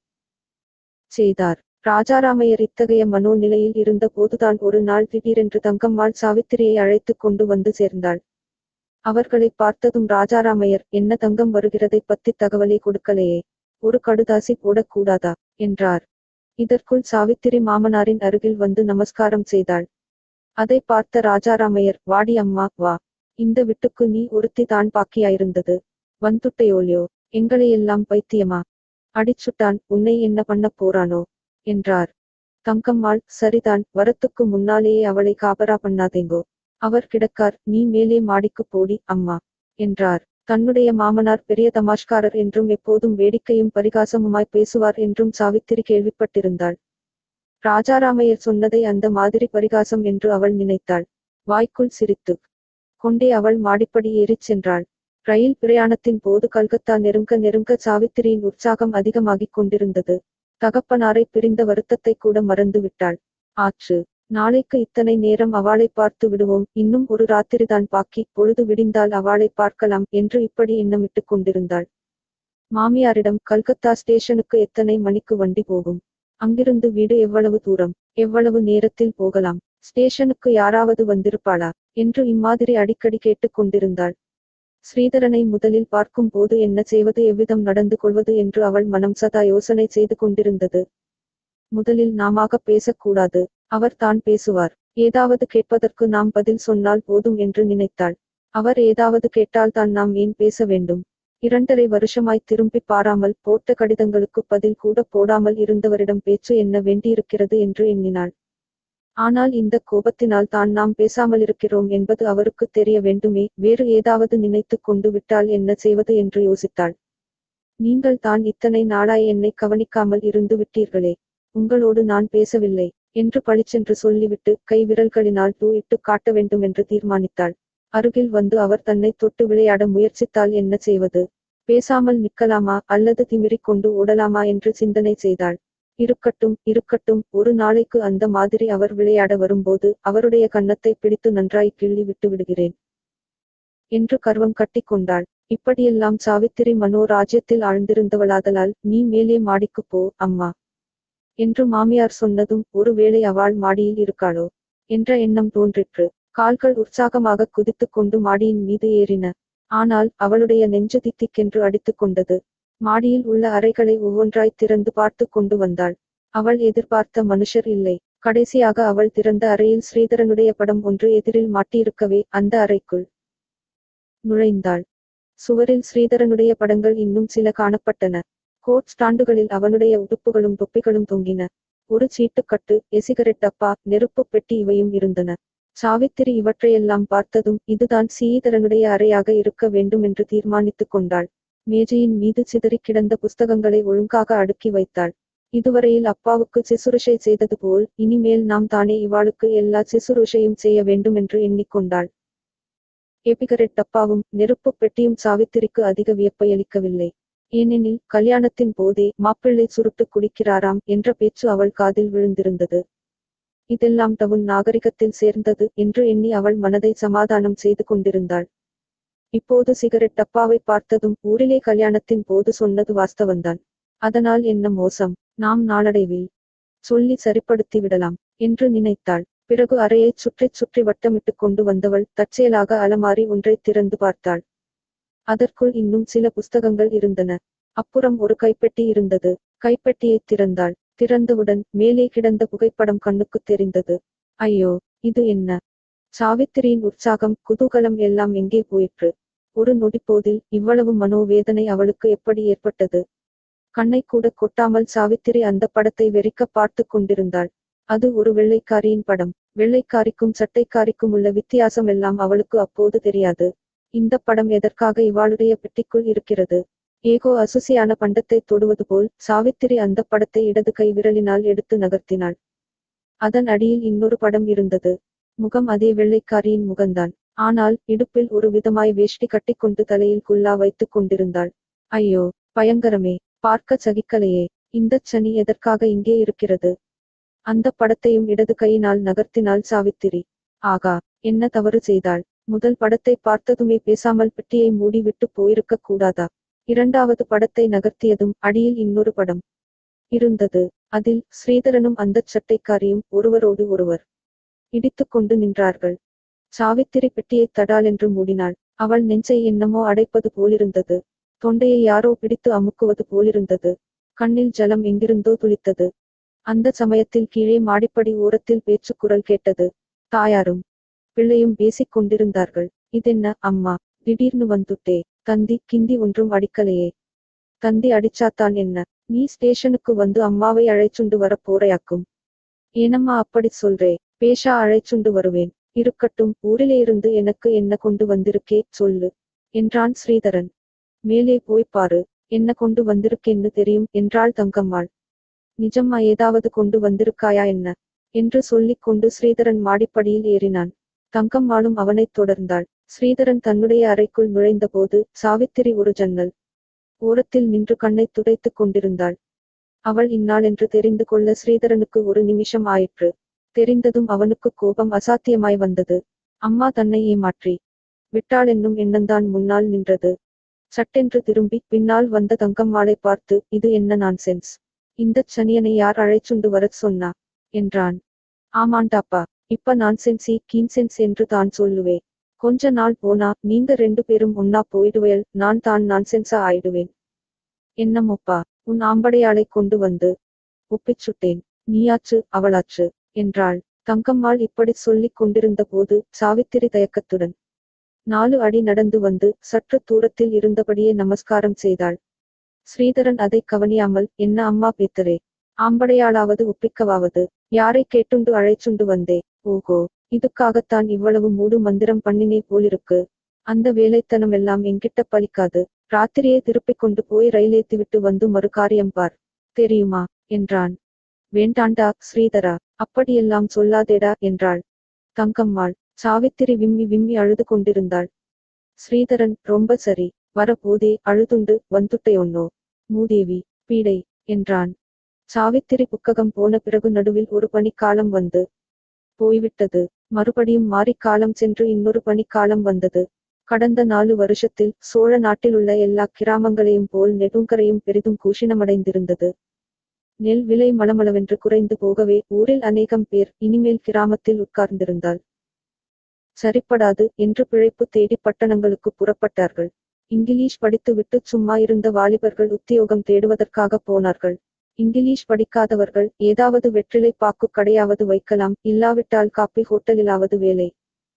செய்தார் ராஜாராமையர் இத்தகைய மனோநிலையில் இருந்த போதுதான் ஒரு நாள் திடீரென்று தங்கம்மாள் சாவித்திரியை அழைத்துக் கொண்டு வந்து சேர்ந்தாள் அவர்களை பார்த்ததும் ராஜாராமையர் என்ன தங்கம் வருகிறதை பத்தி தகவலை கொடுக்கலையே ஒரு கடுதாசி போடக்கூடாதா என்றார் இதற்குள் சாவித்திரி மாமனாரின் அருகில் வந்து நமஸ்காரம் செய்தாள் அதை பார்த்த ராஜாராமையர் வாடி அம்மா வா இந்த விட்டுக்கு நீ ஒருத்தி தான் பாக்கியாயிருந்தது வந்துட்டையோலியோ எங்களையெல்லாம் பைத்தியமா அடிச்சுட்டான் உன்னை என்ன பண்ணப் போறானோ என்றார் தங்கம்மாள் சரிதான் வரத்துக்கு முன்னாலேயே அவளை காபரா பண்ணாதேங்கோ அவர் கிடக்கார் நீ மேலே மாடிக்கு போடி அம்மா என்றார் தன்னுடைய மாமனார் பெரிய தமாஷ்காரர் என்றும் எப்போதும் வேடிக்கையும் பரிகாசமுமாய் பேசுவார் என்றும் சாவித்திரி கேள்விப்பட்டிருந்தாள் ராஜாராமையர் சொன்னதை அந்த மாதிரி பரிகாசம் என்று அவள் நினைத்தாள் வாய்க்குள் சிரித்து கொண்டே அவள் மாடிப்படி ஏறிச் சென்றாள் ரயில் பிரயாணத்தின் போது கல்கத்தா நெருங்க நெருங்க சாவித்திரியின் உற்சாகம் அதிகமாகிக் கொண்டிருந்தது தகப்பனாரை பிரிந்த வருத்தத்தை கூட மறந்து விட்டாள் ஆச்சு நாளைக்கு இத்தனை நேரம் அவளை பார்த்து விடுவோம் இன்னும் ஒரு ராத்திரிதான் பாக்கி பொழுது விடிந்தால் அவளை பார்க்கலாம் என்று இப்படி எண்ணமிட்டுக் கொண்டிருந்தாள் மாமியாரிடம் கல்கத்தா ஸ்டேஷனுக்கு எத்தனை மணிக்கு வண்டி போகும் அங்கிருந்து வீடு எவ்வளவு தூரம் எவ்வளவு நேரத்தில் போகலாம் ஸ்டேஷனுக்கு யாராவது வந்திருப்பாளா என்று இம்மாதிரி அடிக்கடி கேட்டுக் கொண்டிருந்தாள் ஸ்ரீதரனை முதலில் பார்க்கும் போது என்ன செய்வது எவ்விதம் நடந்து கொள்வது என்று அவள் மனம் சதா யோசனை செய்து கொண்டிருந்தது முதலில் நாமாக பேசக்கூடாது அவர் தான் பேசுவார் ஏதாவது கேட்பதற்கு நாம் பதில் சொன்னால் போதும் என்று நினைத்தாள் அவர் ஏதாவது கேட்டால் தான் நாம் ஏன் பேச வேண்டும் இரண்டரை வருஷமாய் திரும்பி பாராமல் போட்ட கடிதங்களுக்கு பதில் கூட போடாமல் இருந்தவரிடம் பேச்சு என்ன வேண்டியிருக்கிறது என்று எண்ணினாள் ஆனால் இந்த கோபத்தினால் தான் நாம் பேசாமலிருக்கிறோம் என்பது அவருக்கு தெரிய வேண்டுமே வேறு ஏதாவது நினைத்துக் கொண்டு விட்டால் என்ன செய்வது என்று யோசித்தாள் நீங்கள் தான் இத்தனை நாளாய் என்னை கவனிக்காமல் இருந்து விட்டீர்களே உங்களோடு நான் பேசவில்லை என்று பளிச்சென்று சொல்லிவிட்டு கை விரல்களினால் தூ இட்டு காட்ட வேண்டும் என்று தீர்மானித்தாள் அருகில் வந்து அவர் தன்னை தொட்டு விளையாட முயற்சித்தால் என்ன செய்வது பேசாமல் நிற்கலாமா அல்லது திமிரிக் கொண்டு ஓடலாமா என்று சிந்தனை செய்தாள் இருக்கட்டும் இருக்கட்டும் ஒரு நாளைக்கு அந்த மாதிரி அவர் விளையாட வரும்போது அவருடைய கன்னத்தை பிடித்து நன்றாய் கிள்ளி விட்டு விடுகிறேன் என்று கர்வம் கட்டிக் கொண்டாள் இப்படியெல்லாம் சாவித்திரி மனோ ராஜ்யத்தில் ஆழ்ந்திருந்தவளாதலால் நீ மேலே மாடிக்குப் போ அம்மா என்று மாமியார் சொன்னதும் ஒருவேளை அவள் மாடியில் இருக்காளோ என்ற எண்ணம் தோன்றிற்று கால்கள் உற்சாகமாக குதித்துக் கொண்டு மாடியின் மீது ஏறின ஆனால் அவளுடைய நெஞ்சு தித்திக்கென்று அடித்துக் கொண்டது மாடியில் உள்ள அறைகளை ஒவ்வொன்றாய் திறந்து பார்த்து கொண்டு வந்தாள் அவள் எதிர்பார்த்த மனுஷர் இல்லை கடைசியாக அவள் திறந்த அறையில் ஸ்ரீதரனுடைய படம் ஒன்று எதிரில் மாட்டியிருக்கவே அந்த அறைக்குள் நுழைந்தாள் சுவரில் ஸ்ரீதரனுடைய படங்கள் இன்னும் சில காணப்பட்டன கோட் ஸ்டாண்டுகளில் அவனுடைய உடுப்புகளும் தொப்பிகளும் தொங்கின ஒரு சீட்டுக்கட்டு எசிகரெட் டப்பா நெருப்புப் பெட்டி இவையும் இருந்தன சாவித்திரி இவற்றையெல்லாம் பார்த்ததும் இதுதான் சீதரனுடைய அறையாக இருக்க வேண்டுமென்று தீர்மானித்துக் கொண்டாள் மேஜையின் மீது சிதறிக் கிடந்த புஸ்தகங்களை ஒழுங்காக அடுக்கி வைத்தாள் இதுவரையில் அப்பாவுக்கு சிசுருஷை செய்தது போல் இனிமேல் நாம் தானே இவாளுக்கு எல்லா சிசுருஷையும் செய்ய வேண்டுமென்று எண்ணிக்கொண்டாள் எபிகரெட் டப்பாவும் நெருப்புப் பெட்டியும் சாவித்திரிக்கு அதிக வியப்பை அளிக்கவில்லை ஏனெனில் கல்யாணத்தின் போதே மாப்பிள்ளை சுருட்டு குடிக்கிறாராம் என்ற பேச்சு அவள் காதில் விழுந்திருந்தது இதெல்லாம் டவுன் நாகரிகத்தில் சேர்ந்தது என்று எண்ணி அவள் மனதை சமாதானம் செய்து கொண்டிருந்தாள் இப்போது சிகரெட் டப்பாவை பார்த்ததும் ஊரிலே கல்யாணத்தின் போது சொன்னது வாஸ்தவந்தான் அதனால் என்ன மோசம் நாம் நாளடைவில் சொல்லி சரிப்படுத்தி விடலாம் என்று நினைத்தாள் பிறகு அறையைச் சுற்றிச் சுற்றி வட்டமிட்டுக் கொண்டு வந்தவள் தற்செயலாக அலமாரி ஒன்றை திறந்து பார்த்தாள் அதற்குள் இன்னும் சில புஸ்தகங்கள் இருந்தன அப்புறம் ஒரு கைப்பெட்டி இருந்தது கைப்பெட்டியைத் திறந்தாள் திறந்தவுடன் மேலே கிடந்த புகைப்படம் கண்ணுக்குத் தெரிந்தது ஐயோ இது என்ன சாவித்திரியின் உற்சாகம் குதூகலம் எல்லாம் எங்கே போயிற்று ஒரு நொடிப்போதில் இவ்வளவு மனோவேதனை அவளுக்கு எப்படி ஏற்பட்டது கண்ணை கூட கொட்டாமல் சாவித்திரி அந்த படத்தை வெறிக்க பார்த்து கொண்டிருந்தாள் அது ஒரு வெள்ளைக்காரியின் படம் வெள்ளைக்காரிக்கும் சட்டைக்காரிக்கும் உள்ள வித்தியாசம் எல்லாம் அவளுக்கு அப்போது தெரியாது இந்த படம் எதற்காக இவாளுடைய பெட்டிக்குள் இருக்கிறது ஏகோ அசுசியான பண்டத்தை தொடுவது போல் சாவித்திரி அந்த படத்தை இடது கை விரலினால் எடுத்து நகர்த்தினாள் அதன் அடியில் இன்னொரு படம் இருந்தது முகம் அதே வெள்ளைக்காரியின் முகம்தான் ஆனால் இடுப்பில் ஒரு விதமாய் வேஷ்டி கட்டிக்கொண்டு தலையில் குல்லா வைத்துக் கொண்டிருந்தாள் ஐயோ பயங்கரமே பார்க்க சகிக்கலையே இந்தச் சனி எதற்காக இங்கே இருக்கிறது அந்த படத்தையும் இடது கையினால் நகர்த்தினாள் சாவித்திரி ஆகா என்ன தவறு செய்தாள் முதல் படத்தை பார்த்ததுமே பேசாமல் பெட்டியை மூடிவிட்டு போயிருக்க கூடாதா இரண்டாவது படத்தை நகர்த்தியதும் அடியில் இன்னொரு படம் இருந்தது அதில் ஸ்ரீதரனும் அந்தச் சட்டைக்காரியும் ஒருவரோடு ஒருவர் இடித்துக் கொண்டு நின்றார்கள் சாவித்திரி பெட்டியை தடாலென்று மூடினாள் அவள் நெஞ்சை என்னமோ அடைப்பது போலிருந்தது தொண்டையை யாரோ பிடித்து அமுக்குவது போலிருந்தது கண்ணில் ஜலம் எங்கிருந்தோ துளித்தது அந்த சமயத்தில் கீழே மாடிப்படி ஓரத்தில் பேச்சுக் குரல் கேட்டது தாயாரும் பிள்ளையும் பேசிக் கொண்டிருந்தார்கள் இதென்ன அம்மா திடீர்னு வந்துட்டே தந்தி கிந்தி ஒன்றும் அடிக்கலையே தந்தி அடிச்சாத்தான் என்ன நீ ஸ்டேஷனுக்கு வந்து அம்மாவை அழைச்சுண்டு வர போறையாக்கும் ஏனம்மா அப்படி சொல்றே பேஷா அழைச்சுண்டு வருவேன் இருக்கட்டும் ஊரிலே இருந்து எனக்கு என்ன கொண்டு வந்திருக்கே சொல்லு என்றான் ஸ்ரீதரன் மேலே போய் பாரு என்ன கொண்டு வந்திருக்கேன்னு தெரியும் என்றாள் தங்கம்மாள் நிஜம்மா ஏதாவது கொண்டு வந்திருக்காயா என்ன என்று சொல்லிக் கொண்டு ஸ்ரீதரன் மாடிப்படியில் ஏறினான் தங்கம்மாளும் அவனைத் தொடர்ந்தாள் ஸ்ரீதரன் தன்னுடைய அறைக்குள் நுழைந்தபோது சாவித்திரி ஒரு ஜன்னல் ஓரத்தில் நின்று கண்ணை துடைத்துக் கொண்டிருந்தாள் அவள் இன்னாளென்று தெரிந்து கொள்ள ஸ்ரீதரனுக்கு ஒரு நிமிஷம் ஆயிற்று தெரிந்ததும் அவனுக்கு கோபம் அசாத்தியமாய் வந்தது அம்மா தன்னை ஏமாற்றி விட்டாள் என்னும் எண்ணந்தான் முன்னால் நின்றது சட்டென்று திரும்பி பின்னால் வந்த தங்கம்மாளை பார்த்து இது என்ன நான்சென்ஸ் இந்தச் சனியனை யார் அழைச்சுண்டு வரச் சொன்னா என்றான் ஆமாண்டாப்பா இப்ப நான்சென்சி கீன்சென்ஸ் என்று தான் சொல்லுவே கொஞ்ச நாள் போனா நீங்க ரெண்டு பேரும் ஒன்னா போயிடுவேல் நான் தான் நான்சென்ஸா ஆயிடுவேன் என்னமோப்பா உன் ஆம்படையாளை கொண்டு வந்து ஒப்பிச் சுட்டேன் நீயாச்சு அவளாச்சு என்றாள் தங்கம்மாள் இப்படி சொல்லிக் கொண்டிருந்த போது சாவித்திரி தயக்கத்துடன் நாலு அடி நடந்து வந்து சற்று தூரத்தில் இருந்தபடியே நமஸ்காரம் செய்தாள் ஸ்ரீதரன் அதை கவனியாமல் என்ன அம்மா பேத்தரே ஆம்படையாளாவது ஒப்பிக்கவாவது யாரை கேட்டுண்டு அழைச்சுண்டு வந்தே ஓகோ இதுக்காகத்தான் இவ்வளவு மூடு மந்திரம் பண்ணினே போலிருக்கு அந்த வேலைத்தனமெல்லாம் என்கிட்ட பலிக்காது ராத்திரியே திருப்பிக் கொண்டு போய் ரயிலேத்திவிட்டு வந்து மறு காரியம் பார் தெரியுமா என்றான் வேண்டாண்டா ஸ்ரீதரா அப்படியெல்லாம் சொல்லாதேடா என்றாள் தங்கம்மாள் சாவித்திரி விம்மி விம்மி அழுது கொண்டிருந்தாள் ஸ்ரீதரன் ரொம்ப சரி வரபோதே அழுதுண்டு வந்துட்டையொன்னோ மூதேவி பீடை என்றான் சாவித்திரி புக்ககம் போன பிறகு நடுவில் ஒரு பனிக்காலம் வந்து போய்விட்டது மறுபடியும் மாரிக்காலம் சென்று இன்னொரு பனிக்காலம் வந்தது கடந்த நாலு வருஷத்தில் சோழ நாட்டிலுள்ள எல்லா கிராமங்களையும் போல் நெடுங்கரையும் பெரிதும் கூஷினமடைந்திருந்தது நெல் விலை மளமளவென்று குறைந்து போகவே ஊரில் அநேகம் பேர் இனிமேல் கிராமத்தில் உட்கார்ந்திருந்தால் சரிப்படாது என்று பிழைப்பு தேடி பட்டணங்களுக்கு புறப்பட்டார்கள் இங்கிலீஷ் படித்துவிட்டு சும்மா இருந்த வாலிபர்கள் உத்தியோகம் தேடுவதற்காக போனார்கள் இங்கிலீஷ் படிக்காதவர்கள் ஏதாவது வெற்றிலை பாக்கு கடையாவது வைக்கலாம் இல்லாவிட்டால் காப்பி ஹோட்டலிலாவது வேலை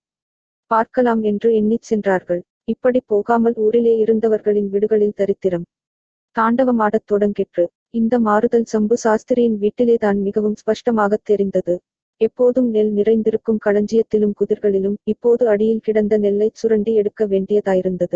பார்க்கலாம் என்று எண்ணிச் சென்றார்கள் இப்படி போகாமல் ஊரிலே இருந்தவர்களின் வீடுகளில் தரித்திரம் தாண்டவமாடத் தொடங்கிற்று இந்த மாறுதல் சம்பு சாஸ்திரியின் வீட்டிலேதான் மிகவும் ஸ்பஷ்டமாகத் தெரிந்தது எப்போதும் நெல் நிறைந்திருக்கும் களஞ்சியத்திலும் குதிர்களிலும் இப்போது அடியில் கிடந்த நெல்லை சுரண்டி எடுக்க வேண்டியதாயிருந்தது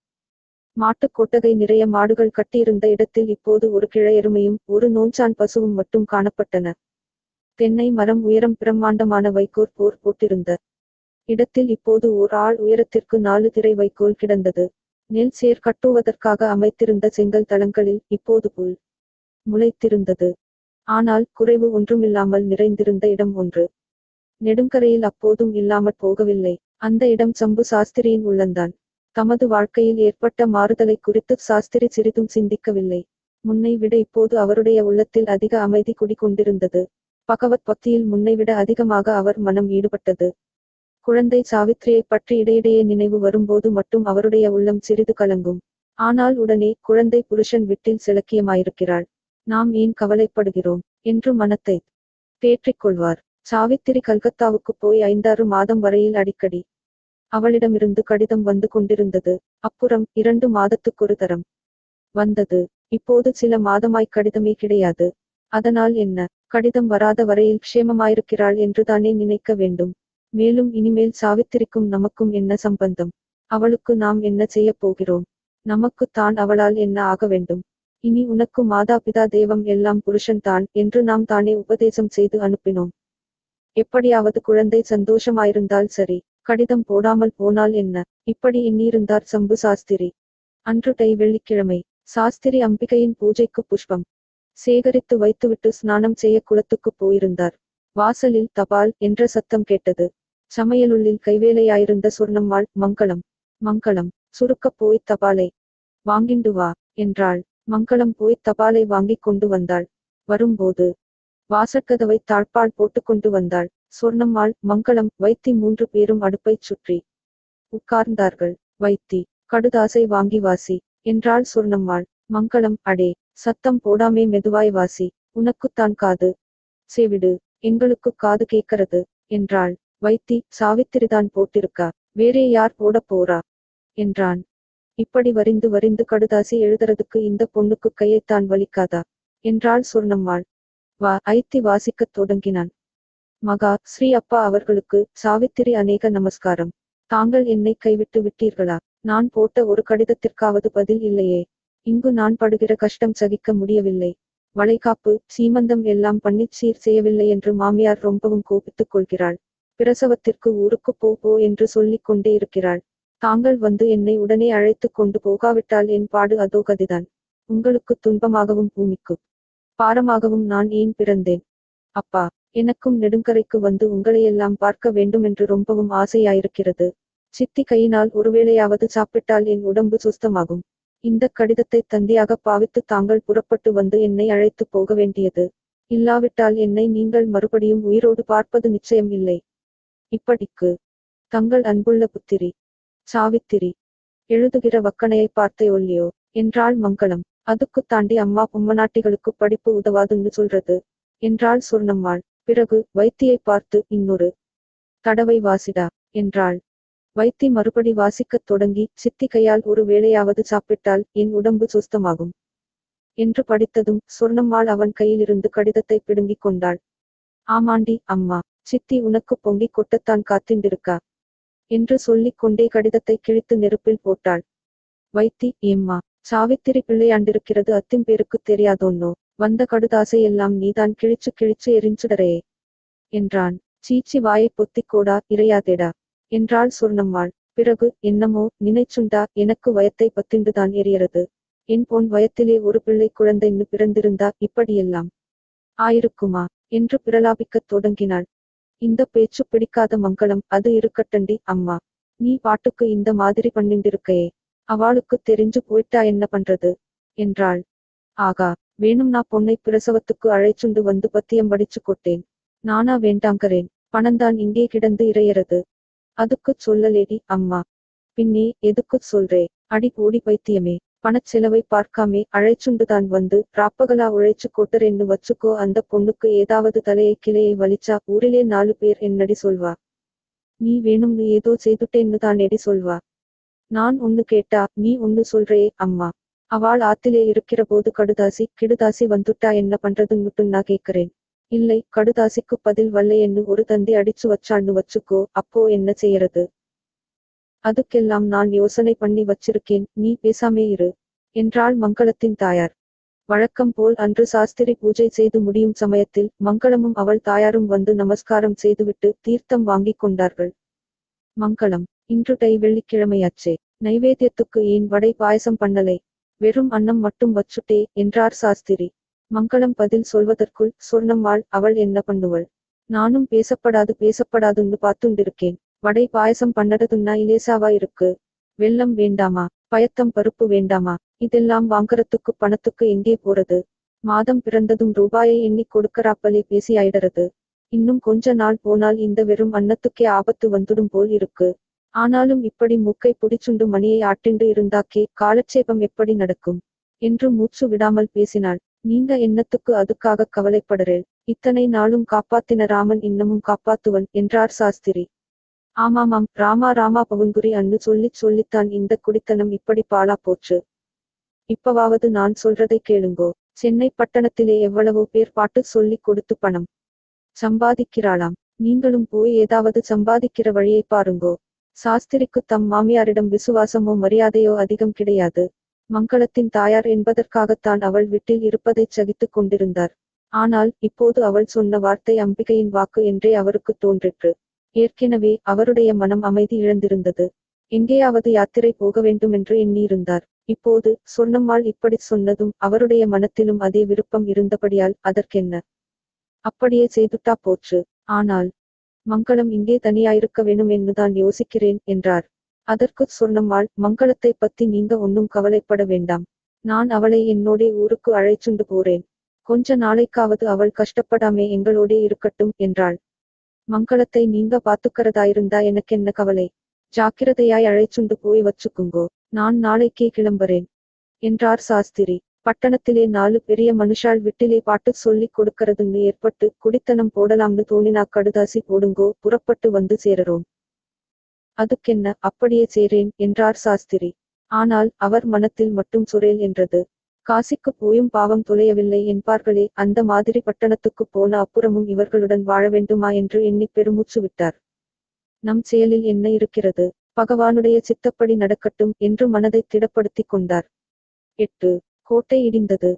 மாட்டுக் கொட்டகை நிறைய மாடுகள் கட்டியிருந்த இடத்தில் இப்போது ஒரு கிழையெருமையும் ஒரு நோஞ்சான் பசுவும் மட்டும் காணப்பட்டன தென்னை மரம் உயரம் பிரம்மாண்டமான வைக்கோற் போர் போட்டிருந்த இடத்தில் இப்போது ஓர் ஆள் உயரத்திற்கு நாலு திரை வைக்கோல் கிடந்தது நெல் சேர் கட்டுவதற்காக அமைத்திருந்த செங்கல் தளங்களில் இப்போது புல் முளைத்திருந்தது ஆனால் குறைவு ஒன்றுமில்லாமல் நிறைந்திருந்த இடம் ஒன்று நெடுங்கரையில் அப்போதும் இல்லாமற் போகவில்லை அந்த இடம் சம்பு சாஸ்திரியின் உள்ளந்தான் தமது வாழ்க்கையில் ஏற்பட்ட மாறுதலை குறித்து சாஸ்திரி சிறிதும் சிந்திக்கவில்லை முன்னை விட இப்போது அவருடைய உள்ளத்தில் அதிக அமைதி குடிகொண்டிருந்தது பகவத் பக்தியில் முன்னைவிட அதிகமாக அவர் மனம் ஈடுபட்டது குழந்தை சாவித்திரியைப் பற்றி இடையிடையே நினைவு வரும்போது மட்டும் அவருடைய உள்ளம் சிறிது கலங்கும் ஆனால் உடனே குழந்தை புருஷன் வீட்டில் சிலக்கியமாயிருக்கிறாள் நாம் ஏன் கவலைப்படுகிறோம் என்று மனத்தை தேற்றிக் கொள்வார் சாவித்திரி கல்கத்தாவுக்கு போய் ஐந்தாறு மாதம் வரையில் அடிக்கடி அவளிடமிருந்து கடிதம் வந்து கொண்டிருந்தது அப்புறம் இரண்டு மாதத்துக்கொரு தரம் வந்தது இப்போது சில மாதமாய் கடிதமே கிடையாது அதனால் என்ன கடிதம் வராத வரையில் க்ஷேமமாயிருக்கிறாள் என்றுதானே நினைக்க வேண்டும் மேலும் இனிமேல் சாவித்திரிக்கும் நமக்கும் என்ன சம்பந்தம் அவளுக்கு நாம் என்ன செய்யப் போகிறோம் நமக்கு தான் அவளால் என்ன ஆக வேண்டும் இனி உனக்கு மாதா பிதா தெய்வம் எல்லாம் புருஷன் தான் என்று நாம் தானே உபதேசம் செய்து அனுப்பினோம் எப்படியாவது குழந்தை சந்தோஷமாயிருந்தால் சரி கடிதம் போடாமல் போனால் என்ன இப்படி எண்ணியிருந்தார் சம்பு சாஸ்திரி அன்று டை வெள்ளிக்கிழமை சாஸ்திரி அம்பிகையின் பூஜைக்கு புஷ்பம் சேகரித்து வைத்துவிட்டு ஸ்நானம் செய்ய குளத்துக்கு போயிருந்தார் வாசலில் தபால் என்ற சத்தம் கேட்டது சமையலுள்ளில் கைவேலையாயிருந்த சொர்ணம்மாள் மங்களம் மங்களம் சுருக்கப் போய் தபாலை வாங்கிண்டு வா என்றாள் மங்களம் போய் தபாலை வாங்கிக் கொண்டு வந்தாள் வரும்போது வாசற்கதவை தாழ்பால் போட்டுக்கொண்டு வந்தாள் சொர்ணம்மாள் மங்களம் வைத்தி மூன்று பேரும் அடுப்பைச் சுற்றி உட்கார்ந்தார்கள் வைத்தி கடுதாசை வாங்கி வாசி என்றாள் சொர்ணம்மாள் மங்களம் அடே சத்தம் போடாமே மெதுவாய் வாசி உனக்குத்தான் காது செவிடு எங்களுக்கு காது கேட்கறது என்றாள் வைத்தி சாவித்திரிதான் போட்டிருக்கா வேறே யார் போடப் போறா என்றான் இப்படி வரிந்து வரிந்து கடுதாசி எழுதுறதுக்கு இந்த பொண்ணுக்கு கையைத்தான் வலிக்காதா என்றாள் சொர்ணம்மாள் வா ஐத்தி வாசிக்கத் தொடங்கினான் மகா ஸ்ரீ அப்பா அவர்களுக்கு சாவித்திரி அநேக நமஸ்காரம் தாங்கள் என்னை கைவிட்டு விட்டீர்களா நான் போட்ட ஒரு கடிதத்திற்காவது பதில் இல்லையே இங்கு நான் படுகிற கஷ்டம் சகிக்க முடியவில்லை வளைகாப்பு சீமந்தம் எல்லாம் பண்ணிச் சீர் செய்யவில்லை என்று மாமியார் ரொம்பவும் கோபித்துக் கொள்கிறாள் பிரசவத்திற்கு ஊருக்கு போ போ என்று சொல்லிக் கொண்டே இருக்கிறாள் தாங்கள் வந்து என்னை உடனே அழைத்துக் கொண்டு போகாவிட்டால் என் பாடு அதோ கதிதான் உங்களுக்கு துன்பமாகவும் பூமிக்கு பாரமாகவும் நான் ஏன் பிறந்தேன் அப்பா எனக்கும் நெடுங்கரைக்கு வந்து உங்களையெல்லாம் பார்க்க வேண்டுமென்று ரொம்பவும் ஆசையாயிருக்கிறது சித்தி கையினால் ஒருவேளையாவது சாப்பிட்டால் என் உடம்பு சுஸ்தமாகும் இந்த கடிதத்தை தந்தியாக பாவித்து தாங்கள் புறப்பட்டு வந்து என்னை அழைத்து போக வேண்டியது இல்லாவிட்டால் என்னை நீங்கள் மறுபடியும் உயிரோடு பார்ப்பது நிச்சயம் இல்லை இப்படிக்கு தங்கள் அன்புள்ள புத்திரி சாவித்திரி எழுதுகிற வக்கணையை பார்த்தே ஒல்லியோ என்றாள் மங்களம் அதுக்கு தாண்டி அம்மா பொம்மநாட்டிகளுக்கு படிப்பு உதவாதுன்னு சொல்றது என்றாள் சொர்ணம்மாள் பிறகு வைத்தியை பார்த்து இன்னொரு தடவை வாசிடா என்றாள் வைத்தி மறுபடி வாசிக்கத் தொடங்கி சித்தி கையால் ஒரு வேளையாவது சாப்பிட்டால் என் உடம்பு சுஸ்தமாகும் என்று படித்ததும் சொர்ணம்மாள் அவன் கையிலிருந்து கடிதத்தை பிடுங்கிக் கொண்டாள் ஆமாண்டி அம்மா சித்தி உனக்கு பொங்கிக் கொட்டத்தான் காத்திண்டிருக்கா என்று சொல்லிக் கொண்டே கடிதத்தை கிழித்து நெருப்பில் போட்டாள் வைத்தி ஏம்மா சாவித்திரி பிள்ளையாண்டிருக்கிறது அத்திம்பேருக்குத் தெரியாதோன்னோ வந்த கடுதாசை எல்லாம் நீதான் கிழிச்சு கிழிச்சு எரிஞ்சுடரே என்றான் சீச்சி வாயை பொத்திக்கோடா இறையாதேடா என்றாள் சொர்ணம்மாள் பிறகு என்னமோ நினைச்சுண்டா எனக்கு வயத்தை பத்திண்டுதான் எரியறது என் பொன் வயத்திலே ஒரு பிள்ளை குழந்தைன்னு பிறந்திருந்தா இப்படியெல்லாம் ஆயிருக்குமா என்று பிரலாபிக்கத் தொடங்கினாள் இந்த பேச்சு பிடிக்காத மங்களம் அது இருக்கட்டண்டி அம்மா நீ பாட்டுக்கு இந்த மாதிரி பண்ணிண்டிருக்கையே அவளுக்கு தெரிஞ்சு போயிட்டா என்ன பண்றது என்றாள் ஆகா வேணும்னா பொன்னை பிரசவத்துக்கு அழைச்சுண்டு வந்து பத்தியம் படிச்சு கொட்டேன் நானா வேண்டாங்கறேன் பணந்தான் இங்கே கிடந்து இறையறது அதுக்குச் சொல்லலேடி அம்மா பின்னே எதுக்குச் சொல்றே அடி போடி பைத்தியமே பணச் செலவை பார்க்காமே அழைச்சுண்டுதான் வந்து ராப்பகலா உழைச்சு கொட்டரேன்னு வச்சுக்கோ அந்த பொண்ணுக்கு ஏதாவது தலையை கிளையை வலிச்சா ஊரிலே நாலு பேர் என்னடி சொல்வா நீ வேணும்னு ஏதோ செய்துட்டேன்னு தான் எடி சொல்வா நான் ஒன்னு கேட்டா நீ ஒன்னு சொல்றே அம்மா அவள் ஆத்திலே இருக்கிற போது கடுதாசி கிடுதாசி வந்துட்டா என்ன பண்றதுன்னுட்டு நான் கேக்குறேன் இல்லை கடுதாசிக்கு பதில் வல்லையன்னு ஒரு தந்தி அடிச்சு வச்சான்னு வச்சுக்கோ அப்போ என்ன செய்யறது அதுக்கெல்லாம் நான் யோசனை பண்ணி வச்சிருக்கேன் நீ பேசாமே இரு என்றாள் மங்களத்தின் தாயார் வழக்கம் போல் அன்று சாஸ்திரி பூஜை செய்து முடியும் சமயத்தில் மங்களமும் அவள் தாயாரும் வந்து நமஸ்காரம் செய்துவிட்டு தீர்த்தம் வாங்கிக் கொண்டார்கள் மங்களம் இன்று டை வெள்ளிக்கிழமையாச்சே நைவேத்தியத்துக்கு ஏன் வடை பாயசம் பண்ணலை வெறும் அன்னம் மட்டும் வச்சுட்டே என்றார் சாஸ்திரி மங்களம் பதில் சொல்வதற்குள் சொர்ணம்மாள் அவள் என்ன பண்ணுவள் நானும் பேசப்படாது பேசப்படாதுன்னு பார்த்துண்டிருக்கேன் வடை பாயசம் பண்ணறதுன்னா இலேசாவா இருக்கு வெல்லம் வேண்டாமா பயத்தம் பருப்பு வேண்டாமா இதெல்லாம் வாங்கறதுக்கு பணத்துக்கு எங்கே போறது மாதம் பிறந்ததும் ரூபாயை எண்ணி கொடுக்கறாப்பலே பேசி ஆயிடறது இன்னும் கொஞ்ச நாள் போனால் இந்த வெறும் அன்னத்துக்கே ஆபத்து வந்துடும் போல் இருக்கு ஆனாலும் இப்படி மூக்கை புடிச்சுண்டு மணியை ஆட்டிண்டு இருந்தாக்கே காலட்சேபம் எப்படி நடக்கும் என்று மூச்சு விடாமல் பேசினாள் நீங்க என்னத்துக்கு அதுக்காக கவலைப்படறேள் இத்தனை நாளும் காப்பாத்தின ராமன் இன்னமும் காப்பாத்துவன் என்றார் சாஸ்திரி ஆமாமாம் ராமா ராமா பவுன்குரி அன்னு சொல்லிச் சொல்லித்தான் இந்த குடித்தனம் இப்படி பாழா போச்சு இப்பவாவது நான் சொல்றதை கேளுங்கோ சென்னை பட்டணத்திலே எவ்வளவோ பேர் பாட்டு சொல்லிக் கொடுத்து பணம் சம்பாதிக்கிறாளாம் நீங்களும் போய் ஏதாவது சம்பாதிக்கிற வழியை பாருங்கோ சாஸ்திரிக்கு தம் மாமியாரிடம் விசுவாசமோ மரியாதையோ அதிகம் கிடையாது மங்களத்தின் தாயார் என்பதற்காகத்தான் அவள் வீட்டில் இருப்பதைச் சகித்துக் கொண்டிருந்தார் ஆனால் இப்போது அவள் சொன்ன வார்த்தை அம்பிகையின் வாக்கு என்றே அவருக்கு தோன்றிற்று ஏற்கனவே அவருடைய மனம் அமைதி இழந்திருந்தது எங்கேயாவது யாத்திரை போக வேண்டுமென்று எண்ணியிருந்தார் இப்போது சொன்னம்மாள் இப்படிச் சொன்னதும் அவருடைய மனத்திலும் அதே விருப்பம் இருந்தபடியால் அதற்கென்ன அப்படியே செய்துட்டா போச்சு ஆனால் மங்களம் இங்கே தனியாயிருக்க வேணும் என்றுதான் யோசிக்கிறேன் என்றார் அதற்குச் சொன்னம்மாள் மங்களத்தை பத்தி நீங்க ஒன்னும் கவலைப்பட வேண்டாம் நான் அவளை என்னோடே ஊருக்கு அழைச்சுண்டு போறேன் கொஞ்ச நாளைக்காவது அவள் கஷ்டப்படாமே எங்களோடே இருக்கட்டும் என்றாள் மங்களத்தை நீங்க பாத்துக்கறதாயிருந்தா எனக்கென்ன கவலை ஜாக்கிரதையாய் அழைச்சுண்டு போய் வச்சுக்குங்கோ நான் நாளைக்கே கிளம்புறேன் என்றார் சாஸ்திரி பட்டணத்திலே நாலு பெரிய மனுஷாள் விட்டிலே பாட்டு சொல்லிக் கொடுக்கறதுன்னு ஏற்பட்டு குடித்தனம் போடலாம்னு தோணினா கடுதாசி போடுங்கோ புறப்பட்டு வந்து சேரறோம் அதுக்கென்ன அப்படியே சேரேன் என்றார் சாஸ்திரி ஆனால் அவர் மனத்தில் மட்டும் சுரேல் என்றது காசிக்கு போயும் பாவம் தொலையவில்லை என்பார்களே அந்த மாதிரி பட்டணத்துக்கு போன அப்புறமும் இவர்களுடன் வாழ வேண்டுமா என்று எண்ணிப் பெருமூச்சு விட்டார் நம் செயலில் என்ன இருக்கிறது பகவானுடைய சித்தப்படி நடக்கட்டும் என்று மனதை திடப்படுத்திக் கொண்டார் எட்டு கோட்டை இடிந்தது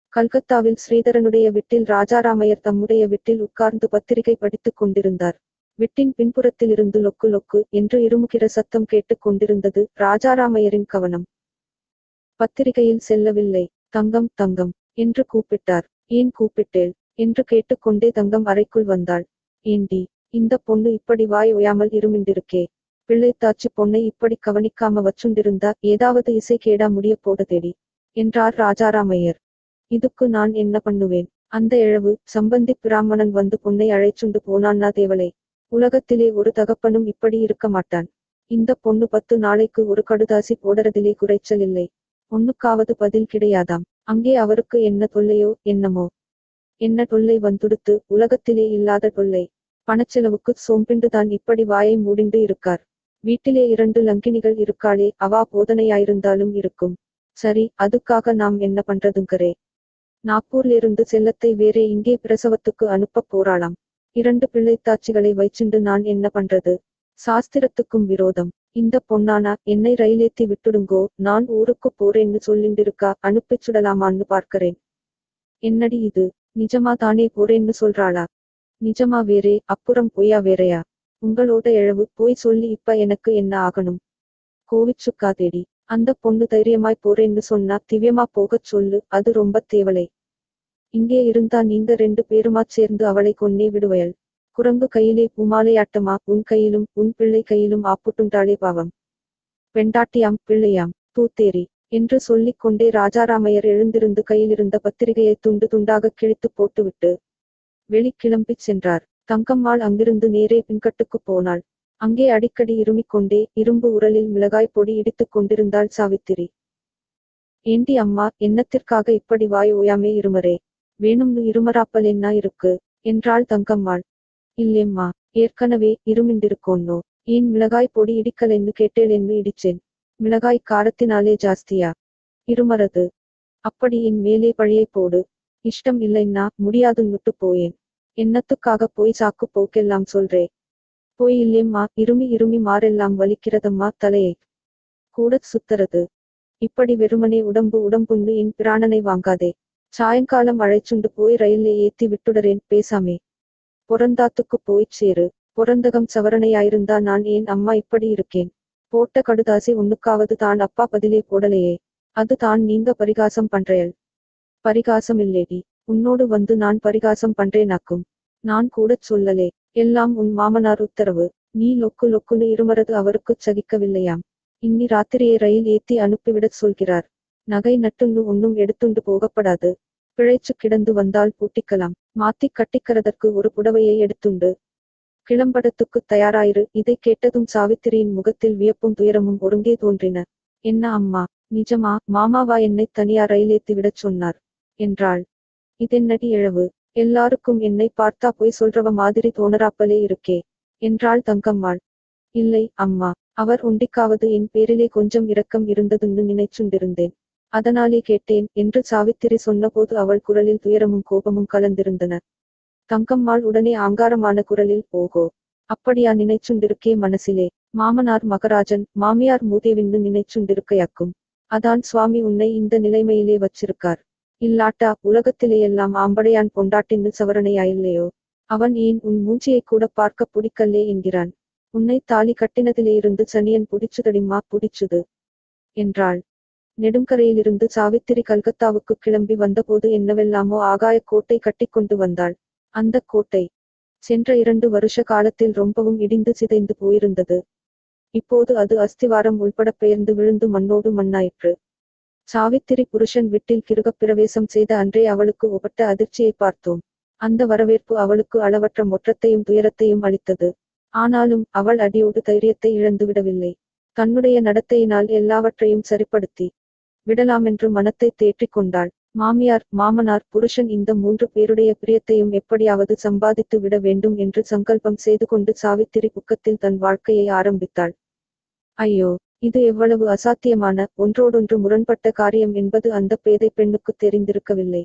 கல்கத்தாவில் ஸ்ரீதரனுடைய வீட்டில் ராஜாராமையர் தம்முடைய வீட்டில் உட்கார்ந்து பத்திரிகை படித்துக் கொண்டிருந்தார் வீட்டின் பின்புறத்திலிருந்து லொக்கு லொக்கு என்று இருமுகிற சத்தம் கேட்டுக் கொண்டிருந்தது ராஜாராமையரின் கவனம் பத்திரிகையில் செல்லவில்லை தங்கம் தங்கம் என்று கூப்பிட்டார் ஏன் கூப்பிட்டேள் என்று கேட்டுக்கொண்டே தங்கம் அறைக்குள் வந்தாள் ஏண்டி இந்த பொண்ணு இப்படி வாய் ஒயாமல் இருமிண்டிருக்கே பிள்ளைத்தாச்சு பொண்ணை இப்படி கவனிக்காம வச்சுண்டிருந்தா ஏதாவது இசை கேடா முடிய போட தேடி என்றார் ராஜாராமையர் இதுக்கு நான் என்ன பண்ணுவேன் அந்த இழவு சம்பந்தி பிராமணன் வந்து பொண்ணை அழைச்சுண்டு போனான்னா தேவலை உலகத்திலே ஒரு தகப்பனும் இப்படி இருக்க மாட்டான் இந்த பொண்ணு பத்து நாளைக்கு ஒரு கடுதாசி போடுறதிலே குறைச்சல் இல்லை ஒண்ணுக்காவது பதில் கிடையாதாம் அங்கே அவருக்கு என்ன தொல்லையோ என்னமோ என்ன தொல்லை வந்துடுத்து உலகத்திலே இல்லாத தொல்லை பணச்செலவுக்கு சோம்பிண்டு தான் இப்படி வாயை மூடிண்டு இருக்கார் வீட்டிலே இரண்டு லங்கினிகள் இருக்காளே அவா போதனையாயிருந்தாலும் இருக்கும் சரி அதுக்காக நாம் என்ன பண்றதுங்கரே நாக்பூர்லிருந்து செல்லத்தை வேறே இங்கே பிரசவத்துக்கு அனுப்ப போறாளாம் இரண்டு பிள்ளைத்தாச்சிகளை வைச்சுண்டு நான் என்ன பண்றது சாஸ்திரத்துக்கும் விரோதம் இந்த பொண்ணானா என்னை ரயிலேத்தி விட்டுடுங்கோ நான் ஊருக்கு போறேன்னு சொல்லிண்டிருக்கா அனுப்பிச் சுடலாமான்னு பார்க்கறேன் என்னடி இது நிஜமா தானே போறேன்னு சொல்றாளா நிஜமா வேறே அப்புறம் பொய்யா வேறையா உங்களோட எழவு போய் சொல்லி இப்ப எனக்கு என்ன ஆகணும் கோவிச்சுக்காதேடி அந்த பொண்ணு தைரியமாய் போறேன்னு சொன்னா திவ்யமா போகச் சொல்லு அது ரொம்ப தேவலை இங்கே இருந்தா நீங்க ரெண்டு பேருமா சேர்ந்து அவளை கொன்னே விடுவயல் குரங்கு கையிலே பூமாலையாட்டமா உன் கையிலும் உன் பிள்ளை கையிலும் ஆப்புட்டுண்டாளே பாவம் பெண்டாட்டியாம் பிள்ளையாம் தூத்தேரி என்று சொல்லிக் கொண்டே ராஜாராமையர் எழுந்திருந்து கையிலிருந்த பத்திரிகையை துண்டு துண்டாக கிழித்து போட்டுவிட்டு வெளி கிளம்பிச் சென்றார் தங்கம்மாள் அங்கிருந்து நேரே பின்கட்டுக்குப் போனாள் அங்கே அடிக்கடி இருமிக் கொண்டே இரும்பு உரலில் மிளகாய் பொடி இடித்துக் கொண்டிருந்தாள் சாவித்திரி ஏண்டி அம்மா என்னத்திற்காக இப்படி வாய் ஓயாமே இருமரே வேணும்னு இருமராப்பல் என்ன இருக்கு என்றாள் தங்கம்மாள் இல்லேம்மா ஏற்கனவே இருமிண்டிருக்கோன்னோ ஏன் மிளகாய் பொடி இடிக்கலென்னு கேட்டேளென்னு இடிச்சேன் மிளகாய் காரத்தினாலே ஜாஸ்தியா இருமறது அப்படி என் மேலே பழியை போடு இஷ்டம் இல்லைன்னா முடியாதுன்னுட்டு போயேன் என்னத்துக்காக போய் சாக்கு போக்கெல்லாம் சொல்றே போய் இல்லேம்மா இருமி இருமி மாறெல்லாம் வலிக்கிறதம்மா தலையை கூடச் சுத்தறது இப்படி வெறுமனே உடம்பு உடம்புன்னு என் பிராணனை வாங்காதே சாயங்காலம் அழைச்சுண்டு போய் ரயில்ல ஏத்தி விட்டுடறேன் பேசாமே பொறந்தாத்துக்கு போய்ச் சேரு பொறந்தகம் சவரணையாயிருந்தா நான் ஏன் அம்மா இப்படி இருக்கேன் போட்ட கடுதாசி ஒண்ணுக்காவது தான் அப்பா பதிலே போடலையே அது தான் நீங்க பரிகாசம் பண்றேள் பரிகாசம் இல்லேடி உன்னோடு வந்து நான் பரிகாசம் பண்றேனாக்கும் நான் கூடச் சொல்லலே எல்லாம் உன் மாமனார் உத்தரவு நீ லொக்கு லொக்குன்னு இருமறது அவருக்குச் சகிக்கவில்லையாம் இன்னி ராத்திரியே ரயில் ஏத்தி அனுப்பிவிடச் சொல்கிறார் நகை நட்டுன்னு ஒன்னும் எடுத்துண்டு போகப்படாது பிழைச்சு கிடந்து வந்தால் பூட்டிக்கலாம் மாத்திக் கட்டிக்கிறதற்கு ஒரு புடவையை எடுத்துண்டு கிளம்படத்துக்குத் தயாராயிரு இதை கேட்டதும் சாவித்திரியின் முகத்தில் வியப்பும் துயரமும் ஒருங்கே தோன்றின என்ன அம்மா நிஜமா மாமாவா என்னை தனியா ரயிலேத்தி விடச் சொன்னார் என்றாள் இதென்னடி இழவு எல்லாருக்கும் என்னை பார்த்தா போய் சொல்றவ மாதிரி தோணராப்பலே இருக்கே என்றாள் தங்கம்மாள் இல்லை அம்மா அவர் ஒண்டிக்காவது என் பேரிலே கொஞ்சம் இரக்கம் இருந்ததுன்னு நினைச்சுண்டிருந்தேன் அதனாலே கேட்டேன் என்று சாவித்திரி சொன்னபோது அவள் குரலில் துயரமும் கோபமும் கலந்திருந்தன தங்கம்மாள் உடனே ஆங்காரமான குரலில் ஓகோ அப்படியா நினைச்சுண்டிருக்கே மனசிலே மாமனார் மகராஜன் மாமியார் மூதேவின்னு நினைச்சுண்டிருக்கையாக்கும் அதான் சுவாமி உன்னை இந்த நிலைமையிலே வச்சிருக்கார் இல்லாட்டா உலகத்திலேயெல்லாம் ஆம்படையான் பொண்டாட்டின்னு சவரணையாயில்லையோ அவன் ஏன் உன் மூஞ்சியை கூட பார்க்க பிடிக்கல்லே என்கிறான் உன்னை தாலி கட்டினதிலேயிருந்து சனியன் புடிச்சுதடிம்மா புடிச்சுது என்றாள் நெடுங்கரையிலிருந்து சாவித்திரி கல்கத்தாவுக்கு கிளம்பி வந்தபோது என்னவெல்லாமோ ஆகாயக் கோட்டை கட்டிக்கொண்டு வந்தாள் அந்தக் கோட்டை சென்ற இரண்டு வருஷ காலத்தில் ரொம்பவும் இடிந்து சிதைந்து போயிருந்தது இப்போது அது அஸ்திவாரம் உள்பட பெயர்ந்து விழுந்து மண்ணோடு மண்ணாயிற்று சாவித்திரி புருஷன் வீட்டில் கிருகப் பிரவேசம் செய்த அன்றே அவளுக்கு ஒப்பட்ட அதிர்ச்சியை பார்த்தோம் அந்த வரவேற்பு அவளுக்கு அளவற்ற மொற்றத்தையும் துயரத்தையும் அளித்தது ஆனாலும் அவள் அடியோடு தைரியத்தை இழந்துவிடவில்லை தன்னுடைய நடத்தையினால் எல்லாவற்றையும் சரிப்படுத்தி விடலாமென்று மனத்தை தேற்றிக் கொண்டாள் மாமியார் மாமனார் புருஷன் இந்த மூன்று பேருடைய பிரியத்தையும் எப்படியாவது சம்பாதித்து விட வேண்டும் என்று சங்கல்பம் செய்து கொண்டு சாவித்திரி புக்கத்தில் தன் வாழ்க்கையை ஆரம்பித்தாள் ஐயோ இது எவ்வளவு அசாத்தியமான ஒன்றோடொன்று முரண்பட்ட காரியம் என்பது அந்த பேதை பெண்ணுக்கு தெரிந்திருக்கவில்லை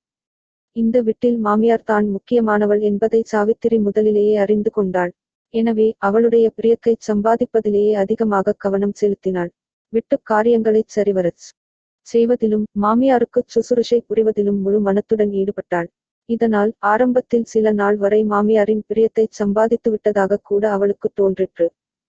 இந்த வீட்டில் மாமியார் தான் முக்கியமானவள் என்பதை சாவித்திரி முதலிலேயே அறிந்து கொண்டாள் எனவே அவளுடைய பிரியத்தைச் சம்பாதிப்பதிலேயே அதிகமாக கவனம் செலுத்தினாள் விட்டுக் காரியங்களைச் சரிவரச் செய்வதிலும் மாமியாருக்குச் சுசுருஷை புரிவதிலும் முழு மனத்துடன் ஈடுபட்டாள் இதனால் ஆரம்பத்தில் சில நாள் வரை மாமியாரின் பிரியத்தைச் சம்பாதித்து விட்டதாக கூட அவளுக்கு தோன்றிற்று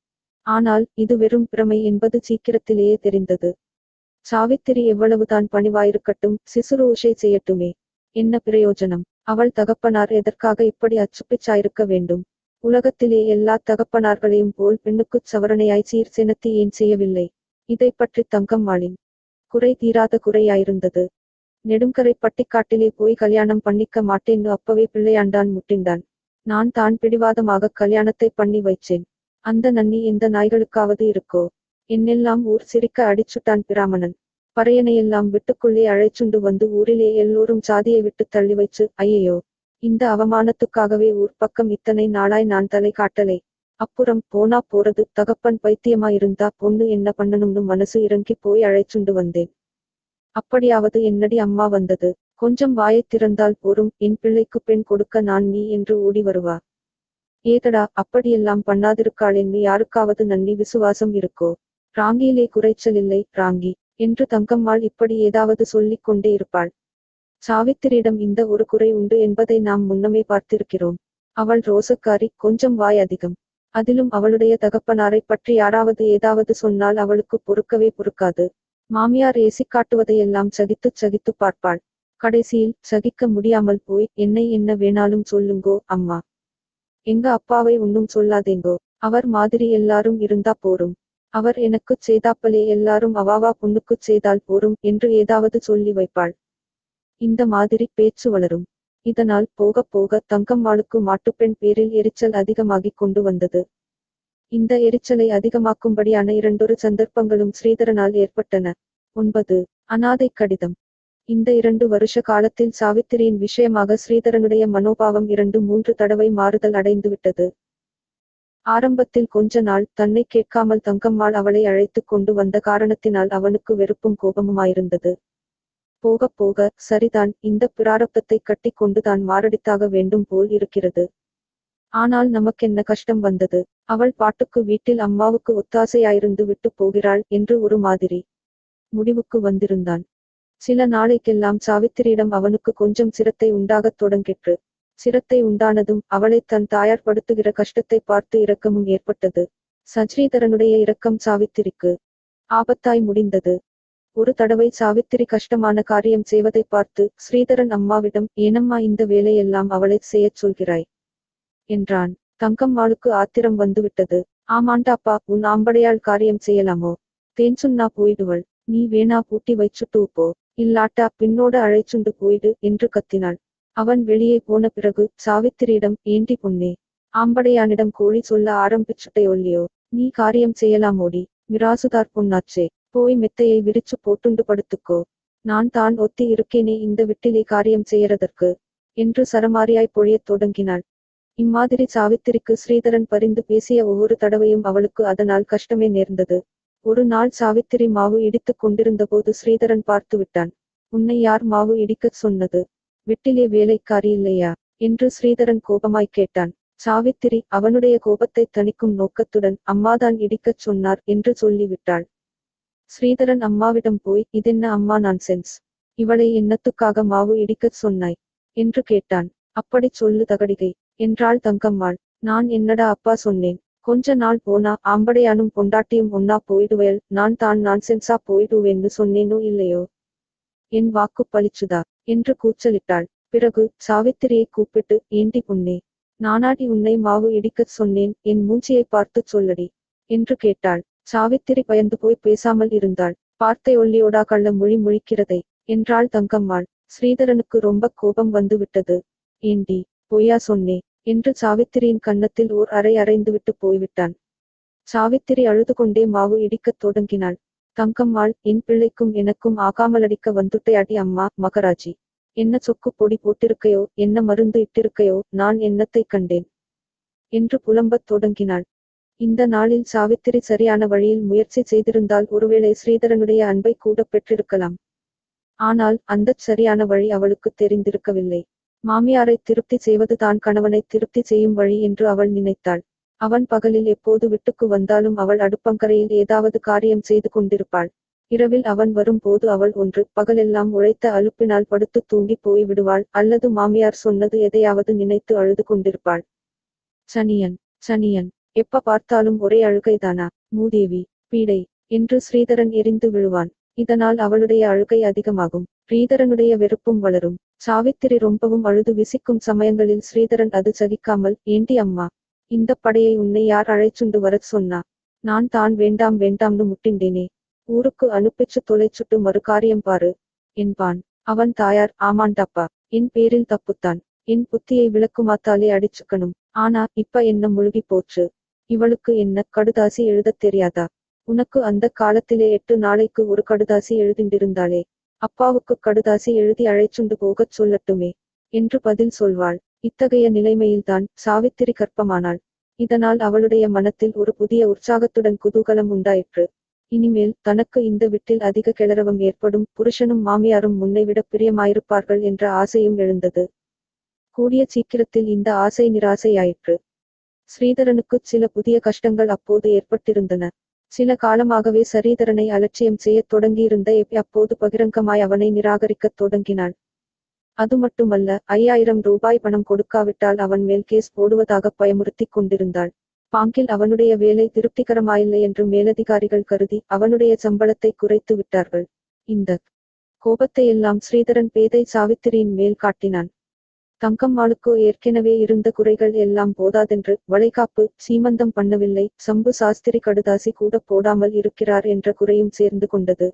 ஆனால் இது வெறும் பிரமை என்பது சீக்கிரத்திலேயே தெரிந்தது சாவித்திரி எவ்வளவுதான் பணிவாயிருக்கட்டும் சிசுரூஷை செய்யட்டுமே என்ன பிரயோஜனம் அவள் தகப்பனார் எதற்காக இப்படி அச்சுப்பிச்சாயிருக்க வேண்டும் உலகத்திலே எல்லா தகப்பனார்களையும் போல் பெண்ணுக்குச் சவரணையாய் சீர் செனத்தி ஏன் செய்யவில்லை இதை பற்றி தங்கம்மாளின் குறை தீராத குறையாயிருந்தது நெடுங்கரை பட்டிக்காட்டிலே போய் கல்யாணம் பண்ணிக்க மாட்டேன்னு அப்பவே பிள்ளையாண்டான் முட்டிண்டான் நான் தான் பிடிவாதமாக கல்யாணத்தை பண்ணி வைச்சேன் அந்த நன்னி எந்த நாய்களுக்காவது இருக்கோ என்னெல்லாம் ஊர் சிரிக்க அடிச்சுட்டான் பிராமணன் பறையனையெல்லாம் வீட்டுக்குள்ளே அழைச்சுண்டு வந்து ஊரிலே எல்லோரும் சாதியை விட்டு தள்ளி வைச்சு ஐயையோ இந்த அவமானத்துக்காகவே ஊர் பக்கம் இத்தனை நாளாய் நான் தலை காட்டலை அப்புறம் போனா போறது தகப்பன் பைத்தியமா இருந்தா பொண்ணு என்ன பண்ணணும்னு மனசு இறங்கி போய் அழைச்சுண்டு வந்தேன் அப்படியாவது என்னடி அம்மா வந்தது கொஞ்சம் வாயைத் திறந்தால் போரும் என் பிள்ளைக்கு பெண் கொடுக்க நான் நீ என்று ஓடி வருவா ஏதடா அப்படியெல்லாம் பண்ணாதிருக்காளென்னு யாருக்காவது நன்னி விசுவாசம் இருக்கோ ராங்கியிலே குறைச்சல் இல்லை ராங்கி என்று தங்கம்மாள் இப்படி ஏதாவது சொல்லிக் கொண்டே இருப்பாள் சாவித்திரியிடம் இந்த ஒரு குறை உண்டு என்பதை நாம் முன்னமே பார்த்திருக்கிறோம் அவள் ரோசக்காரி கொஞ்சம் வாய் அதிகம் அதிலும் அவளுடைய தகப்பனாரை பற்றி யாராவது ஏதாவது சொன்னால் அவளுக்கு பொறுக்கவே பொறுக்காது மாமியார் ஏசி காட்டுவதையெல்லாம் சகித்துச் சகித்து பார்ப்பாள் கடைசியில் சகிக்க முடியாமல் போய் என்னை என்ன வேணாலும் சொல்லுங்கோ அம்மா எங்க அப்பாவை ஒன்னும் சொல்லாதேங்கோ அவர் மாதிரி எல்லாரும் இருந்தா போரும் அவர் எனக்குச் செய்தாப்பலே எல்லாரும் அவாவா பொண்ணுக்குச் செய்தால் போரும் என்று ஏதாவது சொல்லி வைப்பாள் இந்த மாதிரி பேச்சு வளரும் இதனால் போக போக தங்கம்மாளுக்கு மாட்டுப்பெண் பேரில் எரிச்சல் அதிகமாகிக் கொண்டு வந்தது இந்த எரிச்சலை அதிகமாக்கும்படியான இரண்டொரு சந்தர்ப்பங்களும் ஸ்ரீதரனால் ஏற்பட்டன ஒன்பது அனாதை கடிதம் இந்த இரண்டு வருஷ காலத்தில் சாவித்திரியின் விஷயமாக ஸ்ரீதரனுடைய மனோபாவம் இரண்டு மூன்று தடவை மாறுதல் அடைந்துவிட்டது ஆரம்பத்தில் கொஞ்ச நாள் தன்னை கேட்காமல் தங்கம்மாள் அவளை அழைத்துக் கொண்டு வந்த காரணத்தினால் அவனுக்கு வெறுப்பும் கோபமுமாயிருந்தது போக போக சரிதான் இந்த பிராரப்தத்தை கட்டிக் கொண்டுதான் மாரடித்தாக வேண்டும் போல் இருக்கிறது ஆனால் நமக்கென்ன கஷ்டம் வந்தது அவள் பாட்டுக்கு வீட்டில் அம்மாவுக்கு ஒத்தாசையாயிருந்து விட்டு போகிறாள் என்று ஒரு மாதிரி முடிவுக்கு வந்திருந்தான் சில நாளைக்கெல்லாம் சாவித்திரியிடம் அவனுக்கு கொஞ்சம் சிரத்தை உண்டாகத் தொடங்கிற்று சிரத்தை உண்டானதும் அவளை தன் தாயார் படுத்துகிற கஷ்டத்தை பார்த்து இரக்கமும் ஏற்பட்டது சஜ்ரீதரனுடைய இரக்கம் சாவித்திரிக்கு ஆபத்தாய் முடிந்தது ஒரு தடவை சாவித்திரி கஷ்டமான காரியம் செய்வதை பார்த்து ஸ்ரீதரன் அம்மாவிடம் ஏனம்மா இந்த வேலையெல்லாம் அவளை செய்யச் சொல்கிறாய் என்றான் தங்கம்மாளுக்கு ஆத்திரம் வந்துவிட்டது ஆமாண்டாப்பா உன் ஆம்படையாள் காரியம் செய்யலாமோ தேன் சொன்னா போயிடுவள் நீ வேணா பூட்டி வைச்சுட்டு போ இல்லாட்டா பின்னோட அழைச்சுண்டு போயிடு என்று கத்தினாள் அவன் வெளியே போன பிறகு சாவித்திரியிடம் ஏண்டி பொன்னே ஆம்படையானிடம் கோழி சொல்ல ஆரம்பிச்சுட்டே ஒல்லியோ நீ காரியம் செய்யலாமோடி மிராசுதார் பொன்னாச்சே போய் மெத்தையை விரிச்சு போட்டுண்டு படுத்துக்கோ நான் தான் ஒத்தி இருக்கேனே இந்த விட்டிலே காரியம் செய்யறதற்கு என்று சரமாரியாய் பொழியத் தொடங்கினாள் இம்மாதிரி சாவித்திரிக்கு ஸ்ரீதரன் பரிந்து பேசிய ஒவ்வொரு தடவையும் அவளுக்கு அதனால் கஷ்டமே நேர்ந்தது ஒரு நாள் சாவித்திரி மாவு இடித்துக் கொண்டிருந்தபோது ஸ்ரீதரன் பார்த்து விட்டான் உன்னை யார் மாவு இடிக்கச் சொன்னது விட்டிலே வேலைக்காரி இல்லையா என்று ஸ்ரீதரன் கோபமாய் கேட்டான் சாவித்திரி அவனுடைய கோபத்தை தணிக்கும் நோக்கத்துடன் அம்மாதான் இடிக்கச் சொன்னார் என்று சொல்லிவிட்டாள் ஸ்ரீதரன் அம்மாவிடம் போய் இதென்ன அம்மா நான்சென்ஸ் இவளை என்னத்துக்காக மாவு இடிக்கச் சொன்னாய் என்று கேட்டான் அப்படிச் சொல்லு தகடிகை என்றாள் தங்கம்மாள் நான் என்னடா அப்பா சொன்னேன் கொஞ்ச நாள் போனா ஆம்படையானும் பொண்டாட்டியும் ஒன்னா போயிடுவேல் நான் தான் நான்சென்ஸா போயிடுவேன்னு சொன்னேனோ இல்லையோ என் வாக்கு பலிச்சுதா என்று கூச்சலிட்டாள் பிறகு சாவித்திரியை கூப்பிட்டு ஏண்டி பொன்னே நானாடி உன்னை மாவு இடிக்கச் சொன்னேன் என் மூஞ்சியை பார்த்துச் சொல்லடி என்று கேட்டாள் சாவித்திரி பயந்து போய் பேசாமல் இருந்தாள் பார்த்தை ஒல்லியோடா கள்ள மொழி முழிக்கிறதை என்றாள் தங்கம்மாள் ஸ்ரீதரனுக்கு ரொம்ப கோபம் வந்து விட்டது ஏண்டி பொய்யா சொன்னே என்று சாவித்திரியின் கன்னத்தில் ஓர் அறை அறைந்துவிட்டு போய்விட்டான் சாவித்திரி அழுது கொண்டே மாவு இடிக்கத் தொடங்கினாள் தங்கம்மாள் என் பிள்ளைக்கும் எனக்கும் ஆகாமலடிக்க வந்துட்டே அடி அம்மா மகராஜி என்ன சொக்கு பொடி போட்டிருக்கையோ என்ன மருந்து இட்டிருக்கையோ நான் என்னத்தை கண்டேன் என்று புலம்பத் தொடங்கினாள் இந்த நாளில் சாவித்திரி சரியான வழியில் முயற்சி செய்திருந்தால் ஒருவேளை ஸ்ரீதரனுடைய அன்பை கூட பெற்றிருக்கலாம் ஆனால் அந்தச் சரியான வழி அவளுக்கு தெரிந்திருக்கவில்லை மாமியாரை திருப்தி செய்வது தான் கணவனை திருப்தி செய்யும் வழி என்று அவள் நினைத்தாள் அவன் பகலில் எப்போது விட்டுக்கு வந்தாலும் அவள் அடுப்பங்கரையில் ஏதாவது காரியம் செய்து கொண்டிருப்பாள் இரவில் அவன் வரும்போது அவள் ஒன்று பகலெல்லாம் உழைத்த அலுப்பினால் படுத்து தூங்கி போய் விடுவாள் அல்லது மாமியார் சொன்னது எதையாவது நினைத்து அழுது கொண்டிருப்பாள் சனியன் சனியன் எப்ப பார்த்தாலும் ஒரே அழுகைதானா மூதேவி பீடை என்று ஸ்ரீதரன் எரிந்து விழுவான் இதனால் அவளுடைய அழுகை அதிகமாகும் ஸ்ரீதரனுடைய வெறுப்பும் வளரும் சாவித்திரி ரொம்பவும் அழுது விசிக்கும் சமயங்களில் ஸ்ரீதரன் அது சகிக்காமல் ஏண்டி அம்மா இந்த படையை உன்னை யார் அழைச்சுண்டு வரச் சொன்னா நான் தான் வேண்டாம் வேண்டாம்னு முட்டிண்டேனே ஊருக்கு அனுப்பிச்சு தொலைச்சுட்டு மறு காரியம் பாரு என்பான் அவன் தாயார் ஆமாண்டப்பா என் பேரில் தப்புத்தான் என் புத்தியை விளக்குமாத்தாலே அடிச்சுக்கணும் ஆனா இப்ப என்ன முழுகி போச்சு இவளுக்கு என்ன கடுதாசி எழுதத் தெரியாதா உனக்கு அந்த காலத்திலே எட்டு நாளைக்கு ஒரு கடுதாசி எழுதிண்டிருந்தாளே அப்பாவுக்கு கடுதாசி எழுதி அழைச்சுண்டு போகச் சொல்லட்டுமே என்று பதில் சொல்வாள் இத்தகைய நிலைமையில்தான் சாவித்திரி கற்பமானாள் இதனால் அவளுடைய மனத்தில் ஒரு புதிய உற்சாகத்துடன் குதூகலம் உண்டாயிற்று இனிமேல் தனக்கு இந்த வீட்டில் அதிக கிளறவம் ஏற்படும் புருஷனும் மாமியாரும் முன்னைவிட பிரியமாயிருப்பார்கள் என்ற ஆசையும் எழுந்தது கூடிய சீக்கிரத்தில் இந்த ஆசை நிராசையாயிற்று ஸ்ரீதரனுக்குச் சில புதிய கஷ்டங்கள் அப்போது ஏற்பட்டிருந்தன சில காலமாகவே சரீதரனை அலட்சியம் செய்யத் தொடங்கியிருந்த எப் அப்போது பகிரங்கமாய் அவனை நிராகரிக்கத் தொடங்கினாள் அது மட்டுமல்ல ஐயாயிரம் ரூபாய் பணம் கொடுக்காவிட்டால் அவன் மேல் கேஸ் போடுவதாக பயமுறுத்திக் கொண்டிருந்தாள் பாங்கில் அவனுடைய வேலை திருப்திகரமாயில்லை என்று மேலதிகாரிகள் கருதி அவனுடைய சம்பளத்தை குறைத்து விட்டார்கள் இந்த கோபத்தையெல்லாம் ஸ்ரீதரன் பேதை சாவித்திரியின் மேல் காட்டினான் தங்கம்மாளுக்கோ ஏற்கனவே இருந்த குறைகள் எல்லாம் போதாதென்று வளைகாப்பு சீமந்தம் பண்ணவில்லை சம்பு சாஸ்திரி கடுதாசி கூட போடாமல் இருக்கிறார் என்ற குறையும் சேர்ந்து கொண்டது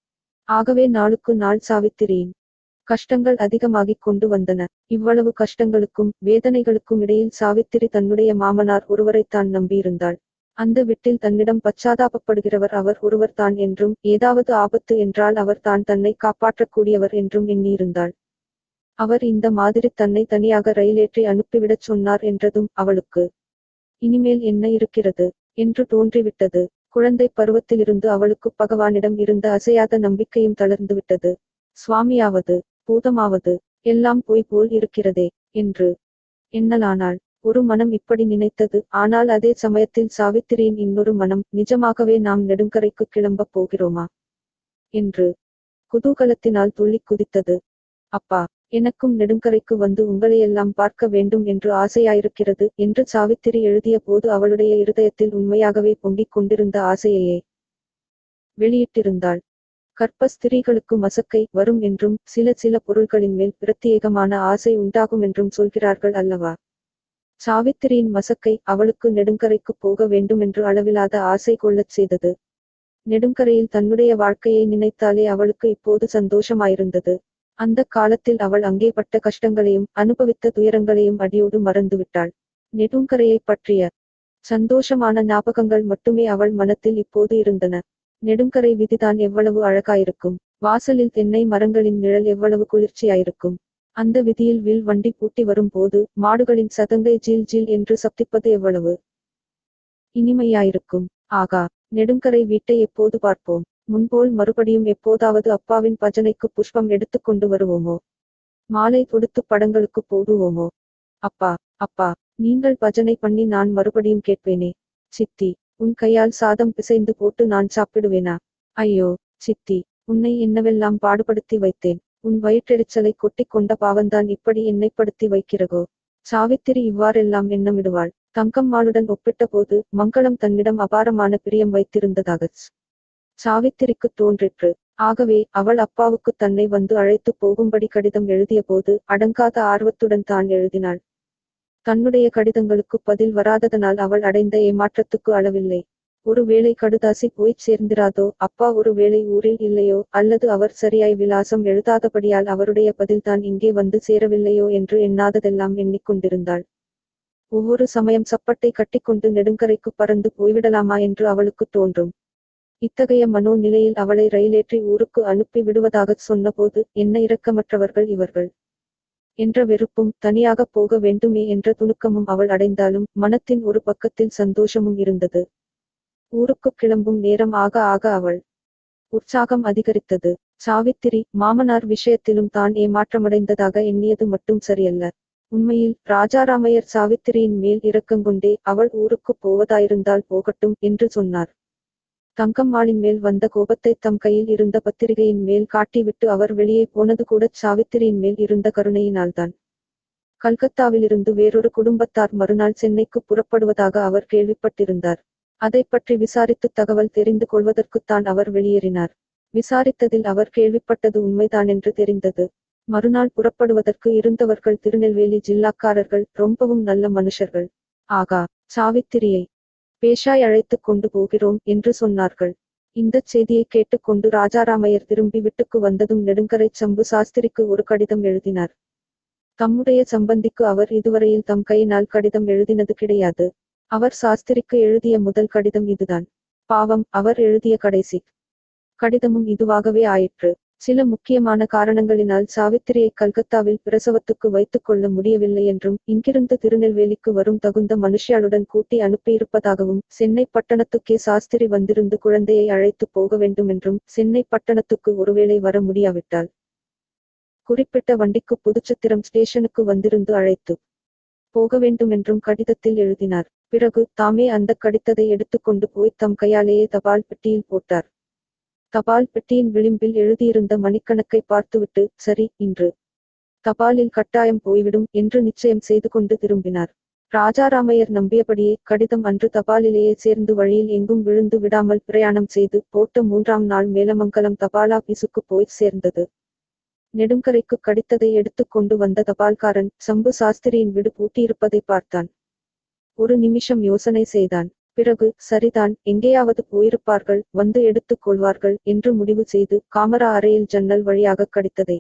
ஆகவே நாளுக்கு நாள் சாவித்திரியின் கஷ்டங்கள் அதிகமாகிக் கொண்டு வந்தன இவ்வளவு கஷ்டங்களுக்கும் வேதனைகளுக்கும் இடையில் சாவித்திரி தன்னுடைய மாமனார் ஒருவரைத்தான் நம்பியிருந்தாள் அந்த வீட்டில் தன்னிடம் பச்சாதாபப்படுகிறவர் அவர் ஒருவர் தான் என்றும் ஏதாவது ஆபத்து என்றால் அவர் தான் தன்னை காப்பாற்றக்கூடியவர் என்றும் எண்ணியிருந்தாள் அவர் இந்த மாதிரி தன்னை தனியாக ரயிலேற்றி அனுப்பிவிடச் சொன்னார் என்றதும் அவளுக்கு இனிமேல் என்ன இருக்கிறது என்று தோன்றிவிட்டது குழந்தை பருவத்திலிருந்து அவளுக்கு பகவானிடம் இருந்த அசையாத நம்பிக்கையும் தளர்ந்துவிட்டது சுவாமியாவது பூதமாவது எல்லாம் பொய் போல் இருக்கிறதே என்று எண்ணலானாள் ஒரு மனம் இப்படி நினைத்தது ஆனால் அதே சமயத்தில் சாவித்திரியின் இன்னொரு மனம் நிஜமாகவே நாம் நெடுங்கரைக்கு கிளம்பப் போகிறோமா என்று குதூகலத்தினால் துள்ளிக் குதித்தது அப்பா எனக்கும் நெடுங்கரைக்கு வந்து உங்களையெல்லாம் பார்க்க வேண்டும் என்று ஆசையாயிருக்கிறது என்று சாவித்திரி எழுதிய போது அவளுடைய இருதயத்தில் உண்மையாகவே பொங்கிக் கொண்டிருந்த ஆசையையே வெளியிட்டிருந்தாள் கற்ப ஸ்திரீகளுக்கு மசக்கை வரும் என்றும் சில சில பொருள்களின் மேல் பிரத்யேகமான ஆசை உண்டாகும் என்றும் சொல்கிறார்கள் அல்லவா சாவித்திரியின் மசக்கை அவளுக்கு நெடுங்கரைக்கு போக வேண்டுமென்று அளவிலாத ஆசை கொள்ளச் செய்தது நெடுங்கரையில் தன்னுடைய வாழ்க்கையை நினைத்தாலே அவளுக்கு இப்போது சந்தோஷமாயிருந்தது அந்த காலத்தில் அவள் அங்கே பட்ட கஷ்டங்களையும் அனுபவித்த துயரங்களையும் அடியோடு மறந்துவிட்டாள் நெடுங்கரையைப் பற்றிய சந்தோஷமான ஞாபகங்கள் மட்டுமே அவள் மனத்தில் இப்போது இருந்தன நெடுங்கரை விதிதான் எவ்வளவு அழகாயிருக்கும் வாசலில் தென்னை மரங்களின் நிழல் எவ்வளவு குளிர்ச்சியாயிருக்கும் அந்த விதியில் வில் வண்டி பூட்டி வரும்போது மாடுகளின் சதங்கை ஜீல் ஜீல் என்று சப்திப்பது எவ்வளவு இனிமையாயிருக்கும் ஆகா நெடுங்கரை வீட்டை எப்போது பார்ப்போம் முன்போல் மறுபடியும் எப்போதாவது அப்பாவின் பஜனைக்கு புஷ்பம் எடுத்துக் கொண்டு வருவோமோ மாலை தொடுத்து படங்களுக்கு போடுவோமோ அப்பா அப்பா நீங்கள் பஜனை பண்ணி நான் மறுபடியும் கேட்பேனே சித்தி உன் கையால் சாதம் பிசைந்து போட்டு நான் சாப்பிடுவேனா ஐயோ சித்தி உன்னை என்னவெல்லாம் பாடுபடுத்தி வைத்தேன் உன் வயிற்றெரிச்சலை கொட்டிக் கொண்ட பாவந்தான் இப்படி என்னைப்படுத்தி வைக்கிறகோ சாவித்திரி இவ்வாறெல்லாம் எண்ணமிடுவாள் தங்கம்மாளுடன் ஒப்பிட்டபோது மங்களம் தன்னிடம் அபாரமான பிரியம் வைத்திருந்ததாகச் சாவித்திரிக்கு தோன்றிற்று ஆகவே அவள் அப்பாவுக்கு தன்னை வந்து அழைத்து போகும்படி கடிதம் எழுதியபோது அடங்காத ஆர்வத்துடன் தான் எழுதினாள் தன்னுடைய கடிதங்களுக்கு பதில் வராததனால் அவள் அடைந்த ஏமாற்றத்துக்கு அளவில்லை ஒருவேளை கடுதாசி போய்ச் சேர்ந்திராதோ அப்பா ஒருவேளை ஊரில் இல்லையோ அல்லது அவர் சரியாய் விலாசம் எழுதாதபடியால் அவருடைய பதில்தான் இங்கே வந்து சேரவில்லையோ என்று எண்ணாததெல்லாம் எண்ணிக்கொண்டிருந்தாள் ஒவ்வொரு சமயம் சப்பட்டை கட்டிக்கொண்டு நெடுங்கரைக்கு பறந்து போய்விடலாமா என்று அவளுக்கு தோன்றும் இத்தகைய மனோ நிலையில் அவளை ரயிலேற்றி ஊருக்கு அனுப்பி விடுவதாகச் சொன்னபோது என்ன இரக்கமற்றவர்கள் இவர்கள் என்ற வெறுப்பும் தனியாக போக வேண்டுமே என்ற துணுக்கமும் அவள் அடைந்தாலும் மனத்தின் ஒரு பக்கத்தில் சந்தோஷமும் இருந்தது ஊருக்கு கிளம்பும் நேரம் ஆக ஆக அவள் உற்சாகம் அதிகரித்தது சாவித்திரி மாமனார் விஷயத்திலும் தான் ஏமாற்றமடைந்ததாக எண்ணியது மட்டும் சரியல்ல உண்மையில் ராஜாராமையர் சாவித்திரியின் மேல் இரக்கங்கொண்டே அவள் ஊருக்கு போவதாயிருந்தால் போகட்டும் என்று சொன்னார் தங்கம்மாளின் மேல் வந்த கோபத்தை தம் கையில் இருந்த பத்திரிகையின் மேல் காட்டிவிட்டு அவர் வெளியே போனது கூடச் சாவித்திரியின் மேல் இருந்த கருணையினால்தான் கல்கத்தாவிலிருந்து வேறொரு குடும்பத்தார் மறுநாள் சென்னைக்கு புறப்படுவதாக அவர் கேள்விப்பட்டிருந்தார் அதைப் பற்றி விசாரித்து தகவல் தெரிந்து கொள்வதற்குத்தான் அவர் வெளியேறினார் விசாரித்ததில் அவர் கேள்விப்பட்டது உண்மைதானென்று தெரிந்தது மறுநாள் புறப்படுவதற்கு இருந்தவர்கள் திருநெல்வேலி ஜில்லாக்காரர்கள் ரொம்பவும் நல்ல மனுஷர்கள் ஆகா சாவித்திரியை பேஷாய் அழைத்துக் கொண்டு போகிறோம் என்று சொன்னார்கள் இந்தச் செய்தியை கேட்டுக்கொண்டு ராஜாராமையர் திரும்பி வீட்டுக்கு வந்ததும் நெடுங்கரை சம்பு சாஸ்திரிக்கு ஒரு கடிதம் எழுதினார் தம்முடைய சம்பந்திக்கு அவர் இதுவரையில் தம் கையினால் கடிதம் எழுதினது கிடையாது அவர் சாஸ்திரிக்கு எழுதிய முதல் கடிதம் இதுதான் பாவம் அவர் எழுதிய கடைசி கடிதமும் இதுவாகவே ஆயிற்று சில முக்கியமான காரணங்களினால் சாவித்திரியை கல்கத்தாவில் பிரசவத்துக்கு வைத்துக் கொள்ள முடியவில்லை என்றும் இங்கிருந்து திருநெல்வேலிக்கு வரும் தகுந்த மனுஷியாளுடன் கூட்டி அனுப்பியிருப்பதாகவும் சென்னை பட்டணத்துக்கே சாஸ்திரி வந்திருந்து குழந்தையை அழைத்து போக வேண்டுமென்றும் சென்னை பட்டணத்துக்கு ஒருவேளை வர முடியாவிட்டால் குறிப்பிட்ட வண்டிக்கு புதுச்சத்திரம் ஸ்டேஷனுக்கு வந்திருந்து அழைத்து போக வேண்டுமென்றும் கடிதத்தில் எழுதினார் பிறகு தாமே அந்த கடிதத்தை எடுத்துக்கொண்டு போய் தம் கையாலேயே தபால் பெட்டியில் போட்டார் தபால் பெட்டியின் விளிம்பில் எழுதியிருந்த மணிக்கணக்கை பார்த்துவிட்டு சரி இன்று தபாலில் கட்டாயம் போய்விடும் என்று நிச்சயம் செய்து கொண்டு திரும்பினார் ராஜாராமையர் நம்பியபடியே கடிதம் அன்று தபாலிலேயே சேர்ந்து வழியில் எங்கும் விழுந்து விடாமல் பிரயாணம் செய்து போட்ட மூன்றாம் நாள் மேலமங்கலம் தபாலாபீசுக்கு போய் சேர்ந்தது நெடுங்கரைக்கு கடித்ததை எடுத்துக் கொண்டு வந்த தபால்காரன் சம்பு சாஸ்திரியின் விடு பூட்டியிருப்பதை பார்த்தான் ஒரு நிமிஷம் யோசனை செய்தான் பிறகு சரிதான் எங்கேயாவது போயிருப்பார்கள் வந்து எடுத்துக் கொள்வார்கள் என்று முடிவு செய்து காமரா அறையில் ஜன்னல் வழியாக கடித்ததை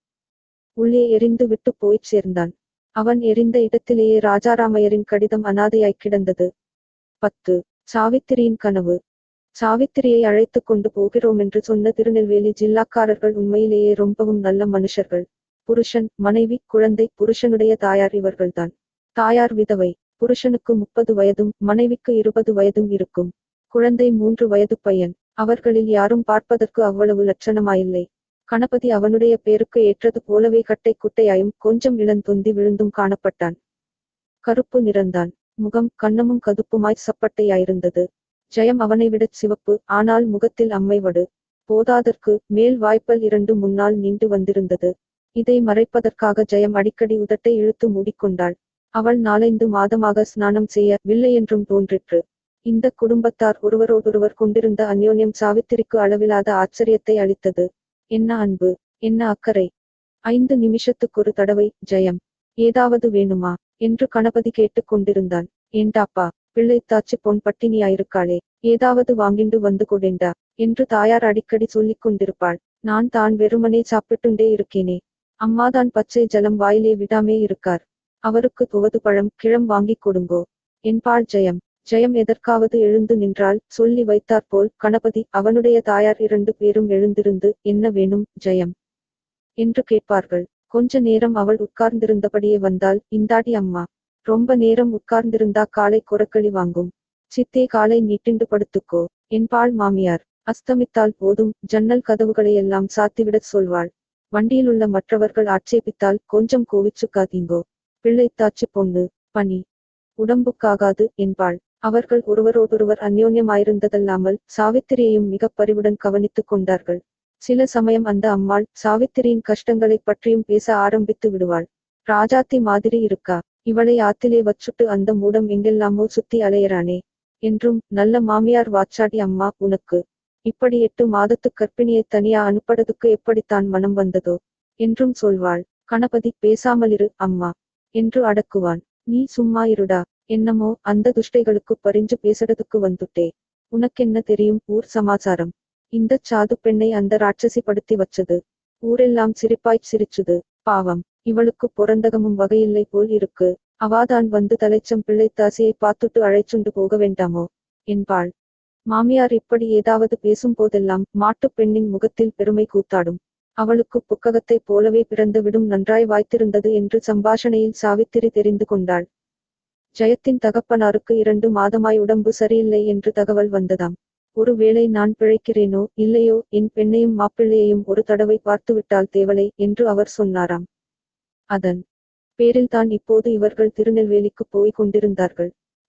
உள்ளே எரிந்து விட்டு போய்ச் சேர்ந்தான் அவன் எரிந்த இடத்திலேயே ராஜாராமையரின் கடிதம் அனாதையாய் கிடந்தது பத்து சாவித்திரியின் கனவு சாவித்திரியை அழைத்துக் கொண்டு போகிறோம் என்று சொன்ன திருநெல்வேலி ஜில்லாக்காரர்கள் உண்மையிலேயே ரொம்பவும் நல்ல மனுஷர்கள் புருஷன் மனைவி குழந்தை புருஷனுடைய தாயார் இவர்கள்தான் தாயார் விதவை புருஷனுக்கு முப்பது வயதும் மனைவிக்கு இருபது வயதும் இருக்கும் குழந்தை மூன்று வயது பையன் அவர்களில் யாரும் பார்ப்பதற்கு அவ்வளவு லட்சணமாயில்லை கணபதி அவனுடைய பேருக்கு ஏற்றது போலவே கட்டை குட்டையாயும் கொஞ்சம் இளந்தொந்தி விழுந்தும் காணப்பட்டான் கருப்பு நிறந்தான் முகம் கண்ணமும் கதுப்புமாய் சப்பட்டையாயிருந்தது ஜெயம் அவனை விடச் சிவப்பு ஆனால் முகத்தில் அம்மைவடு போதாதற்கு மேல் வாய்ப்பல் இரண்டு முன்னால் நீண்டு வந்திருந்தது இதை மறைப்பதற்காக ஜெயம் அடிக்கடி உதட்டை இழுத்து மூடிக்கொண்டாள் அவள் நாலைந்து மாதமாக ஸ்நானம் செய்ய வில்லை என்றும் தோன்றிற்று இந்த குடும்பத்தார் ஒருவரோடொருவர் கொண்டிருந்த அந்யோன்யம் சாவித்திரிக்கு அளவிலாத ஆச்சரியத்தை அளித்தது என்ன அன்பு என்ன அக்கறை ஐந்து நிமிஷத்துக்கொரு தடவை ஜெயம் ஏதாவது வேணுமா என்று கணபதி கேட்டுக் கொண்டிருந்தான் ஏண்டாப்பா பிள்ளைத்தாச்சி பொன் பட்டினியாயிருக்காளே ஏதாவது வாங்கிண்டு வந்து கொடேண்டா என்று தாயார் அடிக்கடி சொல்லிக் கொண்டிருப்பாள் நான் தான் வெறுமனே சாப்பிட்டுண்டே இருக்கேனே அம்மாதான் பச்சை ஜலம் வாயிலே விடாமே இருக்கார் அவருக்கு துவது பழம் கிழம் வாங்கிக் கொடுங்கோ என்பாள் ஜெயம் ஜெயம் எதற்காவது எழுந்து நின்றால் சொல்லி வைத்தாற்போல் கணபதி அவனுடைய தாயார் இரண்டு பேரும் எழுந்திருந்து என்ன வேணும் ஜெயம் என்று கேட்பார்கள் கொஞ்ச நேரம் அவள் உட்கார்ந்திருந்தபடியே வந்தால் இந்தாடி அம்மா ரொம்ப நேரம் உட்கார்ந்திருந்தா காலை குரக்களி வாங்கும் சித்தே காலை நீட்டிண்டு படுத்துக்கோ என்பாள் மாமியார் அஸ்தமித்தால் போதும் ஜன்னல் கதவுகளையெல்லாம் சாத்திவிடச் சொல்வாள் வண்டியிலுள்ள மற்றவர்கள் ஆட்சேபித்தால் கொஞ்சம் கோவிச்சுக்காதீங்கோ பிள்ளைத்தாச்சு பொண்ணு பனி உடம்புக்காகாது என்பாள் அவர்கள் ஒருவரோடொருவர் அந்யோன்யமாயிருந்ததல்லாமல் சாவித்திரியையும் மிகப் பரிவுடன் கவனித்துக் கொண்டார்கள் சில சமயம் அந்த அம்மாள் சாவித்திரியின் கஷ்டங்களைப் பற்றியும் பேச ஆரம்பித்து விடுவாள் ராஜாத்தி மாதிரி இருக்கா இவளை ஆத்திலே வச்சுட்டு அந்த மூடம் எங்கெல்லாமோ சுத்தி அலையறானே என்றும் நல்ல மாமியார் வாச்சாடி அம்மா உனக்கு இப்படி எட்டு மாதத்து கர்ப்பிணியை தனியா அனுப்படதுக்கு எப்படித்தான் மனம் வந்ததோ என்றும் சொல்வாள் கணபதி பேசாமலிரு அம்மா என்று அடக்குவான் நீ சும்மா இருடா என்னமோ அந்த துஷ்டைகளுக்கு பறிஞ்சு பேசறதுக்கு வந்துட்டே உனக்கென்ன தெரியும் ஊர் சமாச்சாரம் இந்தச் சாது பெண்ணை அந்த ராட்சசி படுத்தி வச்சது ஊரெல்லாம் சிரிப்பாய்ச் சிரிச்சுது பாவம் இவளுக்கு பொறந்தகமும் வகையில்லை போல் இருக்கு அவாதான் வந்து தலைச்சம் பிள்ளைத்தாசியை பார்த்துட்டு அழைச்சுண்டு போக வேண்டாமோ என்பாள் மாமியார் இப்படி ஏதாவது பேசும் போதெல்லாம் மாட்டுப் பெண்ணின் முகத்தில் பெருமை கூத்தாடும் அவளுக்கு புக்ககத்தைப் போலவே பிறந்து விடும் நன்றாய் வாய்த்திருந்தது என்று சம்பாஷணையில் சாவித்திரி தெரிந்து கொண்டாள் ஜெயத்தின் தகப்பனாருக்கு இரண்டு மாதமாய் உடம்பு சரியில்லை என்று தகவல் வந்ததாம் ஒருவேளை நான் பிழைக்கிறேனோ இல்லையோ என் பெண்ணையும் மாப்பிள்ளையையும் ஒரு தடவை பார்த்துவிட்டால் தேவலை என்று அவர் சொன்னாராம் அதன் பேரில்தான் இப்போது இவர்கள் திருநெல்வேலிக்கு போய் கொண்டிருந்தார்கள்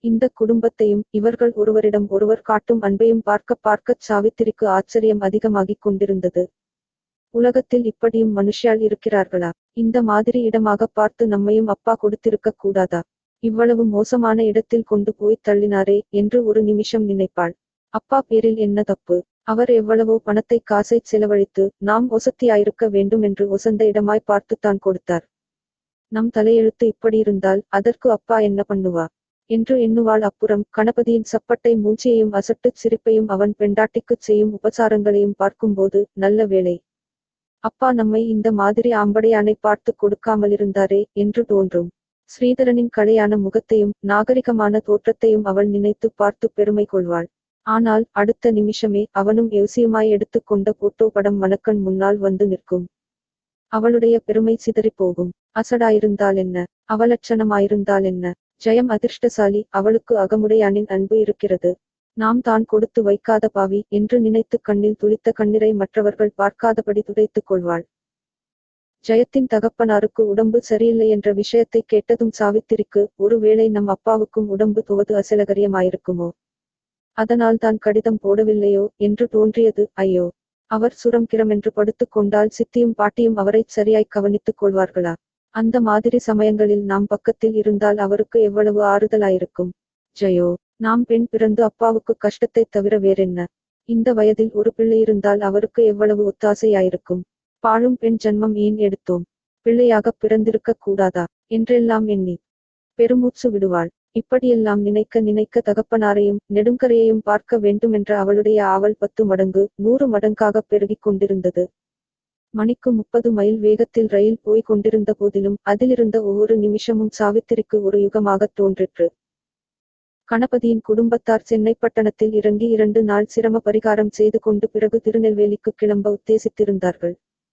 இந்த குடும்பத்தையும் இவர்கள் ஒருவரிடம் ஒருவர் காட்டும் அன்பையும் பார்க்க பார்க்கச் சாவித்திரிக்கு ஆச்சரியம் அதிகமாகிக் கொண்டிருந்தது உலகத்தில் இப்படியும் மனுஷியால் இருக்கிறார்களா இந்த மாதிரி இடமாக பார்த்து நம்மையும் அப்பா கொடுத்திருக்க கூடாதா இவ்வளவு மோசமான இடத்தில் கொண்டு போய் தள்ளினாரே என்று ஒரு நிமிஷம் நினைப்பாள் அப்பா பேரில் என்ன தப்பு அவர் எவ்வளவோ பணத்தை காசை செலவழித்து நாம் ஒசத்தியாயிருக்க வேண்டும் என்று ஒசந்த இடமாய் பார்த்துத்தான் கொடுத்தார் நம் தலையெழுத்து இப்படி இருந்தால் அதற்கு அப்பா என்ன பண்ணுவா என்று எண்ணுவாள் அப்புறம் கணபதியின் சப்பட்டை மூஞ்சியையும் அசட்டுச் சிரிப்பையும் அவன் பெண்டாட்டிக்குச் செய்யும் உபசாரங்களையும் பார்க்கும்போது நல்ல வேளை அப்பா நம்மை இந்த மாதிரி ஆம்படையானை பார்த்து கொடுக்காமலிருந்தாரே என்று தோன்றும் ஸ்ரீதரனின் கலையான முகத்தையும் நாகரிகமான தோற்றத்தையும் அவள் நினைத்து பார்த்து பெருமை கொள்வாள் ஆனால் அடுத்த நிமிஷமே அவனும் யோசியுமாய் எடுத்துக் கொண்ட போட்டோ படம் மனக்கண் முன்னால் வந்து நிற்கும் அவளுடைய பெருமை சிதறிப் போகும் அசடாயிருந்தால் என்ன அவலட்சணமாயிருந்தால் என்ன ஜெயம் அதிர்ஷ்டசாலி அவளுக்கு அகமுடையானின் அன்பு இருக்கிறது நாம் தான் கொடுத்து வைக்காத பாவி என்று நினைத்து கண்ணில் துளித்த கண்ணீரை மற்றவர்கள் பார்க்காதபடி துடைத்துக் கொள்வாள் ஜெயத்தின் தகப்பனாருக்கு உடம்பு சரியில்லை என்ற விஷயத்தை கேட்டதும் சாவித்திரிக்கு ஒருவேளை நம் அப்பாவுக்கும் உடம்பு துவது அசலகரியமாயிருக்குமோ அதனால் தான் கடிதம் போடவில்லையோ என்று தோன்றியது ஐயோ அவர் சுரம் கிரமென்று படுத்துக் கொண்டால் சித்தியும் பாட்டியும் அவரைச் சரியாய் கவனித்துக் கொள்வார்களா அந்த மாதிரி சமயங்களில் நாம் பக்கத்தில் இருந்தால் அவருக்கு எவ்வளவு ஆறுதலாயிருக்கும் ஜெயோ நாம் பெண் பிறந்து அப்பாவுக்கு கஷ்டத்தை தவிர வேறென்ன இந்த வயதில் ஒரு பிள்ளை இருந்தால் அவருக்கு எவ்வளவு ஒத்தாசையாயிருக்கும் பாழும் பெண் ஜன்மம் ஏன் எடுத்தோம் பிள்ளையாகப் பிறந்திருக்க கூடாதா என்றெல்லாம் எண்ணி பெருமூச்சு விடுவாள் இப்படியெல்லாம் நினைக்க நினைக்க தகப்பனாரையும் நெடுங்கரையையும் பார்க்க வேண்டுமென்ற அவளுடைய ஆவல் பத்து மடங்கு நூறு மடங்காகப் பெருகிக் கொண்டிருந்தது மணிக்கு முப்பது மைல் வேகத்தில் ரயில் போய்க் கொண்டிருந்த போதிலும் அதிலிருந்த ஒவ்வொரு நிமிஷமும் சாவித்திரிக்கு ஒரு யுகமாகத் தோன்றிற்று கணபதியின் குடும்பத்தார் சென்னைப்பட்டணத்தில் இறங்கி இரண்டு நாள் சிரம பரிகாரம் செய்து கொண்டு பிறகு திருநெல்வேலிக்கு கிளம்ப உத்தேசித்திருந்தார்கள்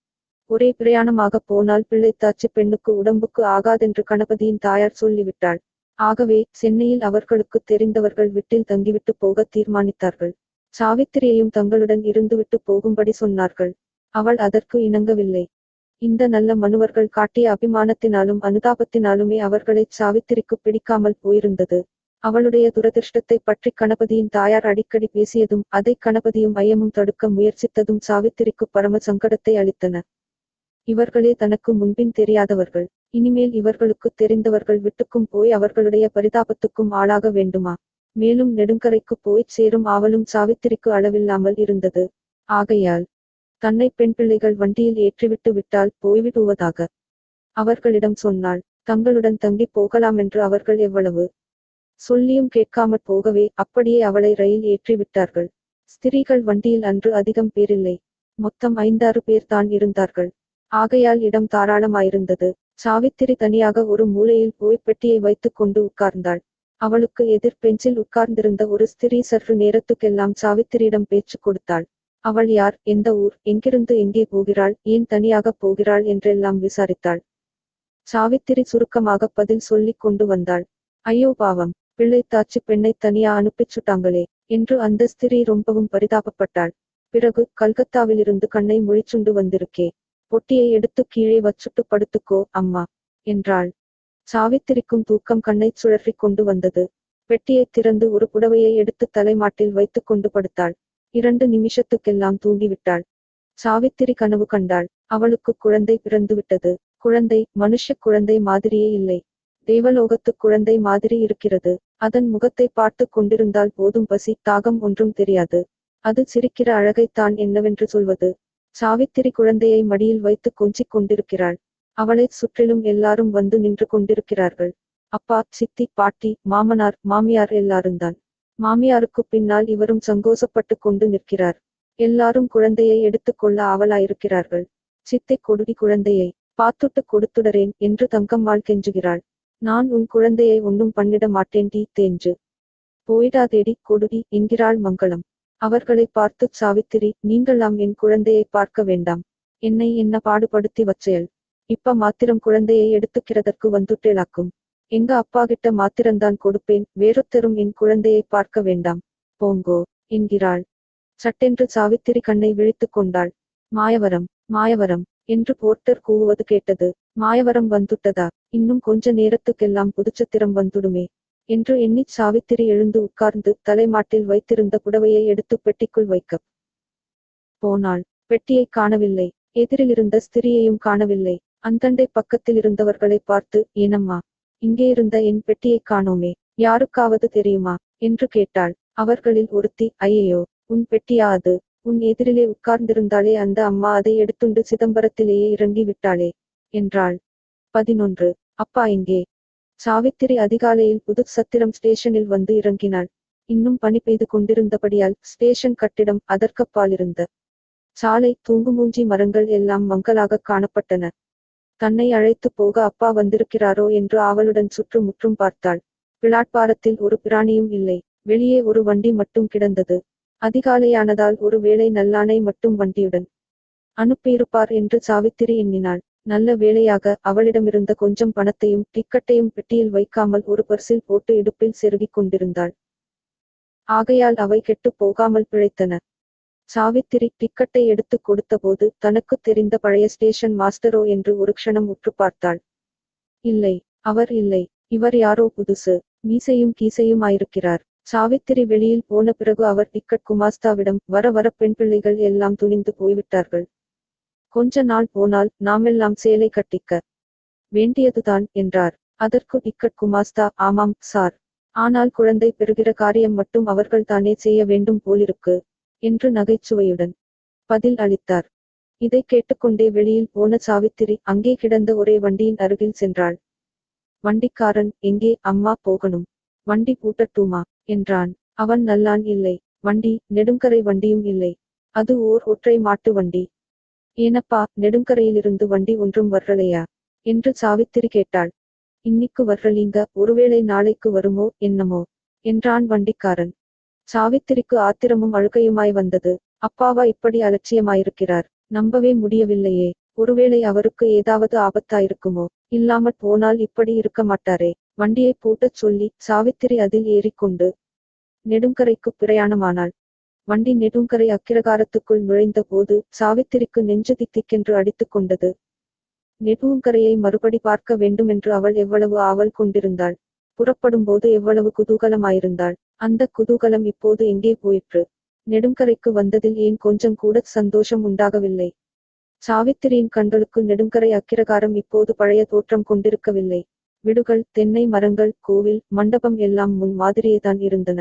ஒரே பிரயாணமாக போனால் பிள்ளைத்தாச்சி பெண்ணுக்கு உடம்புக்கு ஆகாதென்று கணபதியின் தாயார் சொல்லிவிட்டாள் ஆகவே சென்னையில் அவர்களுக்கு தெரிந்தவர்கள் வீட்டில் தங்கிவிட்டு போக தீர்மானித்தார்கள் சாவித்திரியையும் தங்களுடன் இருந்துவிட்டு போகும்படி சொன்னார்கள் அவள் அதற்கு இணங்கவில்லை இந்த நல்ல மனுவர்கள் காட்டிய அபிமானத்தினாலும் அனுதாபத்தினாலுமே அவர்களைச் சாவித்திரிக்கு பிடிக்காமல் போயிருந்தது அவளுடைய துரதிர்ஷ்டத்தை பற்றி கணபதியின் தாயார் அடிக்கடி பேசியதும் அதை கணபதியும் ஐயமும் தடுக்க முயற்சித்ததும் சாவித்திரிக்கு பரம சங்கடத்தை அளித்தன இவர்களே தனக்கு முன்பின் தெரியாதவர்கள் இனிமேல் இவர்களுக்கு தெரிந்தவர்கள் விட்டுக்கும் போய் அவர்களுடைய பரிதாபத்துக்கும் ஆளாக வேண்டுமா மேலும் நெடுங்கரைக்கு போய்ச் சேரும் ஆவலும் சாவித்திரிக்கு அளவில்லாமல் இருந்தது ஆகையால் தன்னை பெண் பிள்ளைகள் வண்டியில் ஏற்றிவிட்டு விட்டால் போய்விடுவதாக அவர்களிடம் சொன்னாள் தங்களுடன் தங்கி போகலாமென்று அவர்கள் எவ்வளவு சொல்லியும் கேட்காமற் போகவே அப்படியே அவளை ரயில் ஏற்றி விட்டார்கள் ஸ்திரீகள் வண்டியில் அன்று அதிகம் பேரில்லை மொத்தம் ஐந்தாறு பேர் தான் இருந்தார்கள் ஆகையால் இடம் தாராளமாயிருந்தது சாவித்திரி தனியாக ஒரு மூலையில் போய் பெட்டியை வைத்துக் கொண்டு உட்கார்ந்தாள் அவளுக்கு எதிர் பெஞ்சில் உட்கார்ந்திருந்த ஒரு ஸ்திரீ சற்று நேரத்துக்கெல்லாம் சாவித்திரியிடம் பேச்சு கொடுத்தாள் அவள் யார் எந்த ஊர் எங்கிருந்து எங்கே போகிறாள் ஏன் தனியாக போகிறாள் என்றெல்லாம் விசாரித்தாள் சாவித்திரி சுருக்கமாக பதில் சொல்லிக் கொண்டு வந்தாள் ஐயோ பாவம் பிள்ளைத்தாச்சி பெண்ணை தனியா அனுப்பிச்சுட்டாங்களே என்று அந்த ஸ்திரீ ரொம்பவும் பரிதாபப்பட்டாள் பிறகு கல்கத்தாவிலிருந்து கண்ணை முழிச்சுண்டு வந்திருக்கே பொட்டியை எடுத்து கீழே வச்சுட்டு படுத்துக்கோ அம்மா என்றாள் சாவித்திரிக்கும் தூக்கம் கண்ணைச் சுழற்றிக் கொண்டு வந்தது பெட்டியைத் திறந்து ஒரு புடவையை எடுத்து தலைமாட்டில் வைத்துக் கொண்டு படுத்தாள் இரண்டு நிமிஷத்துக்கெல்லாம் தூங்கிவிட்டாள் சாவித்திரி கனவு கண்டாள் அவளுக்கு குழந்தை பிறந்துவிட்டது குழந்தை மனுஷ குழந்தை மாதிரியே இல்லை தேவலோகத்து குழந்தை மாதிரி இருக்கிறது அதன் முகத்தை பார்த்து கொண்டிருந்தால் போதும் பசி தாகம் ஒன்றும் தெரியாது அது சிரிக்கிற அழகைத்தான் என்னவென்று சொல்வது சாவித்திரி குழந்தையை மடியில் வைத்து கொஞ்சிக் கொண்டிருக்கிறாள் அவளைச் சுற்றிலும் எல்லாரும் வந்து நின்று கொண்டிருக்கிறார்கள் அப்பா சித்தி பாட்டி மாமனார் மாமியார் எல்லாரும்தான் மாமியாருக்கு பின்னால் இவரும் சங்கோசப்பட்டு கொண்டு நிற்கிறார் எல்லாரும் குழந்தையை எடுத்துக்கொள்ள ஆவலாயிருக்கிறார்கள் சித்தை கொடுடி குழந்தையை பார்த்துட்டு கொடுத்துடறேன் என்று தங்கம்மாள் கெஞ்சுகிறாள் நான் உன் குழந்தையை ஒன்றும் பண்ணிட மாட்டேன் டீ தேஞ்சு போயிடாதேடி கொடுடி என்கிறாள் மங்களம் அவர்களை பார்த்து சாவித்திரி நீங்களாம் என் குழந்தையை பார்க்க வேண்டாம் என்னை என்ன பாடுபடுத்தி வச்சேள் இப்ப மாத்திரம் குழந்தையை எடுத்துக்கிறதற்கு வந்துட்டேளாக்கும் எங்க அப்பா கிட்ட மாத்திரம்தான் கொடுப்பேன் வேறொத்தரும் என் குழந்தையை பார்க்க வேண்டாம் போங்கோ என்கிறாள் சட்டென்று சாவித்திரி கண்ணை விழித்துக் கொண்டாள் மாயவரம் மாயவரம் என்று போர்ட்டர் கூவுவது கேட்டது மாயவரம் வந்துட்டதா இன்னும் கொஞ்ச நேரத்துக்கெல்லாம் புதுச்சத்திரம் வந்துடுமே என்று எண்ணிச் சாவித்திரி எழுந்து உட்கார்ந்து தலைமாட்டில் வைத்திருந்த புடவையை எடுத்து பெட்டிக்குள் வைக்கப் போனாள் பெட்டியைக் காணவில்லை எதிரிலிருந்த ஸ்திரியையும் காணவில்லை அந்தண்டை பக்கத்தில் இருந்தவர்களை பார்த்து ஏனம்மா இங்கே இருந்த என் பெட்டியைக் காணோமே யாருக்காவது தெரியுமா என்று கேட்டாள் அவர்களில் ஒருத்தி ஐயையோ உன் பெட்டியா அது உன் எதிரிலே உட்கார்ந்திருந்தாளே அந்த அம்மா அதை எடுத்துண்டு சிதம்பரத்திலேயே இறங்கி விட்டாளே என்றாள் பதினொன்று அப்பா எங்கே சாவித்திரி அதிகாலையில் புது சத்திரம் ஸ்டேஷனில் வந்து இறங்கினாள் இன்னும் பனி பெய்து கொண்டிருந்தபடியால் ஸ்டேஷன் கட்டிடம் அதற்கப்பாலிருந்த சாலை தூங்குமூஞ்சி மரங்கள் எல்லாம் மங்கலாக காணப்பட்டன தன்னை அழைத்து போக அப்பா வந்திருக்கிறாரோ என்று ஆவலுடன் சுற்றுமுற்றும் பார்த்தாள் பிளாட்பாரத்தில் ஒரு பிராணியும் இல்லை வெளியே ஒரு வண்டி மட்டும் கிடந்தது அதிகாலையானதால் ஒரு வேளை நல்லானை மட்டும் வண்டியுடன் அனுப்பியிருப்பார் என்று சாவித்திரி எண்ணினாள் நல்ல வேளையாக அவளிடமிருந்த கொஞ்சம் பணத்தையும் டிக்கெட்டையும் பெட்டியில் வைக்காமல் ஒரு பர்சில் போட்டு இடுப்பில் செருகிக் கொண்டிருந்தாள் ஆகையால் அவை கெட்டுப் போகாமல் பிழைத்தன சாவித்திரி டிக்கெட்டை எடுத்துக் கொடுத்தபோது தனக்குத் தெரிந்த பழைய ஸ்டேஷன் மாஸ்டரோ என்று ஒரு க்ஷணம் உற்று பார்த்தாள் இல்லை அவர் இல்லை இவர் யாரோ புதுசு மீசையும் கீசையும் ஆயிருக்கிறார் சாவித்திரி வெளியில் போன பிறகு அவர் டிக்கெட் குமாஸ்தாவிடம் வர வர பெண் பிள்ளைகள் எல்லாம் துணிந்து போய்விட்டார்கள் கொஞ்ச நாள் போனால் நாமெல்லாம் சேலை கட்டிக்க வேண்டியதுதான் என்றார் அதற்கு டிக்கெட் குமாஸ்தா ஆமாம் சார் ஆனால் குழந்தை பெறுகிற காரியம் மட்டும் அவர்கள் தானே செய்ய வேண்டும் போலிருக்கு என்று நகைச்சுவையுடன் பதில் அளித்தார் இதை கேட்டுக்கொண்டே வெளியில் போன சாவித்திரி அங்கே கிடந்த ஒரே வண்டியின் அருகில் சென்றாள் வண்டிக்காரன் எங்கே அம்மா போகணும் வண்டி பூட்டட்டுமா என்றான் அவன் நல்லான் இல்லை வண்டி நெடுங்கரை வண்டியும் இல்லை அது ஓர் ஒற்றை மாட்டு வண்டி ஏனப்பா நெடுங்கரையிலிருந்து வண்டி ஒன்றும் வர்றலையா என்று சாவித்திரி கேட்டாள் இன்னிக்கு வர்றலீங்க ஒருவேளை நாளைக்கு வருமோ என்னமோ என்றான் வண்டிக்காரன் சாவித்திரிக்கு ஆத்திரமும் அழுகையுமாய் வந்தது அப்பாவா இப்படி அலட்சியமாயிருக்கிறார் நம்பவே முடியவில்லையே ஒருவேளை அவருக்கு ஏதாவது ஆபத்தாயிருக்குமோ இல்லாமற் போனால் இப்படி இருக்க மாட்டாரே வண்டியை பூட்டச் சொல்லி சாவித்திரி அதில் ஏறிக்கொண்டு நெடுங்கரைக்கு பிரயாணமானாள் வண்டி நெடுங்கரை அக்கிரகாரத்துக்குள் நுழைந்த போது சாவித்திரிக்கு நெஞ்சு தித்திக்கென்று அடித்துக் கொண்டது நெடுங்கரையை மறுபடி பார்க்க வேண்டுமென்று அவள் எவ்வளவு ஆவல் கொண்டிருந்தாள் புறப்படும்போது எவ்வளவு குதூகலமாயிருந்தாள் அந்த குதூகலம் இப்போது எங்கே போயிற்று நெடுங்கரைக்கு வந்ததில் ஏன் கொஞ்சம் கூட சந்தோஷம் உண்டாகவில்லை சாவித்திரியின் கண்களுக்கு நெடுங்கரை அக்கிரகாரம் இப்போது பழைய தோற்றம் கொண்டிருக்கவில்லை விடுகள் தென்னை மரங்கள் கோவில் மண்டபம் எல்லாம் முன் மாதிரியேதான் இருந்தன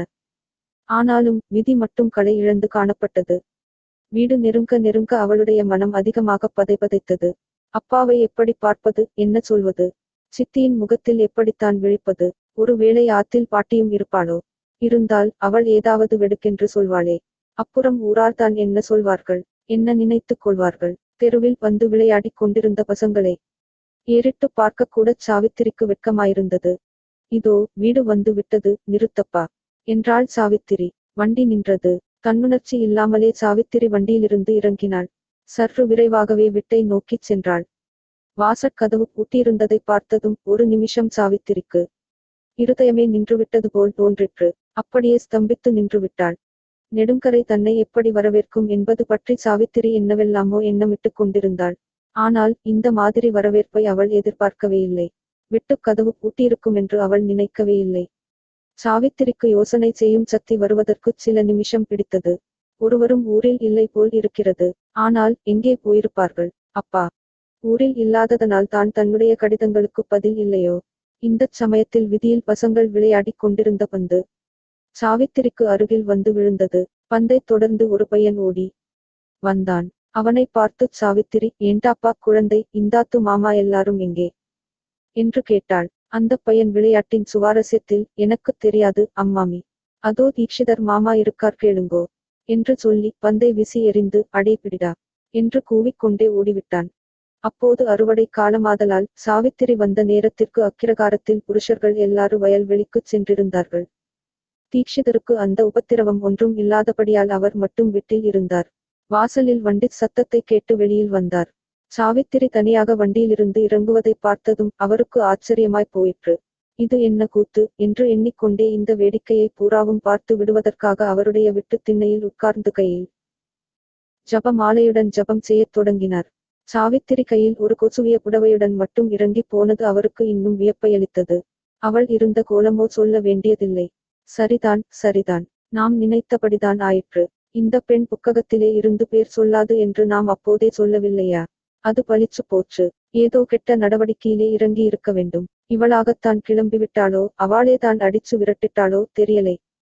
ஆனாலும் விதி மட்டும் களை இழந்து காணப்பட்டது வீடு நெருங்க நெருங்க அவளுடைய மனம் அதிகமாக பதைபதைத்தது அப்பாவை எப்படி பார்ப்பது என்ன சொல்வது சித்தியின் முகத்தில் எப்படித்தான் விழிப்பது ஒரு வேளை ஆத்தில் பாட்டியும் இருப்பாளோ இருந்தால் அவள் ஏதாவது வெடுக்கென்று சொல்வாளே அப்புறம் ஊரார்தான் என்ன சொல்வார்கள் என்ன நினைத்துக் கொள்வார்கள் தெருவில் வந்து விளையாடிக் கொண்டிருந்த பசங்களை ஏறிட்டு பார்க்க கூடச் சாவித்திரிக்கு வெட்கமாயிருந்தது இதோ வீடு வந்து விட்டது நிறுத்தப்பா என்றாள் சாவித்திரி வண்டி நின்றது தன்னுணர்ச்சி இல்லாமலே சாவித்திரி வண்டியிலிருந்து இறங்கினாள் சற்று விரைவாகவே விட்டை நோக்கிச் சென்றாள் வாசற்கதவு பூட்டியிருந்ததை பார்த்ததும் ஒரு நிமிஷம் சாவித்திரிக்கு இருதயமே நின்றுவிட்டது போல் தோன்றிற்று அப்படியே ஸ்தம்பித்து நின்றுவிட்டாள் நெடுங்கரை தன்னை எப்படி வரவேற்கும் என்பது பற்றி சாவித்திரி என்னவெல்லாமோ எண்ணமிட்டுக் கொண்டிருந்தாள் ஆனால் இந்த மாதிரி வரவேற்பை அவள் எதிர்பார்க்கவே இல்லை விட்டுக் கதவு பூட்டியிருக்கும் என்று அவள் நினைக்கவே இல்லை சாவித்திரிக்கு யோசனை செய்யும் சக்தி வருவதற்குச் சில நிமிஷம் பிடித்தது ஒருவரும் ஊரில் இல்லை போல் இருக்கிறது ஆனால் எங்கே போயிருப்பார்கள் அப்பா ஊரில் இல்லாததனால் தான் தன்னுடைய கடிதங்களுக்கு பதில் இல்லையோ இந்தச் சமயத்தில் விதியில் பசங்கள் விளையாடிக் கொண்டிருந்த பந்து சாவித்திரிக்கு அருகில் வந்து விழுந்தது பந்தைத் தொடர்ந்து ஒரு பையன் ஓடி வந்தான் அவனை பார்த்து சாவித்திரி ஏண்டாப்பா குழந்தை இந்தாத்து மாமா எல்லாரும் எங்கே என்று கேட்டாள் அந்த பையன் விளையாட்டின் சுவாரஸ்யத்தில் எனக்குத் தெரியாது அம்மாமி அதோ தீக்ஷிதர் மாமா இருக்கார் கேளுங்கோ என்று சொல்லி பந்தை விசி எறிந்து அடே பிடிடா என்று கூவிக்கொண்டே ஓடிவிட்டான் அப்போது அறுவடை காலமாதலால் சாவித்திரி வந்த நேரத்திற்கு அக்கிரகாரத்தில் புருஷர்கள் எல்லாரும் வயல்வெளிக்குச் சென்றிருந்தார்கள் தீக்ஷிதருக்கு அந்த உபத்திரவம் ஒன்றும் இல்லாதபடியால் அவர் மட்டும் வீட்டில் இருந்தார் வாசலில் வண்டி சத்தத்தை கேட்டு வெளியில் வந்தார் சாவித்திரி தனியாக வண்டியிலிருந்து இறங்குவதை பார்த்ததும் அவருக்கு ஆச்சரியமாய் போயிற்று இது என்ன கூத்து என்று எண்ணிக்கொண்டே இந்த வேடிக்கையை பூராவும் பார்த்து விடுவதற்காக அவருடைய விட்டு திண்ணையில் உட்கார்ந்து கையில் ஜப மாலையுடன் ஜபம் செய்யத் தொடங்கினார் சாவித்திரி கையில் ஒரு கொசுவிய புடவையுடன் மட்டும் இறங்கி போனது அவருக்கு இன்னும் வியப்பையளித்தது அவள் இருந்த கோலமோ சொல்ல வேண்டியதில்லை சரிதான் சரிதான் நாம் நினைத்தபடிதான் ஆயிற்று இந்த பெண் புக்ககத்திலே இருந்து பேர் சொல்லாது என்று நாம் அப்போதே சொல்லவில்லையா அது பளிச்சு போச்சு ஏதோ கெட்ட நடவடிக்கையிலே இறங்கி இருக்க வேண்டும் இவளாகத்தான் கிளம்பிவிட்டாளோ அவளேதான் அடிச்சு விரட்டிட்டாளோ தெரியலை